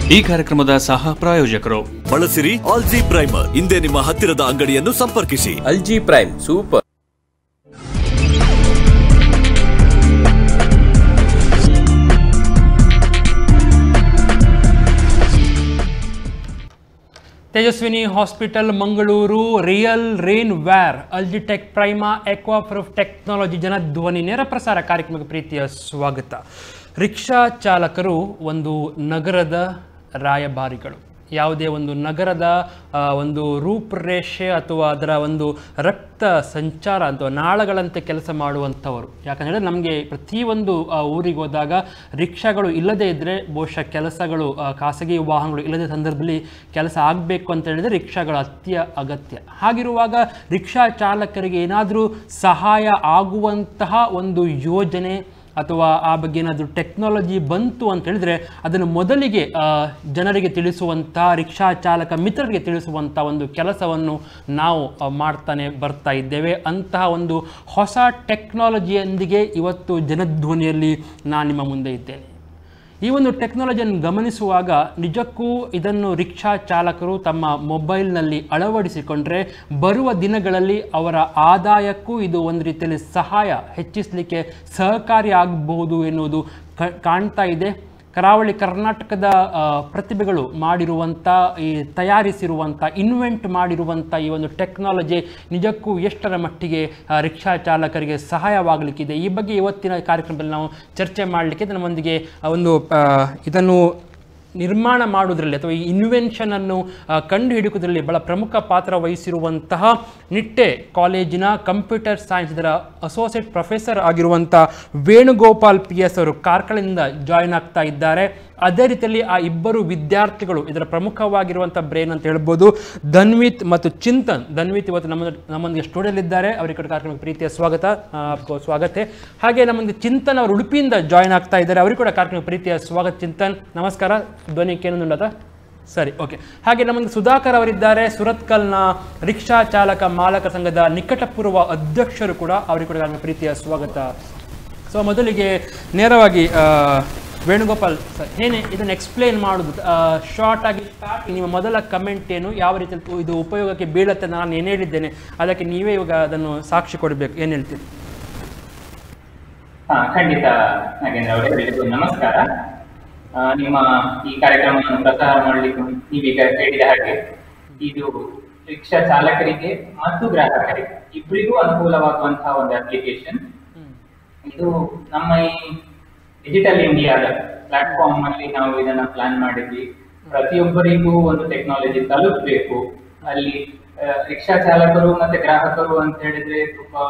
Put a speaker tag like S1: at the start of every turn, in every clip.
S1: ಈ ಕಾರ್ಯಕ್ರಮದ ಸಹ ಪ್ರಾಯೋಜಕರು
S2: ಬಳಸಿರಿ ಆಲ್ಜಿ ಪ್ರೈಮರ್ ಹಿಂದೆ ನಿಮ್ಮ ಹತ್ತಿರದ ಅಂಗಡಿಯನ್ನು ಸಂಪರ್ಕಿಸಿ
S3: ಅಲ್ಜಿ prime super
S4: Tejaswini hospital Mangaluru real rain wear ಅಲ್ಜಿಟೆಕ್ ಪ್ರೈಮಾ ಎಕ್ವಾಪ್ರೂಫ್ ಟೆಕ್ನಾಲಜಿ ಜನಧ್ವನಿ ನೇರ ಪ್ರಸಾರ ಕಾರ್ಯಕ್ರಮಕ್ಕೆ ಪ್ರೀತಿಯ ಸ್ವಾಗತ ರಿಕ್ಷಾ ಚಾಲಕರು ಒಂದು ನಗರದ ರಾಯಭಾರಿಗಳು ಯಾವುದೇ ಒಂದು ನಗರದ ಆ, ಒಂದು ರೂಪರೇಷೆ ಅಥವಾ ಅದರ ಒಂದು ರಕ್ತ ಸಂಚಾರ ಅಥವಾ ನಾಳಗಳಂತೆ ಕೆಲಸ ಮಾಡುವಂಥವರು ಯಾಕಂದರೆ ನಮಗೆ ಪ್ರತಿಯೊಂದು ಆ, ಊರಿಗೆ ಹೋದಾಗ ರಿಕ್ಷಾಗಳು ಇಲ್ಲದೇ ಇದ್ದರೆ ಬಹುಶಃ ಕೆಲಸಗಳು ಆ, ಖಾಸಗಿ ವಾಹನಗಳು ಇಲ್ಲದ ಸಂದರ್ಭದಲ್ಲಿ ಕೆಲಸ ಆಗಬೇಕು ಅಂತ ಹೇಳಿದರೆ ರಿಕ್ಷಾಗಳು ಅತ್ಯ ಅಗತ್ಯ ಹಾಗಿರುವಾಗ ರಿಕ್ಷಾ ಚಾಲಕರಿಗೆ ಏನಾದರೂ ಸಹಾಯ ಆಗುವಂತಹ ಒಂದು ಯೋಜನೆ ಅಥವಾ ಆ ಬಗ್ಗೆ ಏನಾದರೂ ಟೆಕ್ನಾಲಜಿ ಬಂತು ಅಂತ ಹೇಳಿದ್ರೆ ಅದನ್ನು ಮೊದಲಿಗೆ ಆ, ಜನರಿಗೆ ತಿಳಿಸುವಂಥ ರಿಕ್ಷಾ ಚಾಲಕ ಮಿತ್ರರಿಗೆ ತಿಳಿಸುವಂಥ ಒಂದು ಕೆಲಸವನ್ನು ನಾವು ಆ, ಮಾಡ್ತಾನೆ ಬರ್ತಾ ಇದ್ದೇವೆ ಅಂತಹ ಒಂದು ಹೊಸ ಟೆಕ್ನಾಲಜಿಯೊಂದಿಗೆ ಇವತ್ತು ಜನಧ್ವನಿಯಲ್ಲಿ ನಾನು ನಿಮ್ಮ ಮುಂದೆ ಇದ್ದೇನೆ ಈ ಒಂದು ಟೆಕ್ನಾಲಜಿಯನ್ನು ಗಮನಿಸುವಾಗ ನಿಜಕ್ಕೂ ಇದನ್ನು ರಿಕ್ಷಾ ಚಾಲಕರು ತಮ್ಮ ಮೊಬೈಲ್ನಲ್ಲಿ ಅಳವಡಿಸಿಕೊಂಡ್ರೆ ಬರುವ ದಿನಗಳಲ್ಲಿ ಅವರ ಆದಾಯಕ್ಕೂ ಇದು ಒಂದು ರೀತಿಯಲ್ಲಿ ಸಹಾಯ ಹೆಚ್ಚಿಸಲಿಕ್ಕೆ ಸಹಕಾರಿ ಆಗಬಹುದು ಎನ್ನುವುದು ಕ- ಕಾಣ್ತಾ ಇದೆ ಕರಾವಳಿ ಕರ್ನಾಟಕದ ಆ, ಪ್ರತಿಭೆಗಳು ಮಾಡಿರುವಂಥ ಈ ತಯಾರಿಸಿರುವಂಥ ಇನ್ವೆಂಟ್ ಮಾಡಿರುವಂಥ ಈ ಒಂದು ಟೆಕ್ನಾಲಜಿ ನಿಜಕ್ಕೂ ಎಷ್ಟರ ಮಟ್ಟಿಗೆ ಆ, ರಿಕ್ಷಾ ಚಾಲಕರಿಗೆ ಸಹಾಯವಾಗಲಿಕ್ಕಿದೆ ಈ ಬಗ್ಗೆ ಇವತ್ತಿನ ಕಾರ್ಯಕ್ರಮದಲ್ಲಿ ನಾವು ಚರ್ಚೆ ಮಾಡಲಿಕ್ಕೆ ನಮ್ಮೊಂದಿಗೆ ಆ ಒಂದು ಆ, ಇದನ್ನು ನಿರ್ಮಾಣ ಮಾಡುವುದರಲ್ಲಿ ಅಥವಾ ಈ ಇನ್ವೆನ್ಷನನ್ನು ಕಂಡು ಹಿಡಿಯುವುದರಲ್ಲಿ ಬಹಳ ಪ್ರಮುಖ ಪಾತ್ರ ವಹಿಸಿರುವಂತಹ ನಿಟ್ಟೆ ಕಾಲೇಜಿನ ಕಂಪ್ಯೂಟರ್ ಸೈನ್ಸ್ ಇದರ ಅಸೋಸಿಯೇಟ್ ಪ್ರೊಫೆಸರ್ ಆಗಿರುವಂಥ ವೇಣುಗೋಪಾಲ್ ಪಿ ಎಸ್ ಅವರು ಕಾರ್ಕಳದಿಂದ ಜಾಯಿನ್ ಆಗ್ತಾ ಇದ್ದಾರೆ ಅದೇ ರೀತಿಯಲ್ಲಿ ಆ ಇಬ್ಬರು ವಿದ್ಯಾರ್ಥಿಗಳು ಇದರ ಪ್ರಮುಖವಾಗಿರುವಂಥ ಬ್ರೇನ್ ಅಂತ ಹೇಳ್ಬೋದು ಧನ್ವಿತ್ ಮತ್ತು ಚಿಂತನ್ ಧನ್ವಿತ್ ಇವತ್ತು ನಮ್ಮ ನಮ್ಮೊಂದಿಗೆ ಸ್ಟುಡಿಯೋದಲ್ಲಿ ಇದ್ದಾರೆ ಅವರಿಗೆ ಕೂಡ ಕಾರ್ಯಕ್ರಮಕ್ಕೆ ಪ್ರೀತಿಯ ಸ್ವಾಗತ ಆ, ಅಪ್ಕೋ- ಸ್ವಾಗತ ಹಾಗೆ ನಮ್ಮೊಂದಿಗೆ ಚಿಂತನ್ ಅವರು ಉಡುಪಿಯಿಂದ ಜಾಯಿನ್ ಆಗ್ತಾ ಇದ್ದಾರೆ ಅವರಿಗೆ ಕೂಡ ಕಾರ್ಯಕ್ರಮ ಪ್ರೀತಿಯ ಸ್ವಾಗತ ಚಿಂತನ್ ನಮಸ್ಕಾರ ಧ್ವನಿ ಕೇನುಂಡದ ಸರಿ ಓಕೆ ಹಾಗೆ ನಮ್ಮೊಂದಿಗೆ ಸುಧಾಕರ್ ಅವರಿದ್ದಾರೆ ಸುರತ್ಕಲ್ನ ರಿಕ್ಷಾ ಚಾಲಕ ಮಾಲಕ ಸಂಘದ ನಿಕಟಪೂರ್ವ ಅಧ್ಯಕ್ಷರು ಕೂಡ ಅವರಿಗೆ ಕೂಡ ಕಾರ್ಯಕ್ರಮ ಪ್ರೀತಿಯ ಸ್ವಾಗತ ಸೊ ಮೊದಲಿಗೆ ನೇರವಾಗಿ ಆ, ವೇಣುಗೋಪಾಲ್ ಸರ್ ಏನೇ ಇದನ್ನು ಎಕ್ಸ್ಪ್ಲೇನ್ ಮಾಡೋದು ಶಾರ್ಟ್ ಆಗಿ ಸ್ಟಾರ್ಟ್ ನಿಮ್ಮ ಮೊದಲ ಕಮೆಂಟ್ ಏನು ಯಾವ ರೀತಿ ಇದು ಉಪಯೋಗಕ್ಕೆ ಬೀಳುತ್ತೆ ನಾನು ಏನು ಹೇಳಿದ್ದೇನೆ ಅದಕ್ಕೆ ನೀವೇ ಇವಾಗ ಅದನ್ನು ಸಾಕ್ಷಿ ಕೊಡಬೇಕು ಏನು ಹೇಳ್ತೀರಿ
S5: ಹಾ ಖಂಡಿತ ನಾಗೇಂದ್ರ ಅವರೇ ಎಲ್ಲರಿಗೂ ನಮಸ್ಕಾರ ಆ, ನಿಮ್ಮ ಈ ಕಾರ್ಯಕ್ರಮವನ್ನು ಪ್ರಸಾರ ಮಾಡಲಿಕ್ಕೆ ನೀವೀಗ ಹೇಳಿದ ಹಾಗೆ ಇದು ರಿಕ್ಷಾ ಚಾಲಕರಿಗೆ ಮತ್ತು ಗ್ರಾಹಕರಿಗೆ ಇಬ್ಬರಿಗೂ ಅನುಕೂಲವಾಗುವಂತಹ ಒಂದು ಅಪ್ಲಿಕೇಶನ್ ಇದು ನಮ್ಮ ಈ ಡಿಜಿಟಲ್ ಇಂಡಿಯಾದ ಪ್ಲಾಟ್ಫಾರ್ಮ್ ಅಲ್ಲಿ ನಾವು ಇದನ್ನ ಪ್ಲಾನ್ ಮಾಡಿದ್ವಿ ಪ್ರತಿಯೊಬ್ಬರಿಗೂ ಒಂದು ಟೆಕ್ನಾಲಜಿ ತಲುಪಬೇಕು ಅಲ್ಲಿ ಆ, ರಿಕ್ಷಾ ಚಾಲಕರು ಮತ್ತೆ ಗ್ರಾಹಕರು ಅಂತ ಹೇಳಿದ್ರೆ ತುಂಬಾ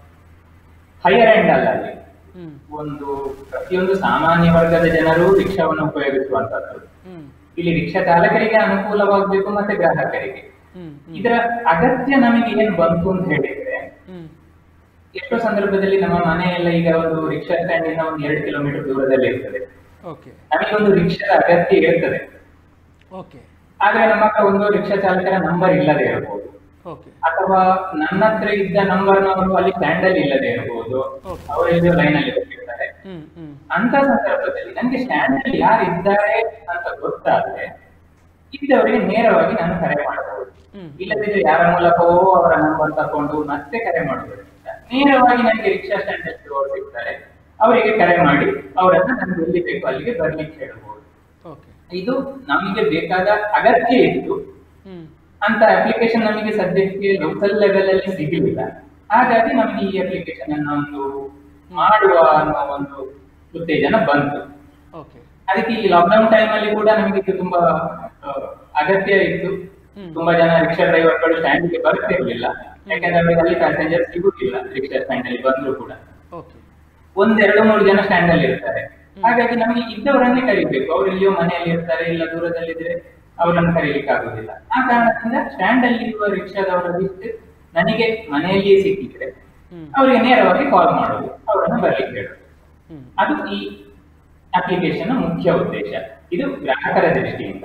S5: ಹೈಯರ್ ಎಂಡ್ ಅಲ್ಲ ಅಲ್ಲಿ ಒಂದು ಪ್ರತಿಯೊಂದು ಸಾಮಾನ್ಯ ವರ್ಗದ ಜನರು ರಿಕ್ಷಾವನ್ನು ಉಪಯೋಗಿಸುವಂತದ್ದು ಇಲ್ಲಿ ರಿಕ್ಷಾ ಚಾಲಕರಿಗೆ ಅನುಕೂಲವಾಗಬೇಕು ಮತ್ತೆ ಗ್ರಾಹಕರಿಗೆ ಇದರ ಅಗತ್ಯ ನಮಗೆ ಏನ್ ಬಂತು ಅಂತ ಹೇಳಿದ್ರೆ ಎಷ್ಟೋ ಸಂದರ್ಭದಲ್ಲಿ ನಮ್ಮ ಮನೆಯೆಲ್ಲ ಈಗ ಒಂದು ರಿಕ್ಷಾ ಸ್ಟ್ಯಾಂಡ್ ಇಂದ ಒಂದು ಎರಡು ಕಿಲೋಮೀಟರ್ ದೂರದಲ್ಲಿ ಇರ್ತದೆ
S4: ಓಕೆ
S5: ನಮಗೆ ಒಂದು ರಿಕ್ಷಾದ ಅಗತ್ಯ ಇರ್ತದೆ
S4: ಓಕೆ
S5: ಆದ್ರೆ ನಮ್ಮ ಹತ್ರ ಒಂದು ರಿಕ್ಷಾ ಚಾಲಕರ ನಂಬರ್ ಇಲ್ಲದೆ ಇರಬಹುದು
S4: ಓಕೆ
S5: ಅಥವಾ ನನ್ನ ಹತ್ರ ಇದ್ದ ನಂಬರ್ ನವರು ಅಲ್ಲಿ ಸ್ಟ್ಯಾಂಡ್ ಅಲ್ಲಿ ಇಲ್ಲದೆ ಇರಬಹುದು
S4: Okay.
S5: ಅವರು ಇದು ಲೈನ್ ಅಲ್ಲಿ ಹೋಗಿರ್ತಾರೆ
S4: ಹ್ಞೂ ಹ್ಞೂ
S5: ಅಂತ ಸಂದರ್ಭದಲ್ಲಿ ನನಗೆ ಸ್ಟ್ಯಾಂಡ್ ಅಲ್ಲಿ ಯಾರು ಇದ್ದಾರೆ ಅಂತ ಗೊತ್ತಾದ್ರೆ ಇದ್ದವರಿಗೆ ನೇರವಾಗಿ ನಾನು ಕರೆ ಮಾಡಬಹುದು
S4: ಹ್ಮ್.
S5: ಇಲ್ಲದಿದ್ರೆ ಯಾರ ಮೂಲಕವೋ ಅವರ ನಂಬರ್ ತಕೊಂಡು ಮತ್ತೆ ಕರೆ ಮಾಡುವುದರಿಂದ ನೇರವಾಗಿ ನನಗೆ ರಿಕ್ಷಾ ಸ್ಟ್ಯಾಂಡ್ ಅಲ್ಲಿ ಇರುವವರು ಸಿಗ್ತಾರೆ ಅವರಿಗೆ ಕರೆ ಮಾಡಿ ಅವರನ್ನ ನನಗೆ ಎಲ್ಲಿ ಬೇಕು ಅಲ್ಲಿಗೆ ಬರ್ಲಿಕ್ಕೆ ಹೇಳಬಹುದು
S4: ಓಕೆ
S5: ಇದು ನಮಗೆ ಬೇಕಾದ ಅಗತ್ಯ ಇತ್ತು
S4: ಹ್ಞೂ
S5: ಅಂತ ಅಪ್ಲಿಕೇಶನ್ ನಮಗೆ ಸದ್ಯಕ್ಕೆ ಲೋಕಲ್ ಲೆವೆಲ್ ಅಲ್ಲಿ ಸಿಗಲಿಲ್ಲ ಹಾಗಾಗಿ ನಮಗೆ ಈ ಅಪ್ಲಿಕೇಶನ್ ಅನ್ನ ಒಂದು ಮಾಡುವ ಅನ್ನೋ ಒಂದು ಉತ್ತೇಜನ ಬಂತು
S4: ಓಕೆ
S5: ಅದಕ್ಕೆ ಈ ಲಾಕ್ಡೌನ್ ಟೈಮ್ ಅಲ್ಲಿ ಕೂಡ ನಮಗೆ ಇದು ತುಂಬಾ ಆ, ಅಗತ್ಯ ಇತ್ತು
S4: ಹ್ಮ್.
S5: ತುಂಬಾ ಜನ ರಿಕ್ಷಾ ಡ್ರೈವರ್ಗಳು ಸ್ಟ್ಯಾಂಡ್ ಗೆ ಬರ್ತಿರ್ಲಿಲ್ಲ ಯಾಕಂದ್ರೆ ಅವರಿಗೆ ಅಲ್ಲಿ ಪ್ಯಾಸೆಂಜರ್ ಸಿಗುತ್ತಿಲ್ಲ ರಿಕ್ಷಾ ಸ್ಟ್ಯಾಂಡ್ ಅಲ್ಲಿ ಬಂದ್ರು ಕೂಡ
S4: ಓಕೆ
S5: ಒಂದೆರಡು ಮೂರು ಜನ ಸ್ಟ್ಯಾಂಡ್ ಅಲ್ಲಿ ಇರ್ತಾರೆ ಹಾಗಾಗಿ ನಮಗೆ ಇದ್ದವರನ್ನೇ ಕರಿಬೇಕು ಅವ್ರು ಎಲ್ಲಿಯೋ ಮನೆಯಲ್ಲಿ ಇರ್ತಾರೆ ಇಲ್ಲ ದೂರದಲ್ಲಿದ್ರೆ ಅವರನ್ನು ಕರೀಲಿಕ್ಕೆ ಆಗುದಿಲ್ಲ ಆ ಕಾರಣದಿಂದ ಸ್ಟ್ಯಾಂಡ್ ಅಲ್ಲಿ ಇರುವ ರಿಕ್ಷಾದವರ ಲಿಸ್ಟ್ ನನಗೆ ಮನೆಯಲ್ಲಿಯೇ ಸಿಕ್ಕಿದ್ರೆ
S4: ಹ್ಮ್.
S5: ಅವರಿಗೆ ನೇರವಾಗಿ ಕಾಲ್ ಮಾಡೋದು ಅವರನ್ನು ಬರ್ಲಿಕ್ಕೆ ಹೇಳೋದು
S4: ಹ್ಞೂ
S5: ಅದು ಈ ಅಪ್ಲಿಕೇಶನ್ ಮುಖ್ಯ ಉದ್ದೇಶ ಇದು ಗ್ರಾಹಕರ ದೃಷ್ಟಿಯಿಂದ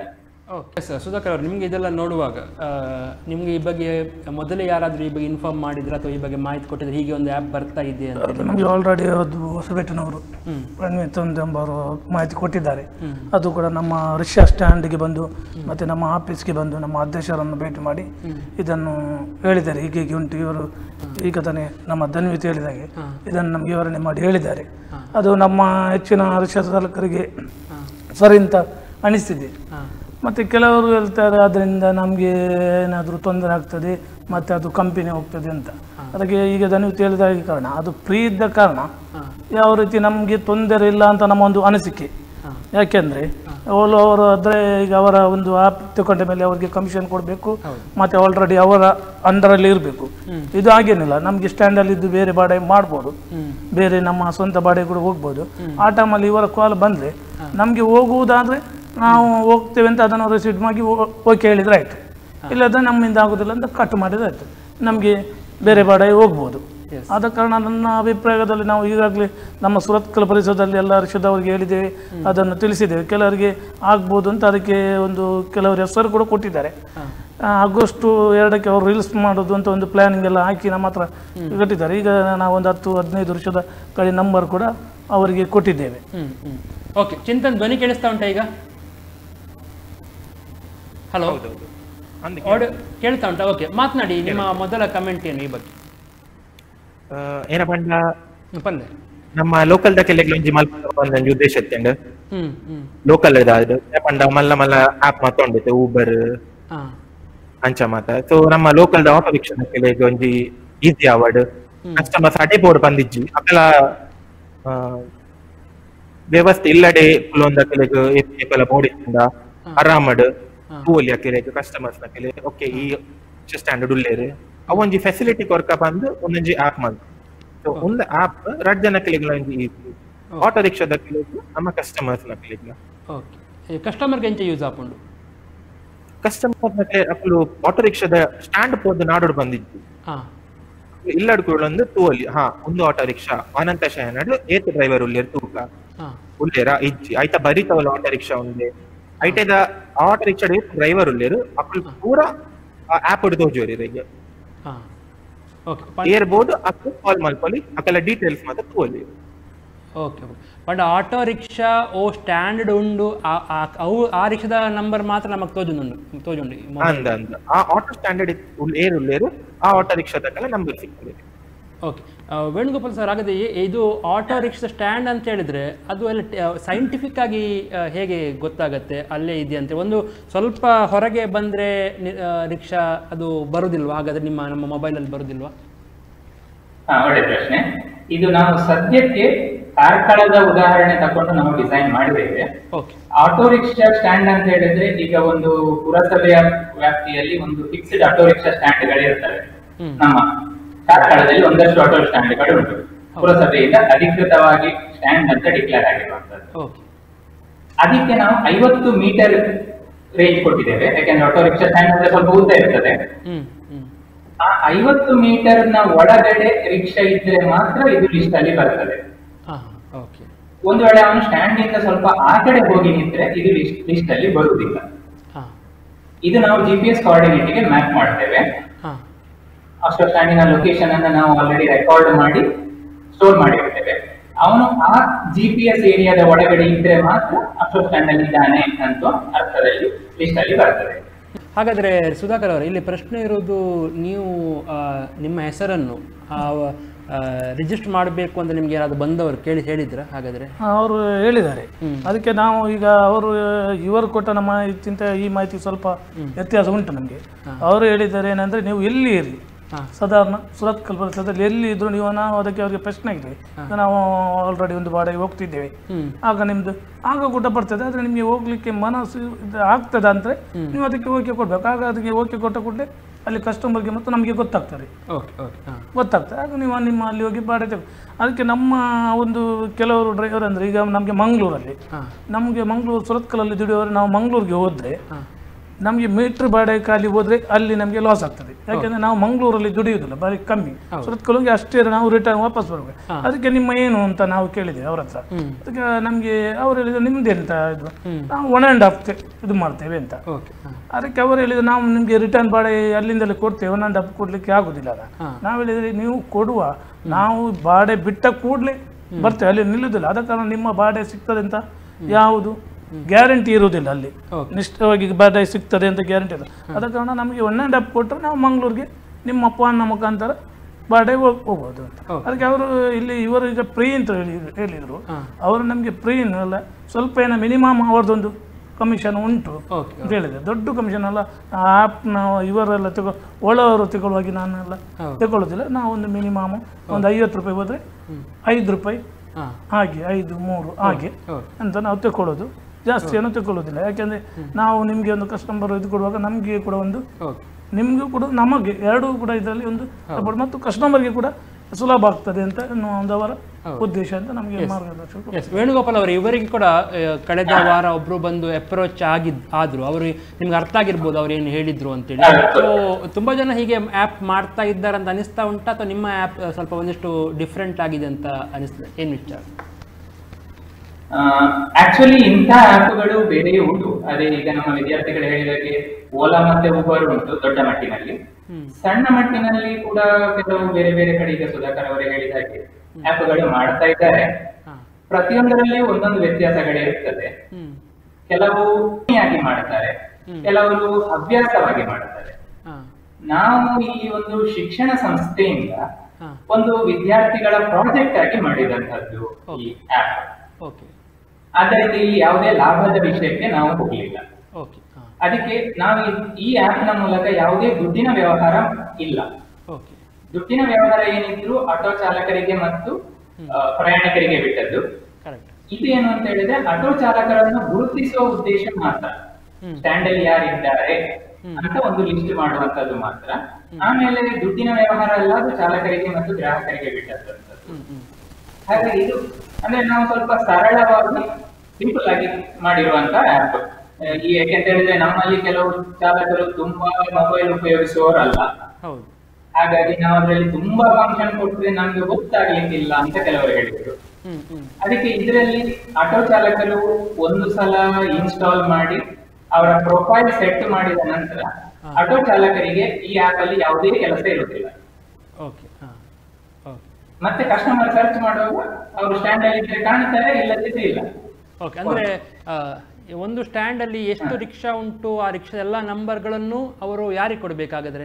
S4: ಓಕೆ ಸರ್ ಸುಧಾಕರ್ ಅವರು ನಿಮಗೆ ಇದೆಲ್ಲ ನೋಡುವಾಗ ಆ, ನಿಮಗೆ ಈ ಬಗ್ಗೆ ಮೊದಲೇ ಯಾರಾದರೂ ಈ ಬಗ್ಗೆ ಇನ್ಫಾರ್ಮ್ ಮಾಡಿದ್ರೆ ಅಥವಾ ಈ ಬಗ್ಗೆ ಮಾಹಿತಿ ಕೊಟ್ಟಿದ್ರೆ ಹೀಗೆ ಒಂದು ಆ್ಯಪ್ ಬರ್ತಾ ಇದೆ ಅಂತ ಹೇಳಿ?
S3: ನಮಗೆ ಆಲ್ರೆಡಿ ಅದು ಹೊಸಬೆಟ್ಟಿನವರು ರಣವೀರ್ ಎಂಬವರು ಮಾಹಿತಿ ಕೊಟ್ಟಿದ್ದಾರೆ ಅದು ಕೂಡ ನಮ್ಮ ರಿಕ್ಷಾ ಸ್ಟ್ಯಾಂಡ್ಗೆ ಬಂದು ಮತ್ತು ನಮ್ಮ ಆಫೀಸ್ಗೆ ಬಂದು ನಮ್ಮ ಅಧ್ಯಕ್ಷರನ್ನು ಭೇಟಿ ಮಾಡಿ ಇದನ್ನು ಹೇಳಿದ್ದಾರೆ ಹೀಗೆ ಹೀಗೆ ಉಂಟು ಇವರು ಈಗ ತಾನೇ ನಮ್ಮ ಧನ್ವಿತ್ ಹೇಳಿದಾಗೆ ಇದನ್ನು ನಮಗೆ ವಿವರಣೆ ಮಾಡಿ ಹೇಳಿದ್ದಾರೆ ಅದು ನಮ್ಮ ಹೆಚ್ಚಿನ ರಿಕ್ಷಾ ಚಾಲಕರಿಗೆ ಸರಿ ಅಂತ ಅನಿಸ್ತಿದೆ ಮತ್ತು ಕೆಲವರು ಹೇಳ್ತಾರೆ ಅದರಿಂದ ನಮಗೆ ಏನಾದರೂ ತೊಂದರೆ ಆಗ್ತದೆ ಮತ್ತು ಅದು ಕಂಪನಿ ಹೋಗ್ತದೆ ಅಂತ ಅದಕ್ಕೆ ಈಗ ಧನ್ವಿತ್ ಹೇಳಿದ ಹಾಗೆ ಕಾರಣ ಅದು ಫ್ರೀ ಇದ್ದ ಕಾರಣ ಯಾವ ರೀತಿ ನಮಗೆ ತೊಂದರೆ ಇಲ್ಲ ಅಂತ ನಮ್ಮ ಒಂದು ಅನಿಸಿಕೆ ಯಾಕೆಂದರೆ ಅವರು ಅವರು ಆದರೆ ಈಗ ಅವರ ಒಂದು ಆ್ಯಪ್ ತಗೊಂಡ ಮೇಲೆ ಅವರಿಗೆ ಕಮಿಷನ್ ಕೊಡಬೇಕು ಮತ್ತು ಆಲ್ರೆಡಿ ಅವರ ಅಂಡರಲ್ಲಿ ಇರಬೇಕು ಇದು ಹಾಗೇನಿಲ್ಲ ನಮಗೆ ಸ್ಟ್ಯಾಂಡಲ್ಲಿ ಇದ್ದು ಬೇರೆ ಬಾಡಿಗೆ ಮಾಡ್ಬೋದು ಬೇರೆ ನಮ್ಮ ಸ್ವಂತ ಬಾಡಿಗೆ ಕೂಡ ಹೋಗ್ಬೋದು ಆ ಟೈಮಲ್ಲಿ ಇವರ ಕಾಲ್ ಬಂದರೆ ನಮಗೆ ಹೋಗುವುದಾದರೆ ನಾವು ಹೋಗ್ತೇವೆ ಅಂತ ಅದನ್ನು ರಿಸೀವ್ ಮಾಡಿ ಓಕೆ ಹೇಳಿದ್ರೆ ಆಯಿತು ಇಲ್ಲದ್ರೆ ನಮ್ಮಿಂದ ಆಗೋದಿಲ್ಲ ಅಂತ ಕಟ್ ಮಾಡಿದ್ರೆ ಆಯಿತು ನಮಗೆ ಬೇರೆ ಬಾಡಿಗೆ ಹೋಗ್ಬೋದು ಆದ ಕಾರಣ ನನ್ನ ಅಭಿಪ್ರಾಯದಲ್ಲಿ ನಾವು ಈಗಾಗಲೇ ನಮ್ಮ ಸುರತ್ಕಲ್ ಪರಿಸರದಲ್ಲಿ ಎಲ್ಲ ರಿಕ್ಷದವರಿಗೆ ಹೇಳಿದ್ದೇವೆ ಅದನ್ನು ತಿಳಿಸಿದ್ದೇವೆ ಕೆಲವರಿಗೆ ಆಗ್ಬೋದು ಅಂತ ಅದಕ್ಕೆ ಒಂದು ಕೆಲವರು ಹೆಸರು ಕೂಡ ಕೊಟ್ಟಿದ್ದಾರೆ ಆ, ಆಗಸ್ಟ್ ಎರಡಕ್ಕೆ ಅವರು ರೀಲ್ಸ್ ಮಾಡೋದು ಅಂತ ಒಂದು ಪ್ಲಾನಿಂಗ್ ಎಲ್ಲ ಹಾಕಿ ನಮ್ಮ ಹತ್ರ ಕಟ್ಟಿದ್ದಾರೆ ಈಗ ನಾವು ಒಂದು ಹತ್ತು ಹದಿನೈದು ವರ್ಷದ ಕಡೆ ನಂಬರ್ ಕೂಡ ಅವರಿಗೆ ಕೊಟ್ಟಿದ್ದೇವೆ
S4: ಹ್ಞೂ ಹ್ಞೂ ಓಕೆ ಚಿಂತನ್ ಧ್ವನಿ ಕೇಳಿಸ್ತಾ ಉಂಟಾ ಈಗ ಹಲೋ ಆಡಿಯೋ ಕೇಳ್ತಾ ಉಂಟಾ ಓಕೆ ಮಾತನಾಡಿ ನಿಮ್ಮ ಮೊದಲ ಕಮೆಂಟ್ ಏನು ಈ ಬಗ್ಗೆ
S6: ಆ, ಏನ ಪಂಡ
S4: ಹ್ಮ್, ಪಲ್ಲೆ
S6: ನಮ್ಮ ಲೋಕಲ್ ದ ಕೆಲಗೆ ಒಂಜಿ ಮಲ್ಪ ಒಂದೊಂಜಿ ಉದ್ದೇಶ ಇತ್ತಂಡ್
S4: ಹ್ಞೂ ಹ್ಞೂ
S6: ಲೋಕಲ್ ಇದಾದು ಏನ ಪಂಡ ಮಲ್ಲ ಮಲ್ಲ ಆಪ್ ಮತ್ತೊಂಡಿತ್ತು ಊಬರ್
S4: ಹಾಂ
S6: ಅಂಚ ಮಾತ ಸೊ ನಮ್ಮ ಲೋಕಲ್ ದ ಆಟೋ ರಿಕ್ಷಾ ಕೆಲಗೆ ಒಂಜಿ ಈಸಿ ಆವಡ್ ಕಸ್ಟಮರ್ಸ್ ಅಡೆ ಬೋರ್ಡ್ ಬಂದಿಜ್ಜಿ ಅಕಲ ಆ, ವ್ಯವಸ್ಥೆ ಇಲ್ಲಡೆ ಕುಲೊಂದ ಕೆಲಗೆ ಏಪಲ ಬೋಡಿಂದ ಆರಾಮಡ್ ಕೂಲಿ ಕೆಲಗೆ ಕಸ್ಟಮರ್ಸ್ ನ ಕೆಲೆ ಓಕೆ ಈ ಸ್ಟ್ಯಾಂಡರ್ಡ್ ಉಳ್ಳೇರು ಅವೊಂಜಿ ಫೆಸಿಲಿಟಿ ಕೊರ್ಕ ಬಂದು ಒಂದೊಂಜಿ ಆಪ್ ಮಂತ್ ಸೊ ಒಂದು ಆಪ್ ರಡ್ ಜನ ಕೆಲಗೆ ಒಂಜಿ ಈಸಿ ಆಟೋ ರಿಕ್ಷಾದ ಕೆಲಗೆ ನಮ್ಮ ಕಸ್ಟಮರ್ಸ್ ನ ಕೆಲಗೆ
S4: ಓಕೆ ಕಸ್ಟಮರ್ಗೆ ಎಂಚ ಯೂಸ್ ಆಪುಂಡು
S6: ಕಸ್ಟಮರ್ ನ ಅಕ್ಕಲು ಆಟೋ ರಿಕ್ಷಾದ ಸ್ಟ್ಯಾಂಡ್ ಪೋದು ನಾಡೋಡು ಬಂದಿದ್ದು
S4: ಹಾಂ
S6: ಇಲ್ಲಡ್ ಒಂದು ತೂವಲಿ ಹಾ ಒಂದು ಆಟೋ ರಿಕ್ಷಾ ಅನಂತ ಶಯನಡ್ ಏತ್ ಡ್ರೈವರ್ ಉಳ್ಳೇರ್ ತೂಕ
S4: ಹಾಂ
S6: ಉಳ್ಳೇರ ಇಜ್ಜಿ ಐತ ಬರಿತವಲ್ಲ ಆಟೋ ರಿಕ್ಷಾ ಒಂದೇ ಐಟದ ಆಟೋ ರಿಕ್ಷಾ ಏತ್ ಡ್ರೈವರ್ ಉಳ್ಳೇರು ಅಕ್ಕಲ್ ಪೂರ ಆಪ್ ಹಿಡಿದು ಹೋಜೋರಿ ಈಗ
S4: ಹಾಂ ಓಕೆ
S6: ಏರ್ ಬೋರ್ಡ್ ಅಕ್ಕ ಕಾಲ್ ಮಲ್ಪಲಿ ಅಕ್ಕಲ ಡೀಟೇಲ್ಸ್ ಮಾತ್ರ ತೂವಲಿ
S4: ಓಕೆ ಓಕೆ ಪಂಡ ಆಟೋ ರಿಕ್ಷಾ ಓ ಸ್ಟ್ಯಾಂಡರ್ಡ್ ಉಂಡು ಆ- ಆ- ಅವು ಆ ರಿಕ್ಷಾದ ನಂಬರ್ ಮಾತ್ರ ನಮಗೆ ತೋಜುಂಡು ತೋಜುಂಡು ಈ mobile.
S6: ಅಂದ ಅಂದ ಆ ಆಟೋ ಸ್ಟ್ಯಾಂಡರ್ಡ್ ಏರ್ ಉಳ್ಳೇರು ಆ ಆಟೋ ರಿಕ್ಷಾದ ಕಲ ನಂಬರ್ ಸಿಗ್ತದೆ
S4: ಓಕೆ ಆ, ವೇಣುಗೋಪಾಲ್ ಸರ್ ಹಾಗಾದ್ರೆ ಈ- ಇದು ಆಟೋ ರಿಕ್ಷಾ ಸ್ಟ್ಯಾಂಡ್ ಅಂತ ಹೇಳಿದ್ರೆ ಅದು ಎಲ್ಲ ಸೈಂಟಿಫಿಕ್ ಆಗಿ ಆ, ಹೇಗೆ ಗೊತ್ತಾಗತ್ತೆ ಅಲ್ಲೇ ಇದೆ ಅಂತ ಒಂದು ಸ್ವಲ್ಪ ಹೊರಗೆ ಬಂದರೆ ರಿಕ್ಷಾ ಅದು ಬರುದಿಲ್ವಾ ಹಾಗಾದ್ರೆ ನಿಮ್ಮ ನಮ್ಮ ಮೊಬೈಲಲ್ಲಿ ಬರುದಿಲ್ವಾ
S5: ಹಾ ಒಳ್ಳೆ ಪ್ರಶ್ನೆ ಇದು ನಾವು ಸದ್ಯಕ್ಕೆ ಕಾರ್ಕಳದ ಉದಾಹರಣೆ ತಕೊಂಡು ನಾವು ಡಿಸೈನ್ ಮಾಡಿದ್ದೇವೆ
S4: ಓಕೆ
S5: ಆಟೋ ರಿಕ್ಷಾ ಸ್ಟ್ಯಾಂಡ್ ಅಂತ ಹೇಳಿದ್ರೆ ಈಗ ಒಂದು ಪುರಸಭೆಯ ವ್ಯಾಪ್ತಿಯಲ್ಲಿ ಒಂದು ಫಿಕ್ಸ್ಡ್ ಆಟೋ ರಿಕ್ಷಾ ಸ್ಟ್ಯಾಂಡ್ಗಳಿರ್ತವೆ
S4: ಹ್ಮ್.
S5: ನಮ್ಮ ಕಾರ್ಕಳದಲ್ಲಿ ಒಂದಷ್ಟು ಆಟೋ ಸ್ಟ್ಯಾಂಡ್ಗಳು ಉಂಟು ಪುರಸಭೆಯಿಂದ ಅಧಿಕೃತವಾಗಿ ಸ್ಟ್ಯಾಂಡ್ ಅಂತ ಡಿಕ್ಲೇರ್ ಆಗಿರುವಂತದ್ದು
S4: ಓಕೆ
S5: ಅದಕ್ಕೆ ನಾವು ಐವತ್ತು ಮೀಟರ್ ರೇಂಜ್ ಕೊಟ್ಟಿದ್ದೇವೆ ಯಾಕೆಂದ್ರೆ ಆಟೋ ರಿಕ್ಷಾ ಸ್ಟ್ಯಾಂಡ್ ಅಂದ್ರೆ ಸ್ವಲ್ಪ ಉದ್ದ ಇರ್ತದೆ
S4: ಹ್ಞೂ ಹ್ಞೂ
S5: ಆ ಐವತ್ತು ಮೀಟರ್ ನ ಒಳಗಡೆ ರಿಕ್ಷಾ ಇದ್ರೆ ಮಾತ್ರ ಇದು ಲಿಸ್ಟ್ ಅಲ್ಲಿ ಬರ್ತದೆ
S4: ಹಾಂ ಓಕೆ
S5: ಒಂದು ವೇಳೆ ಅವನು ಸ್ಟ್ಯಾಂಡ್ ಇಂದ ಸ್ವಲ್ಪ ಆ ಕಡೆ ಹೋಗಿ ನಿಂತ್ರೆ ಇದು ಲಿಸ್ಟ್ ಲಿಸ್ಟ್ ಅಲ್ಲಿ ಬರುವುದಿಲ್ಲ
S4: ಹಾಂ
S5: ಇದು ನಾವು ಜಿ ಪಿ ಎಸ್ ಕೋಆರ್ಡಿನೇಟ್ ಗೆ ಮ್ಯಾಪ್ ಮಾಡ್ತೇವೆ
S4: ಹಾಂ
S5: ಆಟೋ ಸ್ಟ್ಯಾಂಡಿನ ಲೊಕೇಶನ್ ಅನ್ನ ನಾವು ಆಲ್ರೆಡಿ ರೆಕಾರ್ಡ್ ಮಾಡಿ ಸ್ಟೋರ್ ಮಾಡಿರ್ತೇವೆ ಅವನು ಆ ಜಿ ಪಿ ಎಸ್ ಏರಿಯಾದ ಒಳಗಡೆ ಇದ್ರೆ ಮಾತ್ರ ಆಟೋ ಸ್ಟ್ಯಾಂಡ್ ಅಲ್ಲಿ ಇದ್ದಾನೆ ಅಂತ ಅರ್ಥದಲ್ಲಿ ಲಿಸ್ಟ್ ಅಲ್ಲಿ ಬರ್ತದೆ
S4: ಹಾಗಾದರೆ ಸುಧಾಕರ್ ಅವರೇ ಇಲ್ಲಿ ಪ್ರಶ್ನೆ ಇರೋದು ನೀವು ಆ, ನಿಮ್ಮ ಹೆಸರನ್ನು ರಿಜಿಸ್ಟರ್ ಮಾಡಬೇಕು ಅಂತ ನಿಮ್ಗೆ ಯಾರಾದ್ರು ಬಂದವರು ಕೇಳಿ ಹೇಳಿದ್ರ ಹಾಗಾದರೆ
S3: ಅವರು ಹೇಳಿದ್ದಾರೆ ಅದಕ್ಕೆ ನಾವು ಈಗ ಅವರು ಇವರು ಕೊಟ್ಟ ನಮ್ಮ ಮಾಹಿತಿಗಿಂತ ಈ ಮಾಹಿತಿ ಸ್ವಲ್ಪ ವ್ಯತ್ಯಾಸ ಉಂಟು ನಮಗೆ ಅವರು ಹೇಳಿದ್ದಾರೆ ಏನಂದ್ರೆ ನೀವು ಎಲ್ಲಿ ಇರಿ
S4: ಹಾಂ.
S3: ಸಾಧಾರಣ ಸುರತ್ ಕಲ್ಪರಿಸದಲ್ಲಿ ಎಲ್ಲಿ ಇದ್ರು ನೀವು ನಾವು ಅದಕ್ಕೆ ಅವರಿಗೆ ಪ್ರಶ್ನೆ ಆಗಿದೆ ನಾವು ಆಲ್ರೆಡಿ ಒಂದು ಬಾಡಿಗೆ ಹೋಗ್ತಿದ್ದೇವೆ
S4: ಹ್ಮ್.
S3: ಆಗ ನಿಮ್ದು ಆಗ ಕೂಡ ಬರ್ತದೆ ಆದರೆ ನಿಮಗೆ ಹೋಗ್ಲಿಕ್ಕೆ ಮನಸ್ಸು ಇದು ಆಗ್ತದೆ ಅಂದರೆ ನೀವು ಅದಕ್ಕೆ ಓಕೆ ಕೊಡ್ಬೇಕು ಆಗ ಅದಕ್ಕೆ ಓಕೆ ಕೊಟ್ಟ ಕೂಡಲೇ ಅಲ್ಲಿ ಕಸ್ಟಮರ್ಗೆ ಮತ್ತು ನಮಗೆ ಗೊತ್ತಾಗ್ತದೆ
S4: ಓಕೆ ಓಕೆ ಹಾಂ
S3: ಗೊತ್ತಾಗ್ತದೆ ಆಗ ನೀವು ನಿಮ್ಮ ಅಲ್ಲಿ ಹೋಗಿ ಬಾಡಿಗೆ ತಗೊ ಅದಕ್ಕೆ ನಮ್ಮ ಒಂದು ಕೆಲವರು ಡ್ರೈವರ್ ಅಂದರೆ ಈಗ ನಮಗೆ ಮಂಗಳೂರಲ್ಲಿ
S4: ಹಾಂ
S3: ನಮಗೆ ಮಂಗಳೂರು ಸುರತ್ಕಲಲ್ಲಿ ದುಡಿಯೋರು ನಾವು ಮಂಗಳೂರಿಗೆ ಹೋದರೆ ನಮಗೆ ಮೀಟ್ರ್ ಬಾಡಿಗೆ ಖಾಲಿ ಹೋದ್ರೆ ಅಲ್ಲಿ ನಮಗೆ ಲಾಸ್ ಆಗ್ತದೆ ಯಾಕೆಂದ್ರೆ ನಾವು ಮಂಗಳೂರಲ್ಲಿ ದುಡಿಯುವುದಿಲ್ಲ ಬರೀ ಕಮ್ಮಿ ಸುರತ್ಕಲ್ಗೆ ಅಷ್ಟೇ ನಾವು ರಿಟರ್ನ್ ವಾಪಸ್ ಬರ್ಬೇಕು ಅದಕ್ಕೆ ನಿಮ್ಮ ಏನು ಅಂತ ನಾವು ಕೇಳಿದ್ದೇವೆ ಅವ್ರ ಹತ್ರ ಅದಕ್ಕೆ ನಮಗೆ ಅವ್ರು ಹೇಳಿದ್ರು ನಿಮ್ದು ಎಂತ ಇದು ನಾವು ಒನ್ ಆ್ಯಂಡ್ ಹಾಫ್ ಇದು ಮಾಡ್ತೇವೆ ಅಂತ
S4: ಓಕೆ ಹಾಂ
S3: ಅದಕ್ಕೆ ಅವರು ಹೇಳಿದ್ರು ನಾವು ನಿಮಗೆ ರಿಟರ್ನ್ ಬಾಡಿಗೆ ಅಲ್ಲಿಂದಲೇ ಕೊಡ್ತೇವೆ ಒನ್ ಆ್ಯಂಡ್ ಹಾಫ್ ಕೊಡ್ಲಿಕ್ಕೆ ಆಗುದಿಲ್ಲ ಅಲ್ಲ ನಾವು ಹೇಳಿದ್ರೆ ನೀವು ಕೊಡುವ ನಾವು ಬಾಡೆ ಬಿಟ್ಟ ಕೂಡಲೇ ಬರ್ತೇವೆ ಅಲ್ಲಿ ನಿಲ್ಲುದಿಲ್ಲ ಆದ ಕಾರಣ ನಿಮ್ಮ ಬಾಡೆ ಸಿಗ್ತದೆ ಅಂತ ಯಾವುದು ಗ್ಯಾರಂಟಿ ಇರುವುದಿಲ್ಲ ಅಲ್ಲಿ ನಿಷ್ಠವಾಗಿ ಬಾಡೆ ಸಿಗ್ತದೆ ಅಂತ ಗ್ಯಾರಂಟಿ ಇಲ್ಲ ಆದ ಕಾರಣ ನಮಗೆ ಒನ್ ಆ್ಯಂಡ್ ಹಾಫ್ ಕೊಟ್ಟರೆ ನಾವು ಮಂಗಳೂರಿಗೆ ನಿಮ್ಮ ಅಪ್ಪನ ಮುಖಾಂತರ ಬಾಡೆ ಹೋಗ್- ಹೋಗ್ಬೋದು ಅಂತ ಅದಕ್ಕೆ ಅವರು ಇಲ್ಲಿ ಇವರು ಈಗ ಫ್ರೀ ಅಂತ ಹೇಳಿ ಹೇಳಿದರು ಅವರು ನಮಗೆ ಫ್ರೀ ಅಲ್ಲ ಸ್ವಲ್ಪ ಏನೋ ಮಿನಿಮಮ್ ಅವ್ರದ್ದೊಂದು ಕಮಿಷನ್ ಉಂಟು
S4: ಓಕೆ
S3: ಅಂತ ಹೇಳಿದೆ ದೊಡ್ಡ ಕಮಿಷನ್ ಅಲ್ಲ ಆ್ಯಪ್ನ ಇವರೆಲ್ಲ ತಗೋ ಒಳವರು ತಗೊಳ್ಳುವಾಗಿ ನಾನೆಲ್ಲ ತಗೊಳ್ಳೋದಿಲ್ಲ ನಾವು ಒಂದು ಮಿನಿಮಮ್ ಒಂದು ಐವತ್ತು ರೂಪಾಯಿ ಹೋದರೆ ಐದು ರೂಪಾಯಿ
S4: ಹಾಂ
S3: ಹಾಗೆ ಐದು ಮೂರು ಹಾಗೆ ಅಂತ ನಾವು ತಗೊಳ್ಳೋದು ಜಾಸ್ತಿ ಏನು ತಗೊಳ್ಳೋದಿಲ್ಲ ಯಾಕೆಂದರೆ ನಾವು ನಿಮಗೆ ಒಂದು ಕಸ್ಟಮರ್ ಇದು ಕೊಡುವಾಗ ನಮಗೆ ಕೂಡ ಒಂದು
S4: ಓಕೆ
S3: ನಿಮಗೂ ಕೂಡ ನಮಗೆ ಎರಡೂ ಕೂಡ ಇದರಲ್ಲಿ ಒಂದು support ಮತ್ತು ಕಸ್ಟಮರ್ಗೆ ಕೂಡ ಸುಲಭ ಆಗ್ತದೆ ಅಂತ ಅನ್ನೋ ಒಂದು ಅವರ ಉದ್ದೇಶ ಅಂತ ನಮಗೆ ಮಾರ್ಗದರ್ಶಕ
S4: ಎಸ್ ವೇಣುಗೋಪಾಲ್ ಅವರು ಇವರಿಗೆ ಕೂಡ ಆ, ಕಳೆದ ವಾರ ಒಬ್ರು ಬಂದು ಅಪ್ರೋಚ್ ಆಗಿದ್ ಆದ್ರು ಅವರು ನಿಮ್ಗೆ ಅರ್ಥ ಆಗಿರ್ಬೋದು ಅವ್ರು ಏನು ಹೇಳಿದ್ರು ಅಂತೇಳಿ ಸೊ ತುಂಬಾ ಜನ ಹೀಗೆ ಆ್ಯಪ್ ಮಾಡ್ತಾ ಇದ್ದಾರೆ ಅಂತ ಅನಿಸ್ತಾ ಉಂಟಾ ಅಥವಾ ನಿಮ್ಮ ಆ್ಯಪ್ ಸ್ವಲ್ಪ ಒಂದಿಷ್ಟು ಡಿಫ್ರೆಂಟ್ ಆಗಿದೆ ಅಂತ ಅನಿಸ್ತದೆ ಏನು ವಿಚಾರ
S5: ಆಕ್ಚುಲಿ ಇಂಥ ಆ್ಯಪ್ಗಳು ಬೇರೆಯೂ ಉಂಟು ಅದೇ ಈಗ ನಮ್ಮ ವಿದ್ಯಾರ್ಥಿಗಳು ಹೇಳಿದಾಗೆ ಓಲಾ ಮತ್ತೆ ಉಬರ್ ಉಂಟು ದೊಡ್ಡ ಮಟ್ಟಿನಲ್ಲಿ ಸಣ್ಣ ಮಟ್ಟಿನಲ್ಲಿ ಕೂಡ ಕೆಲವು ಬೇರೆ ಬೇರೆ ಕಡೆ ಈಗ ಸುಧಾಕರ್ ಅವರೇ ಹೇಳಿದ ಹಾಗೆ ಆ್ಯಪ್ಗಳು ಮಾಡ್ತಾ ಇದ್ದಾರೆ ಪ್ರತಿಯೊಂದರಲ್ಲಿಯೂ ಒಂದೊಂದು ವ್ಯತ್ಯಾಸಗಳೇ ಇರ್ತದೆ
S4: ಹ್ಮ್
S5: ಕೆಲವು ಆಗಿ ಮಾಡ್ತಾರೆ ಕೆಲವರು ಹವ್ಯಾಸವಾಗಿ ಮಾಡ್ತಾರೆ
S4: ಹಾಂ
S5: ನಾವು ಇಲ್ಲಿ ಒಂದು ಶಿಕ್ಷಣ ಸಂಸ್ಥೆಯಿಂದ
S4: ಹಾ.
S5: ಒಂದು ವಿದ್ಯಾರ್ಥಿಗಳ ಪ್ರಾಜೆಕ್ಟ್ ಆಗಿ ಮಾಡಿದಂತದ್ದು ಈ ಆ್ಯಪ್
S4: ಓಕೆ
S5: ಆದ್ದರಿಂದ ಇಲ್ಲಿ ಯಾವುದೇ ಲಾಭದ ವಿಷಯಕ್ಕೆ ನಾವು ಹೋಗಲಿಲ್ಲ
S4: ಓಕೆ ಹಾಂ
S5: ಅದಕ್ಕೆ ನಾವು ಈ- ಈ ಆಪ್ ನ ಮೂಲಕ ಯಾವುದೇ ದುಡ್ಡಿನ ವ್ಯವಹಾರ ಇಲ್ಲ
S4: ಓಕೆ
S5: ದುಡ್ಡಿನ ವ್ಯವಹಾರ ಏನಿದ್ರು ಆಟೋ ಚಾಲಕರಿಗೆ ಮತ್ತು ಆ, ಪ್ರಯಾಣಿಕರಿಗೆ ಬಿಟ್ಟದ್ದು
S4: ಕರೆಕ್ಟ್
S5: ಇದು ಏನು ಅಂತ ಹೇಳಿದ್ರೆ ಆಟೋ ಚಾಲಕರನ್ನು ಗುರುತಿಸುವ ಉದ್ದೇಶ ಮಾತ್ರ ಸ್ಟ್ಯಾಂಡ್ ಅಲ್ಲಿ ಯಾರಿದ್ದಾರೆ ಅಂತ ಒಂದು ಲಿಸ್ಟ್ ಮಾಡುವಂತದ್ದು ಮಾತ್ರ ಆಮೇಲೆ ದುಡ್ಡಿನ ವ್ಯವಹಾರ ಎಲ್ಲ ಅದು ಚಾಲಕರಿಗೆ ಮತ್ತು ಗ್ರಾಹಕರಿಗೆ ಬಿಟ್ಟದ್ದು
S4: ಹ್ಮ್ ಹ್ಮ್
S5: ಹಾಗಾಗಿ ಇದು ಅಂದ್ರೆ ನಾವು ಸ್ವಲ್ಪ ಸರಳವಾಗಿ ಸಿಂಪಲ್ ಆಗಿ ಮಾಡಿರುವಂತ ಆಪ್ ಈ ಯಾಕೆಂತ ಹೇಳಿದ್ರೆ ನಮ್ಮಲ್ಲಿ ಕೆಲವು ಚಾಲಕರು ತುಂಬಾ ಮೊಬೈಲ್ ಉಪಯೋಗಿಸುವವರಲ್ಲ
S4: ಹೌದು
S5: ಹಾಗಾಗಿ ನಾವು ಅದರಲ್ಲಿ ತುಂಬಾ ಫಂಕ್ಷನ್ ಕೊಟ್ಟರೆ ನಮ್ಗೆ ಗೊತ್ತಾಗ್ಲಿಕ್ಕಿಲ್ಲ ಅಂತ ಕೆಲವರು ಹೇಳಿದ್ರು
S4: ಹ್ಮ್ ಹ್ಮ್
S5: ಅದಕ್ಕೆ ಇದರಲ್ಲಿ ಆಟೋ ಚಾಲಕರು ಒಂದು ಸಲ ಇನ್ಸ್ಟಾಲ್ ಮಾಡಿ ಅವರ ಪ್ರೊಫೈಲ್ ಸೆಟ್ ಮಾಡಿದ ನಂತರ ಆಟೋ ಚಾಲಕರಿಗೆ ಈ ಆಪ್ ಅಲ್ಲಿ ಯಾವುದೇ ಕೆಲಸ ಇರುವುದಿಲ್ಲ
S4: ಓಕೆ ಹಾಂ ಓಕೆ
S5: ಮತ್ತೆ ಕಸ್ಟಮರ್ ಸರ್ಚ್ ಮಾಡುವಾಗ ಅವರು ಸ್ಟ್ಯಾಂಡ್ ಅಲ್ಲಿ ಇದ್ರೆ ಕಾಣ್ತಾರೆ ಇಲ್ಲದಿದ್ರೆ ಇಲ್ಲ
S4: ಓಕೆ ಅಂದರೆ ಒಂದು ಸ್ಟ್ಯಾಂಡಲ್ಲಿ ಎಷ್ಟು ರಿಕ್ಷಾ ಉಂಟು ಆ ರಿಕ್ಷಾ ಎಲ್ಲ ನಂಬರ್ಗಳನ್ನು ಅವರು ಯಾರಿಗೆ ಕೊಡಬೇಕಾಗಾದ್ರೆ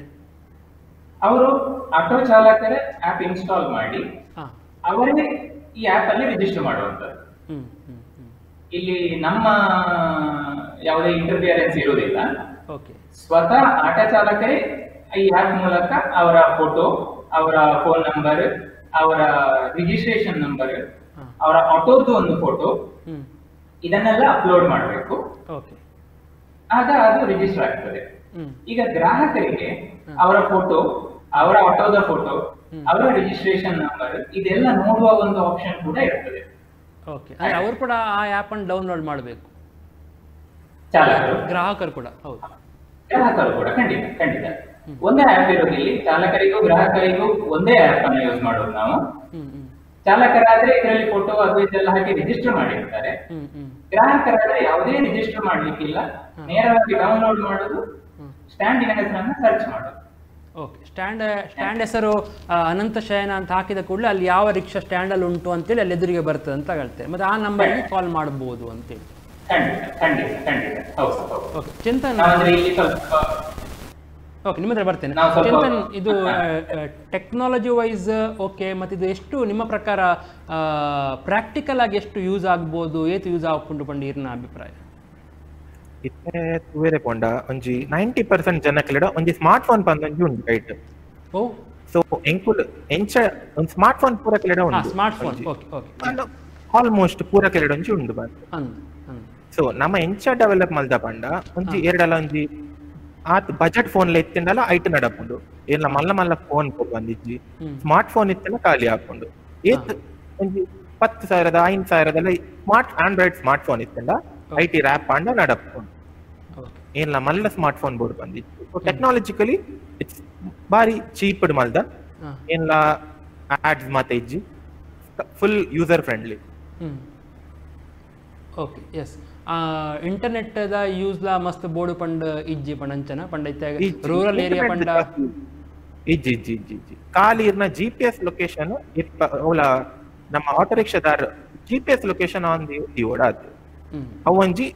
S5: ಅವರು ಆಟೋ ಚಾಲಕರ ಆಪ್ ಇನ್ಸ್ಟಾಲ್ ಮಾಡಿ
S4: ಹಾಂ
S5: ಅವರೇ ಈ ಆಪ್ ಅಲ್ಲಿ ರಿಜಿಸ್ಟರ್ ಮಾಡುವಂತದ್ದು
S4: ಹ್ಞೂ ಹ್ಞೂ ಹ್ಞೂ
S5: ಇಲ್ಲಿ ನಮ್ಮ ಯಾವುದೇ ಇಂಟರ್ಫಿಯರೆನ್ಸ್ ಇರುವುದಿಲ್ಲ
S4: ಓಕೆ
S5: ಸ್ವತಃ ಆಟೋ ಚಾಲಕರೇ ಈ ಆಪ್ ಮೂಲಕ ಅವರ ಫೋಟೋ ಅವರ ಫೋನ್ ನಂಬರ್ ಅವರ ರಿಜಿಸ್ಟ್ರೇಷನ್ ನಂಬರ್ ಅವರ ಆಟೋದ್ದು ಒಂದು ಫೋಟೋ
S4: ಹ್ಞೂ
S5: ಇದನ್ನೆಲ್ಲ ಅಪ್ಲೋಡ್ ಮಾಡಬೇಕು
S4: ಓಕೆ
S5: ಆಗ ಅದು ರಿಜಿಸ್ಟರ್ ಆಗ್ತದೆ
S4: ಹ್ಞೂ
S5: ಈಗ ಗ್ರಾಹಕರಿಗೆ ಅವರ ಫೋಟೋ ಅವರ ಆಟೋದ ಫೋಟೋ ಅವರ ರಿಜಿಸ್ಟ್ರೇಷನ್ ನಂಬರ್ ಇದೆಲ್ಲ ನೋಡುವ ಒಂದು ಆಪ್ಷನ್ ಕೂಡ ಇರ್ತದೆ
S4: ಓಕೆ ಅಂದರೆ ಅವರು ಕೂಡ ಆ ಆ್ಯಪನ್ನು ಡೌನ್ಲೋಡ್ ಮಾಡಬೇಕು
S5: ಚಾಲಕರು
S4: ಗ್ರಾಹಕರು ಕೂಡ ಹೌದು
S5: ಗ್ರಾಹಕರು ಕೂಡ ಖಂಡಿತ ಖಂಡಿತ ಒಂದೇ ಆಪ್ ಇರೋದಿಲ್ಲಿ ಚಾಲಕರಿಗೂ ಗ್ರಾಹಕರಿಗೂ ಒಂದೇ ಆಪ್ ಅನ್ನು ಯೂಸ್ ಮಾಡೋದು ನಾವು
S4: ಹ್ಞೂ ಹ್ಞೂ
S5: ಚಾಲಕರಾದ್ರೆ ಇದರಲ್ಲಿ ಫೋಟೋ ಅದು ಇದೆಲ್ಲ ಹಾಕಿ ರಿಜಿಸ್ಟರ್ ಮಾಡಿರ್ತಾರೆ
S4: ಹ್ಞೂ ಹ್ಞೂ
S5: ಗ್ರಾಹಕರಾದ್ರೆ ಯಾವುದೇ ರಿಜಿಸ್ಟರ್ ಮಾಡ್ಲಿಕ್ಕಿಲ್ಲ ನೇರವಾಗಿ ಡೌನ್ಲೋಡ್ ಮಾಡೋದು ಸ್ಟ್ಯಾಂಡಿನ ಹೆಸರನ್ನ ಸರ್ಚ್ ಮಾಡೋದು
S4: ಓಕೆ ಸ್ಟ್ಯಾಂಡ್ ಸ್ಟ್ಯಾಂಡ್ ಹೆಸರು ಆ, ಅನಂತ ಶಯನ ಅಂತ ಹಾಕಿದ ಕೂಡಲೇ ಅಲ್ಲಿ ಯಾವ ರಿಕ್ಷಾ ಸ್ಟ್ಯಾಂಡಲ್ಲಿ ಉಂಟು ಅಂತೇಳಿ ಅಲ್ಲಿ ಎದುರಿಗೆ ಬರ್ತದೆ ಅಂತ ಹೇಳ್ತೇವೆ ಮತ್ತು ಆ ನಂಬರ್ಗೆ ಕಾಲ್ ಮಾಡ್ಬೋದು ಅಂತೇಳಿ
S5: ಖಂಡಿತ ಖಂಡಿತ ಖಂಡಿತ ಹೌದು ಹೌದು
S4: ಓಕೆ ಚಿಂತನ್
S5: ನಾವಂದ್ರೆ ಇಲ್ಲಿ ಸ್ವಲ್ಪ
S4: ಓಕೆ ನಿಮ್ಮ ಹತ್ರ ಬರ್ತೇನೆ
S5: ನಾವು ಸ್ವಲ್ಪ-
S4: ಚಿಂತನ್ ಇದು ಟೆಕ್ನಾಲಜಿ ವೈಸ್ ಓಕೆ ಮತ್ತು ಇದು ಎಷ್ಟು ನಿಮ್ಮ ಪ್ರಕಾರ ಪ್ರಾಕ್ಟಿಕಲ್ ಆಗಿ ಎಷ್ಟು ಯೂಸ್ ಆಗ್ಬೋದು ಏತು ಯೂಸ್ ಆಪುಂಡು ಪಂಡು ಇರ್ನ ಅಭಿಪ್ರಾಯ
S6: ಇತ್ತೆ ತೂವೆರೆ ಪೋಂಡ ಒಂಜಿ ನೈಂಟಿ ಪರ್ಸೆಂಟ್ ಜನಕ್ಲೆಡ ಒಂಜಿ ಸ್ಮಾರ್ಟ್ ಫೋನ್ ಪಂದೊಂಜಿ ಉಂಡು ರೈಟ್
S4: ಓ
S6: ಸೊ ಎಂಕುಲ್ ಎಂಚ ಒಂದು ಸ್ಮಾರ್ಟ್ ಫೋನ್ ಪೂರ ಕೆಲೆಡ
S4: ಹಾಂ
S6: ಉಂಡು
S4: smartphone okay okay
S6: almost ಪೂರ ಕೆಲೆಡ ಒಂಜಿ ಉಂಡು ಬಂದು
S4: ಅಂದ್ ಅಂದ್
S6: ಸೊ ನಮ್ಮ ಎಂಚ ಡೆವಲಪ್ ಮಲ್ದ ಪಂಡ ಒಂಜಿ ಎರಡಲ ಒಂಜಿ ಆತ್ ಬಜೆಟ್ ಫೋನ್ ಎತ್ತಿಂಡಲ ಐಟ್ ನಡಪುಂಡು ಏನ ಮಲ್ಲ ಮಲ್ಲ ಫೋನ್ ಬಂದಿಜ್ಜಿ ಸ್ಮಾರ್ಟ್ ಫೋನ್ ಇತ್ತಲ್ಲ ಖಾಲಿ ಹಾಕೊಂಡು ಏತ್ ಒಂಜಿ ಪತ್ತು ಸಾವಿರದ ಐದು ಸಾವಿರದಲ್ಲ ಸ್ಮಾರ್ಟ್ ಆಂಡ್ರಾಯ್ಡ್ ಸ್ಮಾರ್ಟ್ ಫೋನ್ ಇತ್ತಂಡ ಐ ಟಿ ರ್ಯಾಪ್ ಪಾಂಡ ನಡಪುಂಡು
S4: ಓಕೆ
S6: ಏನಿಲ್ಲ ಮಲ್ಲ ಸ್ಮಾರ್ಟ್ ಫೋನ್ ಬೋರ್ಡ್ ಬಂದಿತ್ತು ಸೊ ಟೆಕ್ನಾಲಜಿಕಲಿ ಇಟ್ಸ್ ಬಾರಿ ಚೀಪ್ಡ್ ಮಲ್ದ
S4: ಹಾ.
S6: ಏನಿಲ್ಲ ಆಡ್ಸ್ ಮಾತ ಇಜ್ಜಿ full user friendly
S4: hmm okay yes internet ದ ಯೂಸ್ಲ ಮಸ್ತ್ ಬೋಡು ಪಂಡ್ ಇಜ್ಜಿ ಪಂಡ್ ಅಂಚನ ಪಂಡ ಇತ್ತ ರೂರಲ್ ಏರಿಯಾ ಪಂಡ
S6: ಇಜ್ಜಿ ಇಜ್ಜಿ ಇಜ್ಜಿ ಇಜ್ಜಿ ಖಾಲಿ ಇರ್ನ ಜಿ ಪಿ ಎಸ್ ಲೊಕೇಶನ್ ಇಪ್ಪ ಅವಳ ನಮ್ಮ ಆಟೋ ರಿಕ್ಷಾದಾರ G P S location on ದಿ ದಿ ಓಡಾದ್
S4: ಹ್ಮ್
S6: ಅವೊಂಜಿ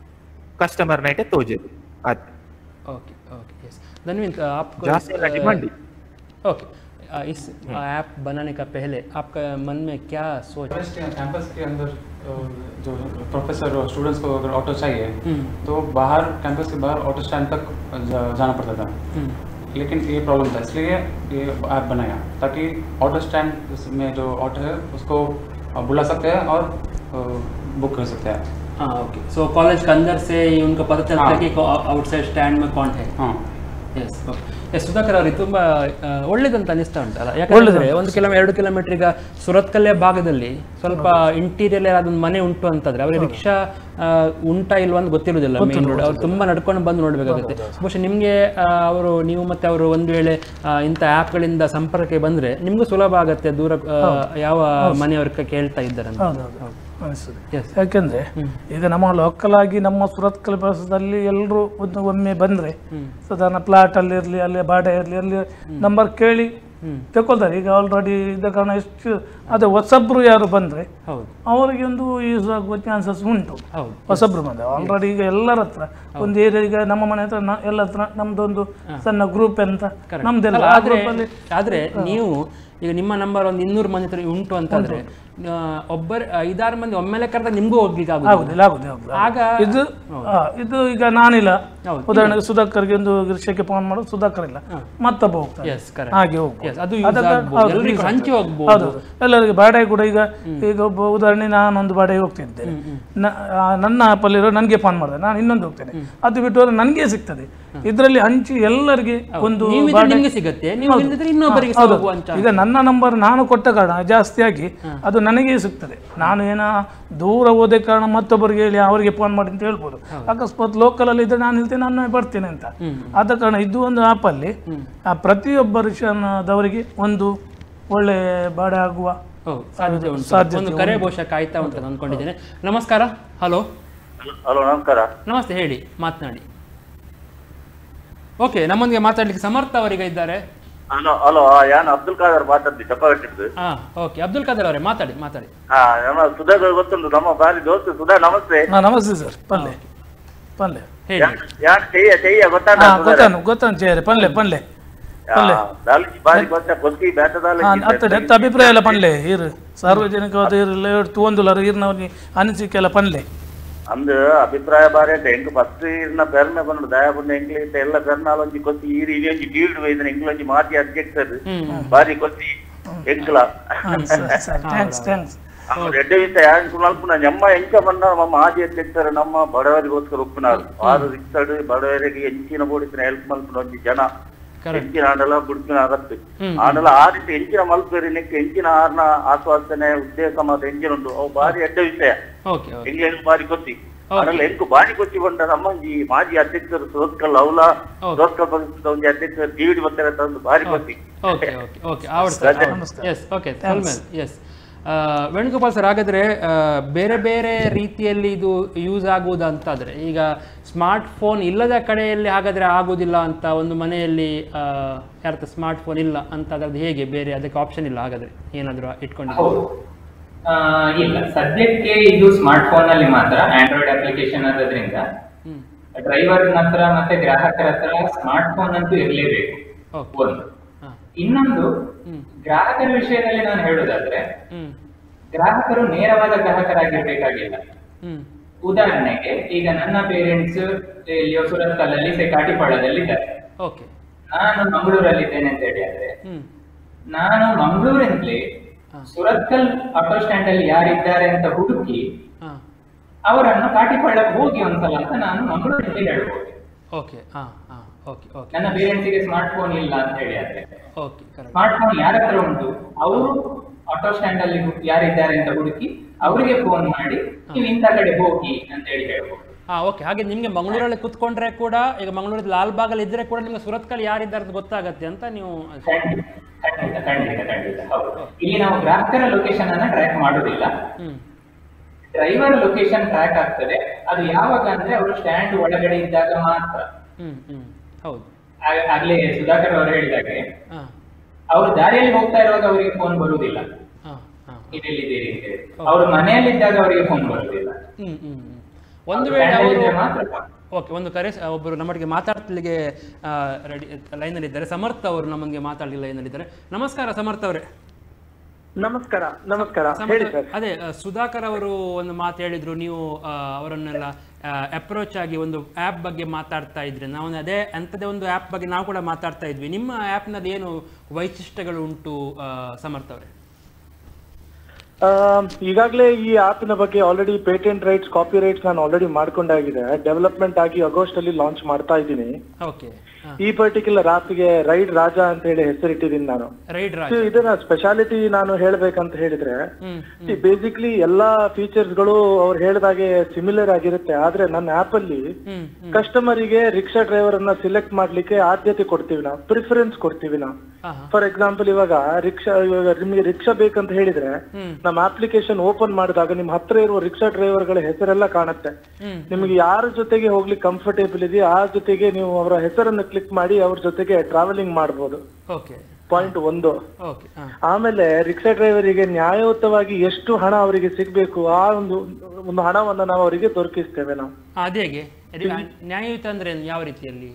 S6: ಕಸ್ಟಮರ್ ನೈಟೆ ತೋಜೆದು ಅದ್
S4: ओके ओके यस धनविंद आपको
S6: जास्त
S4: इस,
S6: वाला demand ही।
S4: ओके अ, इस ऐप बनाने का पहले आपका मन में क्या सोच
S7: फॉरेस्ट के कैंपस के अंदर अ, जो प्रोफेसर और स्टूडेंट्स को अगर ऑटो चाहिए
S4: हम्म।
S7: तो बाहर कैंपस के बाहर ऑटो स्टैंड तक जा- जाना पड़ता था
S4: हम्म,
S7: लेकिन ये प्रॉब्लम था इसलिए ये ऐप बनाया ताकि ऑटो स्टैंड में जो ऑटो है उसको अ, बुला सकते हैं और बुक कर सकते हैं
S4: हाँ ओके सो कॉलेज के अंदर से ही उनको पता चलता है
S7: हाँ।
S4: कि आउटसाइड ಸ್ಟ್ಯಾಂಡ್ में कौन है
S7: हाँ
S4: ಎಸ್ ಎಸ್ ಸುಧಾಕರ್ ಅವ್ರಿಗೆ ತುಂಬ ಆ, ಒಳ್ಳೇದಂತ ಅನಿಸ್ತಾ ಉಂಟಲ್ಲ ಯಾಕಂದ್ರೆ ಒಂದು ಕಿಲೋಮೀಟರ್ ಎರಡು ಕಿಲೋಮೀಟರ್ ಈಗ ಸುರತ್ಕಲ್ಲೆ ಭಾಗದಲ್ಲಿ ಸ್ವಲ್ಪ ಇಂಟೀರಿಯರ್ ಅದೊಂದು ಮನೆ ಉಂಟು ಅಂತಂದ್ರೆ ಅವ್ರಿಗೆ ರಿಕ್ಷಾ ಆ, ಉಂಟಾ ಇಲ್ವಾ ಅಂತ ಗೊತ್ತಿರುವುದಿಲ್ಲ ಮೇನ್ ರೋಡ್ ಅವ್ರು ತುಂಬಾ ನಡ್ಕೊಂಡು ಬಂದು ನೋಡ್ಬೇಕಾಗುತ್ತೆ ಬಹುಶಃ ನಿಮಗೆ ಅವರು ನೀವು ಮತ್ತೆ ಅವರು ಒಂದು ವೇಳೆ ಆ, ಇಂಥ ಆ್ಯಪ್ಗಳಿಂದ ಸಂಪರ್ಕಕ್ಕೆ ಬಂದ್ರೆ ನಿಮಗೂ ಸುಲಭ ಆಗುತ್ತೆ ದೂರ ಆ, ಯಾವ ಮನೆಯವ್ರ ಕೇಳ್ತಾ ಇದ್ದಾರೆ ಅಂತ
S3: ಹೌದೌದು ಅನಿಸ್ತದೆ
S4: Yes.
S3: ಯಾಕೆಂದ್ರೆ ಈಗ ನಮ್ಮ ಲೋಕಲ್ ಆಗಿ ನಮ್ಮ ಸುರತ್ ಕಲ್ಪಸದಲ್ಲಿ ಎಲ್ಲರೂ ಒಂದು ಒಮ್ಮೆ ಬಂದ್ರೆ ಸಾಧಾರಣ ಪ್ಲಾಟ್ ಅಲ್ಲಿ ಇರ್ಲಿ ಅಲ್ಲಿ ಬಾಡ ಇರ್ಲಿ ಅಲ್ಲಿ ನಂಬರ್ ಕೇಳಿ ತಗೊಳ್ತಾರೆ ಈಗ ಆಲ್ರೆಡಿ ಇದ ಕಾರಣ ಎಷ್ಟು ಅದೇ ಹೊಸಬ್ರು ಯಾರು ಬಂದ್ರೆ
S4: ಹೌದು
S3: ಅವರಿಗೆ ಒಂದು ಯೂಸ್ ಆಗುವ ಚಾನ್ಸಸ್ ಉಂಟು
S4: ಹೌದು
S3: ಹೊಸಬ್ರು ಬಂದ ಆಲ್ರೆಡಿ ಈಗ ಎಲ್ಲರ ಹತ್ರ ಒಂದು ಏರಿಯಾ ಈಗ ನಮ್ಮ ಮನೆ ಹತ್ರ ನ- ಎಲ್ಲ ಹತ್ರ ನಮ್ದೊಂದು ಸಣ್ಣ ಗ್ರೂಪ್ ಅಂತ ನಮ್ದೆಲ್ಲ
S4: ಅಲ್ಲ,
S3: ಆ
S4: ಆದ್ರೆ
S3: group ಅಲ್ಲಿ
S4: ಆದ್ರೆ ನೀವು ಈಗ ನಿಮ್ಮ ನಂಬರ್ ಒಂದು ಇನ್ನೂರು ಮಂದಿ ಹತ್ರ ಉಂಟು ಅಂತಂದ್ರೆ ಆ, ಒಬ್ಬರ ಐದಾರು ಮಂದಿ ಒಮ್ಮೆಲೆ ಕರೆದ ನಿಮ್ಗೂ ಹೋಗ್ಲಿಕ್ಕೆ ಆಗುದಿಲ್ಲ
S3: ಆಗುದಿಲ್ಲ ಆಗುದಿಲ್ಲ ಆಗುದಿಲ್ಲ
S4: ಆಗ
S3: ಇದು ಆ, ಇದು ಈಗ ನಾನಿಲ್ಲ
S4: ಹೌದು.
S3: ಉದಾಹರಣೆಗೆ ಸುಧಾಕರ್ಗೆ ಒಂದು ವಿಷಯಕ್ಕೆ ಫೋನ್ ಮಾಡೋದು ಸುಧಾಕರ್ ಇಲ್ಲ ಮತ್ತೊಬ್ಬ ಹೋಗ್ತಾನೆ
S4: ಎಸ್ ಕರೆಕ್ಟ್
S3: ಹಾಗೆ ಹೋಗ್ಬೋದು
S4: ಎಸ್ ಅದು ಯೂಸ್
S3: ಅದಕ್ಕೆ-
S4: ಆಗ್ಬೋದು
S3: ಹೌದು,
S4: ಎಲ್ರಿಗೂ
S3: use
S4: ಹಂಚಿ
S3: ಆಗ್ತದೆ.
S4: ಹೋಗ್ಬೋದು
S3: ಹೌದು ಎಲ್ಲರಿಗೆ ಬಾಡಿಗೆ ಕೂಡ ಈಗ ಈಗ ಒಬ್ಬ ಉದಾಹರಣೆ ನಾನೊಂದು ಬಾಡಿಗೆ ಹೋಗ್ತಿದ್ದೆ ನ- ಆ, ನನ್ನ ಆಪಲ್ಲಿರೋ ನನಗೆ ಫೋನ್ ಮಾಡಿದೆ ನಾನು ಇನ್ನೊಂದು ಹೋಗ್ತೇನೆ ಅದು ಬಿಟ್ಟು ಹೋದ್ರೆ ನನಗೆ ಸಿಗ್ತದೆ ಇದರಲ್ಲಿ ಹಂಚಿ ಎಲ್ಲರಿಗೆ ಒಂದು
S4: ನೀವು ಇದ್ರೆ ನಿಮ್ಗೆ ಸಿಗತ್ತೆ ನೀವು ಇಲ್ಲದಿದ್ರೆ ಇನ್ನೊಬ್ಬರಿಗೆ
S3: ಹೌದು.
S4: ಹೋಗುವಂತ
S3: ಈಗ ನನ್ನ ನಂಬರ್ ನಾನು ಕೊಟ್ಟ ಕಾರಣ ಜಾಸ್ತಿಯಾಗಿ ಅದು ನನಗೆ ಸಿಗ್ತದೆ ನಾನು ಏನ ದೂರ ಹೋದ ಕಾರಣ ಮತ್ತೊಬ್ಬರಿಗೆ ಹೇಳಿ ಅವರಿಗೆ ಫೋನ್ ಮಾಡಿ ಅಂತ ಹೇಳ್ಬೋದು ಅಕಸ್ಮಾತ್ ಲೋಕಲ್ ಅಲ್ಲಿ ಇದ್ರೆ ನಾನು ಹೇಳ್ತೇನೆ ನಾನು ಬರ್ತೀನಿ ಅಂತ ಆದ ಕಾರಣ ಇದು ಒಂದು ಆಪ್ ಅಲ್ಲಿ ಆ ಪ್ರತಿಯೊಬ್ಬ ರಿಕ್ಷಾದವರಿಗೆ ಒಂದು ಒಳ್ಳೆ ಬಾಡೆ ಆಗುವ
S4: ಹೌದು ಸಾಧ್ಯತೆ ಉಂಟು
S3: ಸಾಧ್ಯತೆ
S4: ಒಂದು ಕರೆ ಬಹುಶಃ ಕಾಯ್ತಾ ಉಂಟು ಅಂತ ಅಂದ್ಕೊಂಡಿದ್ದೇನೆ ನಮಸ್ಕಾರ ಹಲೋ
S8: ಹಲೋ ನಮಸ್ಕಾರ
S4: ನಮಸ್ತೆ ಹೇಳಿ ಮಾತನಾಡಿ ಓಕೆ ನಮ್ಮೊಂದಿಗೆ ಮಾತಾಡ್ಲಿಕ್ಕೆ ಸಮರ್ಥ ಅವರೀಗ ಇದ್ದಾರೆ
S8: ಹಲೋ ಹಲೋ ಯಾನ್ ಅಬ್ದುಲ್ ಖಾದರ್ ಮಾತಾಡ್ತಿ ಚಪ್ಪಗಟ್ಟಿದ್ದು
S4: ಹಾ ಓಕೆ ಅಬ್ದುಲ್ ಖಾದರ್ ಅವರೇ ಮಾತಾಡಿ ಮಾತಾಡಿ
S8: ಹಾ ನಮ್ಮ ಸುಧಾಕರ್ ಗೊತ್ತುಂಟು ನಮ್ಮ ಬಾರಿ ದೋಸ್ತ ಸುಧಾ ನಮಸ್ತೆ
S3: ಹಾ ನಮಸ್ತೆ ಸರ್ ಪಲ್ಲೆ ಪಲ್ಲೆ
S4: ಹೇಳಿ
S8: ಯಾನ್ ಯಾನ್ ಚೆಯ್ಯ ಚೆಯ್ಯ ಗೊತ್ತಾದ
S3: ಹಾ ಗೊತ್ತಾನು ಗೊತ್ತಾನು ಚೇರೆ ಪಲ್ಲೆ ಪಲ್ಲೆ ಪಲ್ಲೆ
S8: ದಾಲ್ಚಿ ಬಾರಿ ಗೊತ್ತ ಕೊಸ್ಕಿ ಬೇಟದಾಲ
S3: ಹಾ ಅತ್ತ ಎತ್ತ ಅಭಿಪ್ರಾಯ ಎಲ್ಲ ಪನ್ಲೆ ಇರು ಸಾರ್ವಜನಿಕವಾದ ಇರಲ್ಲ ತೂಂದುಲರು ಇರ್ನವ್ನಿ ಅನಿಸಿಕೆ ಎಲ್ಲ ಪನ್ಲೆ
S8: ಅಂದ್ ಅಭಿಪ್ರಾಯ ಬಾರಿ ಅಂತ ಎಂಕ್ ಫಸ್ಟ್ ಇರ್ನ ಪೆರ್ನೆ ಬಂದು ದಯ ಬಂದು ಎಂಕ್ಲೆ ಇತ್ತ ಎಲ್ಲ ಪೆರ್ನಾಲ್ ಒಂಜಿ ಕೊಸ್ತಿ ಈರಿ ಇಲ್ಲಿ ಒಂಜಿ ಡೀಲ್ಡ್ ವೈದ್ನ ಎಂಕ್ಲ ಒಂಜಿ ಮಾತಿ ಅಧ್ಯಕ್ಷರು ಬಾರಿ ಕೊಸ್ತಿ ಎಂಕ್ಲ
S3: ಥ್ಯಾಂಕ್ಸ್ ಥ್ಯಾಂಕ್ಸ್
S8: ರೆಡ್ಡೆ ವಿತ್ತ ಯಾನ್ ಕುಣಲ್ಪುನ ನಮ್ಮ ಎಂಕ ಬಂದ ನಮ್ಮ ಮಾಜಿ ಅಧ್ಯಕ್ಷರು ನಮ್ಮ ಬಡವರಿಗೋಸ್ಕರ ಉಪ್ಪುನಾರು ಆರು ರಿಕ್ಸಡ್ ಬಡವರಿಗೆ ಎಂಚಿನ ಬೋಡಿಸಿನ ಹೆಲ್ಪ್ ಮಲ್ಪುನ ಒಂಜಿ ಜನ ಎಂಚಿನ ಆಡಲ ಬುಡ್ಪಿನ ಅಗತ್ಯ ಆಡಲ ಆ ರೀತಿ ಎಂಚಿನ ಮಲ್ಪೇರಿ ನೆಕ್ ಎಂಚಿನ ಆರ್ನ ಆಶ್ವಾಸನೆ ಉದ್ದೇಶ ಮಾತ್ರ ಎಂಚಿನ ಉಂಟು ಅವು ಬಾರಿ ಎಡ್ಡ ವಿಷಯ
S4: ಓಕೆ ಓಕೆ
S8: ಎಂಗ್ಲೆಂಡ್ ಬಾರಿ ಕೊತ್ತಿ ಆಡಲ ಎಂಕು ಬಾರಿ ಕೊತ್ತಿ ಬಂದ ನಮ್ಮ ಈ ಮಾಜಿ ಅಧ್ಯಕ್ಷರು ಸುರತ್ಕಲ್ ಅವಲ ಸುರತ್ಕಲ್ ಪಕ್ಷದ ಒಂದು ಅಧ್ಯಕ್ಷರು ಡಿವಿಡಿ ಬರ್ತಾರೆ ಅಂತ ಒಂದು ಬಾರಿ ಕೊತ್ತಿ
S4: ಓಕೆ ಓಕೆ ಓಕೆ ಆವಡ್ತಾರೆ ಎಸ್ ಓಕೆ ಸಲ್ಮೇಲ್ ಎಸ್ ವೇಣುಗೋಪಾಲ್ ಸರ್ ಹಾಗಾದ್ರೆ ಆ, ಬೇರೆ ಬೇರೆ ರೀತಿಯಲ್ಲಿ ಇದು ಯೂಸ್ ಆಗುವುದಂತಾದ್ರೆ ಈಗ ಸ್ಮಾರ್ಟ್ ಫೋನ್ ಇಲ್ಲದ ಕಡೆಯಲ್ಲಿ ಹಾಗಾದ್ರೆ ಆಗುವುದಿಲ್ಲ ಅಂತ ಒಂದು ಮನೆಯಲ್ಲಿ ಯಾರತ್ರ ಸ್ಮಾರ್ಟ್ ಫೋನ್ ಇಲ್ಲ ಅಂತ ಅದ್ರದ್ದು ಹೇಗೆ ಬೇರೆ ಅದಕ್ಕೆ ಆಪ್ಷನ್ ಇಲ್ಲ ಹಾಗಾದ್ರೆ ಏನಾದರೂ ಇಟ್ಕೊಂಡಿದ್ದೀವಿ
S5: ಹೌದು ಆ, ಇಲ್ಲ ಸದ್ಯಕ್ಕೆ ಇದು ಸ್ಮಾರ್ಟ್ ಫೋನ್ ಅಲ್ಲಿ ಮಾತ್ರ ಆಂಡ್ರಾಯ್ಡ್ ಅಪ್ಲಿಕೇಶನ್ ಆದ್ರಿಂದ ಡ್ರೈವರ್ ಹತ್ರ ಮತ್ತೆ ಗ್ರಾಹಕರ ಹತ್ರ ಸ್ಮಾರ್ಟ್ ಫೋನ್ ಅಂತೂ ಇರಲೇಬೇಕು
S4: ಓಕೆ
S5: ಒಂದು
S4: ಹಾಂ
S5: ಇನ್ನೊಂದು ಗ್ರಾಹಕರ ವಿಷಯದಲ್ಲಿ ನಾನು ಹೇಳುದಾದ್ರೆ
S4: ಹ್ಞೂ
S5: ಗ್ರಾಹಕರು ನೇರವಾದ ಗ್ರಾಹಕರಾಗಿರ್ಬೇಕಾಗಿಲ್ಲ
S4: ಹ್ಞೂ
S5: ಉದಾಹರಣೆಗೆ ಈಗ ನನ್ನ ಪೇರೆಂಟ್ಸ್ ಎಲ್ಲಿಯೋ ಸುರತ್ಕಲ್ಲಲ್ಲಿ ಸೆಕಾಟಿಪಾಳದಲ್ಲಿ ಇದ್ದಾರೆ
S4: ಓಕೆ
S5: ನಾನು ಮಂಗಳೂರಲ್ಲಿದ್ದೇನೆ ಅಂತ ಹೇಳಿ ಆದ್ರೆ
S4: ಹ್ಞೂ
S5: ನಾನು ಮಂಗಳೂರಿಂದಲೇ ಸುರತ್ಕಲ್ ಆಟೋ ಸ್ಟ್ಯಾಂಡ್ ಅಲ್ಲಿ ಯಾರಿದ್ದಾರೆ ಅಂತ ಹುಡುಕಿ
S4: ಹಾಂ
S5: ಅವರನ್ನು ಕಾಟಿಪಳ್ಳಕ್ಕೆ ಹೋಗಿ ಒಂದ್ಸಲ ಅಂತ ನಾನು ಮಂಗಳೂರಲ್ಲಿ ಹೇಳ್ಬೋದು
S4: ಓಕೆ ಹಾಂ ಹಾಂ ಓಕೆ ಓಕೆ
S5: ನನ್ನ ಪೇರೆಂಟ್ಸಿಗೆ ಸ್ಮಾರ್ಟ್ ಫೋನ್ ಇಲ್ಲ ಅಂತ ಹೇಳಿ ಆದ್ರೆ
S4: ಓಕೆ ಕರೆಕ್ಟ್
S5: ಸ್ಮಾರ್ಟ್ ಫೋನ್ ಯಾರ ಹತ್ರ ಉಂಟು ಅವರು ಆಟೋ ಸ್ಟ್ಯಾಂಡ್ ಅಲ್ಲಿ ಹು- ಯಾರಿದ್ದಾರೆ ಅಂತ ಹುಡುಕಿ ಅವರಿಗೆ ಫೋನ್ ಮಾಡಿ ನೀವು ಇಂಥ ಕಡೆ ಹೋಗಿ ಅಂತ ಹೇಳಿ ಹೇಳ್ಬೋದು
S4: ಹಾ ಓಕೆ ಹಾಗೆ ನಿಮಗೆ ಮಂಗಳೂರಲ್ಲಿ ಕುತ್ಕೊಂಡ್ರೆ ಕೂಡ ಈಗ ಮಂಗಳೂರಲ್ಲಿ ಲಾಲ್ಬಾಗಲ್ಲಿ ಇದ್ರೆ ಕೂಡ ನಿಮ್ಗೆ ಸುರತ್ಕಲ್ ಯಾರಿದ್ದಾರೆ ಅಂತ ಗೊತ್ತಾಗತ್ತೆ ಅಂತ ನೀವು
S5: ಖಂಡಿತ ಖಂಡಿತ ಖಂಡಿತ ಖಂಡಿತ ಹೌದು ಇಲ್ಲಿ ನಾವು ಗ್ರಾಹಕರ ಲೊಕೇಶನ್ ಅನ್ನ ಟ್ರ್ಯಾಕ್ ಮಾಡೋದಿಲ್ಲ
S4: ಹ್ಮ್
S5: ಡ್ರೈವರ್ ಲೊಕೇಶನ್ ಟ್ರ್ಯಾಕ್ ಆಗ್ತದೆ ಅದು ಯಾವಾಗ ಅಂದ್ರೆ ಅವರು ಸ್ಟ್ಯಾಂಡ್ ಒಳಗಡೆ ಇದ್ದಾಗ ಮಾತ್ರ
S4: ಹ್ಮ್ ಹ್ಮ್ ಹೌದು
S5: ಆ- ಆಗ್ಲೇ ಸುಧಾಕರ್ ಅವರು ಹೇಳಿದಾಗೆ
S4: ಹಾ
S5: ಅವರು ದಾರಿಯಲ್ಲಿ ಹೋಗ್ತಾ ಇರುವಾಗ ಅವರಿಗೆ ಫೋನ್ ಬರುವುದಿಲ್ಲ
S4: ಹಾ ಹಾ
S5: ನೀವೆಲ್ಲಿದ್ದೀರಿ ಅಂತ ಹೇಳಿ ಅವರು ಮನೆಯಲ್ಲಿದ್ದಾಗ ಅವರಿಗೆ ಫೋನ್ ಬರುವುದಿಲ್ಲ
S4: ಹ್ಮ್ ಹ್ಮ್ ಹ್ಮ್. ಒಂದು ವೇಳೆ
S5: stand ಅಲ್ಲಿ
S4: ಅವರು
S5: ಇದ್ರೆ ಮಾತ್ರ
S4: ಓಕೆ ಒಂದು ಕರೆ ಸ- ಒಬ್ಬರು ನಮ್ಮೊಟ್ಟಿಗೆ ಮಾತಾಡ್ತಿಲ್ಲಿಗೆ ರೆಡಿ ಲೈನಲ್ಲಿದ್ದಾರೆ ಸಮರ್ಥ ಅವರು ನಮಗೆ ಮಾತಾಡಲಿ ಲೈನಲ್ಲಿದ್ದಾರೆ ನಮಸ್ಕಾರ ಸಮರ್ಥ ಅವರೇ
S9: ನಮಸ್ಕಾರ ನಮಸ್ಕಾರ
S4: ಸಮರ್ಥ-
S9: ಹೇಳಿ ಸರ್
S4: ಅದೇ ಆ, ಸುಧಾಕರ್ ಅವರು ಒಂದು ಮಾತು ಹೇಳಿದ್ರು ನೀವು ಆ, ಅವರನ್ನೆಲ್ಲ ಅಪ್ರೋಚ್ ಆಗಿ ಒಂದು ಆ್ಯಪ್ ಬಗ್ಗೆ ಮಾತಾಡ್ತಾ ಇದ್ರಿ ನಾವು ಅದೇ ಅಂಥದ್ದೇ ಒಂದು ಆ್ಯಪ್ ಬಗ್ಗೆ ನಾವು ಕೂಡ ಮಾತಾಡ್ತಾ ಇದ್ವಿ ನಿಮ್ಮ ಆ್ಯಪ್ನಲ್ಲಿ ಏನು ವೈಶಿಷ್ಟ್ಯಗಳು ಉಂಟು ಆ, ಸಮರ್ಥ ಅವರೇ
S9: ಈಗಾಗಲೇ ಈ ಆಪಿನ ಬಗ್ಗೆ already patent rights copyrights ನಾನು ಆಲ್ರೆಡಿ ಮಾಡ್ಕೊಂಡಾಗಿದೆ ಡೆವಲಪ್ಮೆಂಟ್ ಆಗಿ ಆಗಸ್ಟ್ ಅಲ್ಲಿ ಲಾಂಚ್ ಮಾಡ್ತಾ ಇದ್ದೀನಿ
S4: ಓಕೆ
S9: ಈ ಪರ್ಟಿಕ್ಯುಲರ್ ಆಪ್ಗೆ ರೈಡ್ ರಾಜ ಅಂತ ಹೇಳಿ ಹೆಸರಿಟ್ಟಿದ್ದೀನಿ ನಾನು
S4: ರೈಡ್ ರಾಜ್
S9: So, ಇದರ ಸ್ಪೆಷಾಲಿಟಿ ನಾನು ಹೇಳ್ಬೇಕಂತ ಹೇಳಿದ್ರೆ
S4: ಹ್ಮ್
S9: ಬೇಸಿಕ್ಲಿ ಎಲ್ಲಾ ಫೀಚರ್ಸ್ ಗಳು ಅವ್ರು ಹೇಳಿದಾಗೆ ಸಿಮಿಲರ್ ಆಗಿರುತ್ತೆ ಆದ್ರೆ ನನ್ನ ಆಪ್ ಅಲ್ಲಿ
S4: ಹ್ಮ್
S9: ಕಸ್ಟಮರಿಗೆ ರಿಕ್ಷಾ ಡ್ರೈವರ್ ಅನ್ನ ಸಿಲೆಕ್ಟ್ ಮಾಡ್ಲಿಕ್ಕೆ ಆದ್ಯತೆ ಕೊಡ್ತೀವಿ ನಾವು ಪ್ರಿಫರೆನ್ಸ್ ಕೊಡ್ತೀವಿ ನಾವು
S4: ಹಾ ಹಾ
S9: ಫಾರ್ ಎಕ್ಸಾಂಪಲ್ ಇವಾಗ ರಿಕ್ಷಾ ಇವಾಗ ನಿಮ್ಗೆ ರಿಕ್ಷಾ ಬೇಕಂತ ಹೇಳಿದ್ರೆ
S4: ಹ್ಮ್
S9: ನಮ್ಮ ಅಪ್ಲಿಕೇಶನ್ ಓಪನ್ ಮಾಡಿದಾಗ ನಿಮ್ ಹತ್ರ ಇರುವ ರಿಕ್ಷಾ ಡ್ರೈವರ್ ಗಳ ಹೆಸರೆಲ್ಲ ಕಾಣುತ್ತೆ
S4: ಹ್ಮ್
S9: ನಿಮ್ಗೆ ಯಾರ ಜೊತೆಗೆ ಹೋಗ್ಲಿಕ್ಕೆ ಕಂಫರ್ಟೇಬಲ್ ಇದೆಯೋ ಆ ಜೊತೆಗೆ ನೀವು ಅವರ ಹೆಸರನ್ನು ಕ್ಲಿಕ್ ಮಾಡಿ ಅವ್ರ ಜೊತೆಗೆ ಟ್ರಾವೆಲಿಂಗ್ ಮಾಡ್ಬೋದು
S4: ಓಕೆ
S9: ಪಾಯಿಂಟ್ ಒಂದು
S4: ಓಕೆ ಹಾಂ
S9: ಆಮೇಲೆ ರಿಕ್ಷಾ ಡ್ರೈವರಿಗೆ ನ್ಯಾಯಯುತವಾಗಿ ಎಷ್ಟು ಹಣ ಅವರಿಗೆ ಸಿಗ್ಬೇಕು ಆ ಒಂದು ಒಂದು ಹಣವನ್ನ ನಾವು ಅವರಿಗೆ ದೊರಕಿಸ್ತೇವೆ ನಾವು
S4: ಅದು ಹೇಗೆ ಅದು ನ್ಯಾಯಯುತ ಅಂದ್ರೆ ಏನು? ಯಾವ ರೀತಿಯಲ್ಲಿ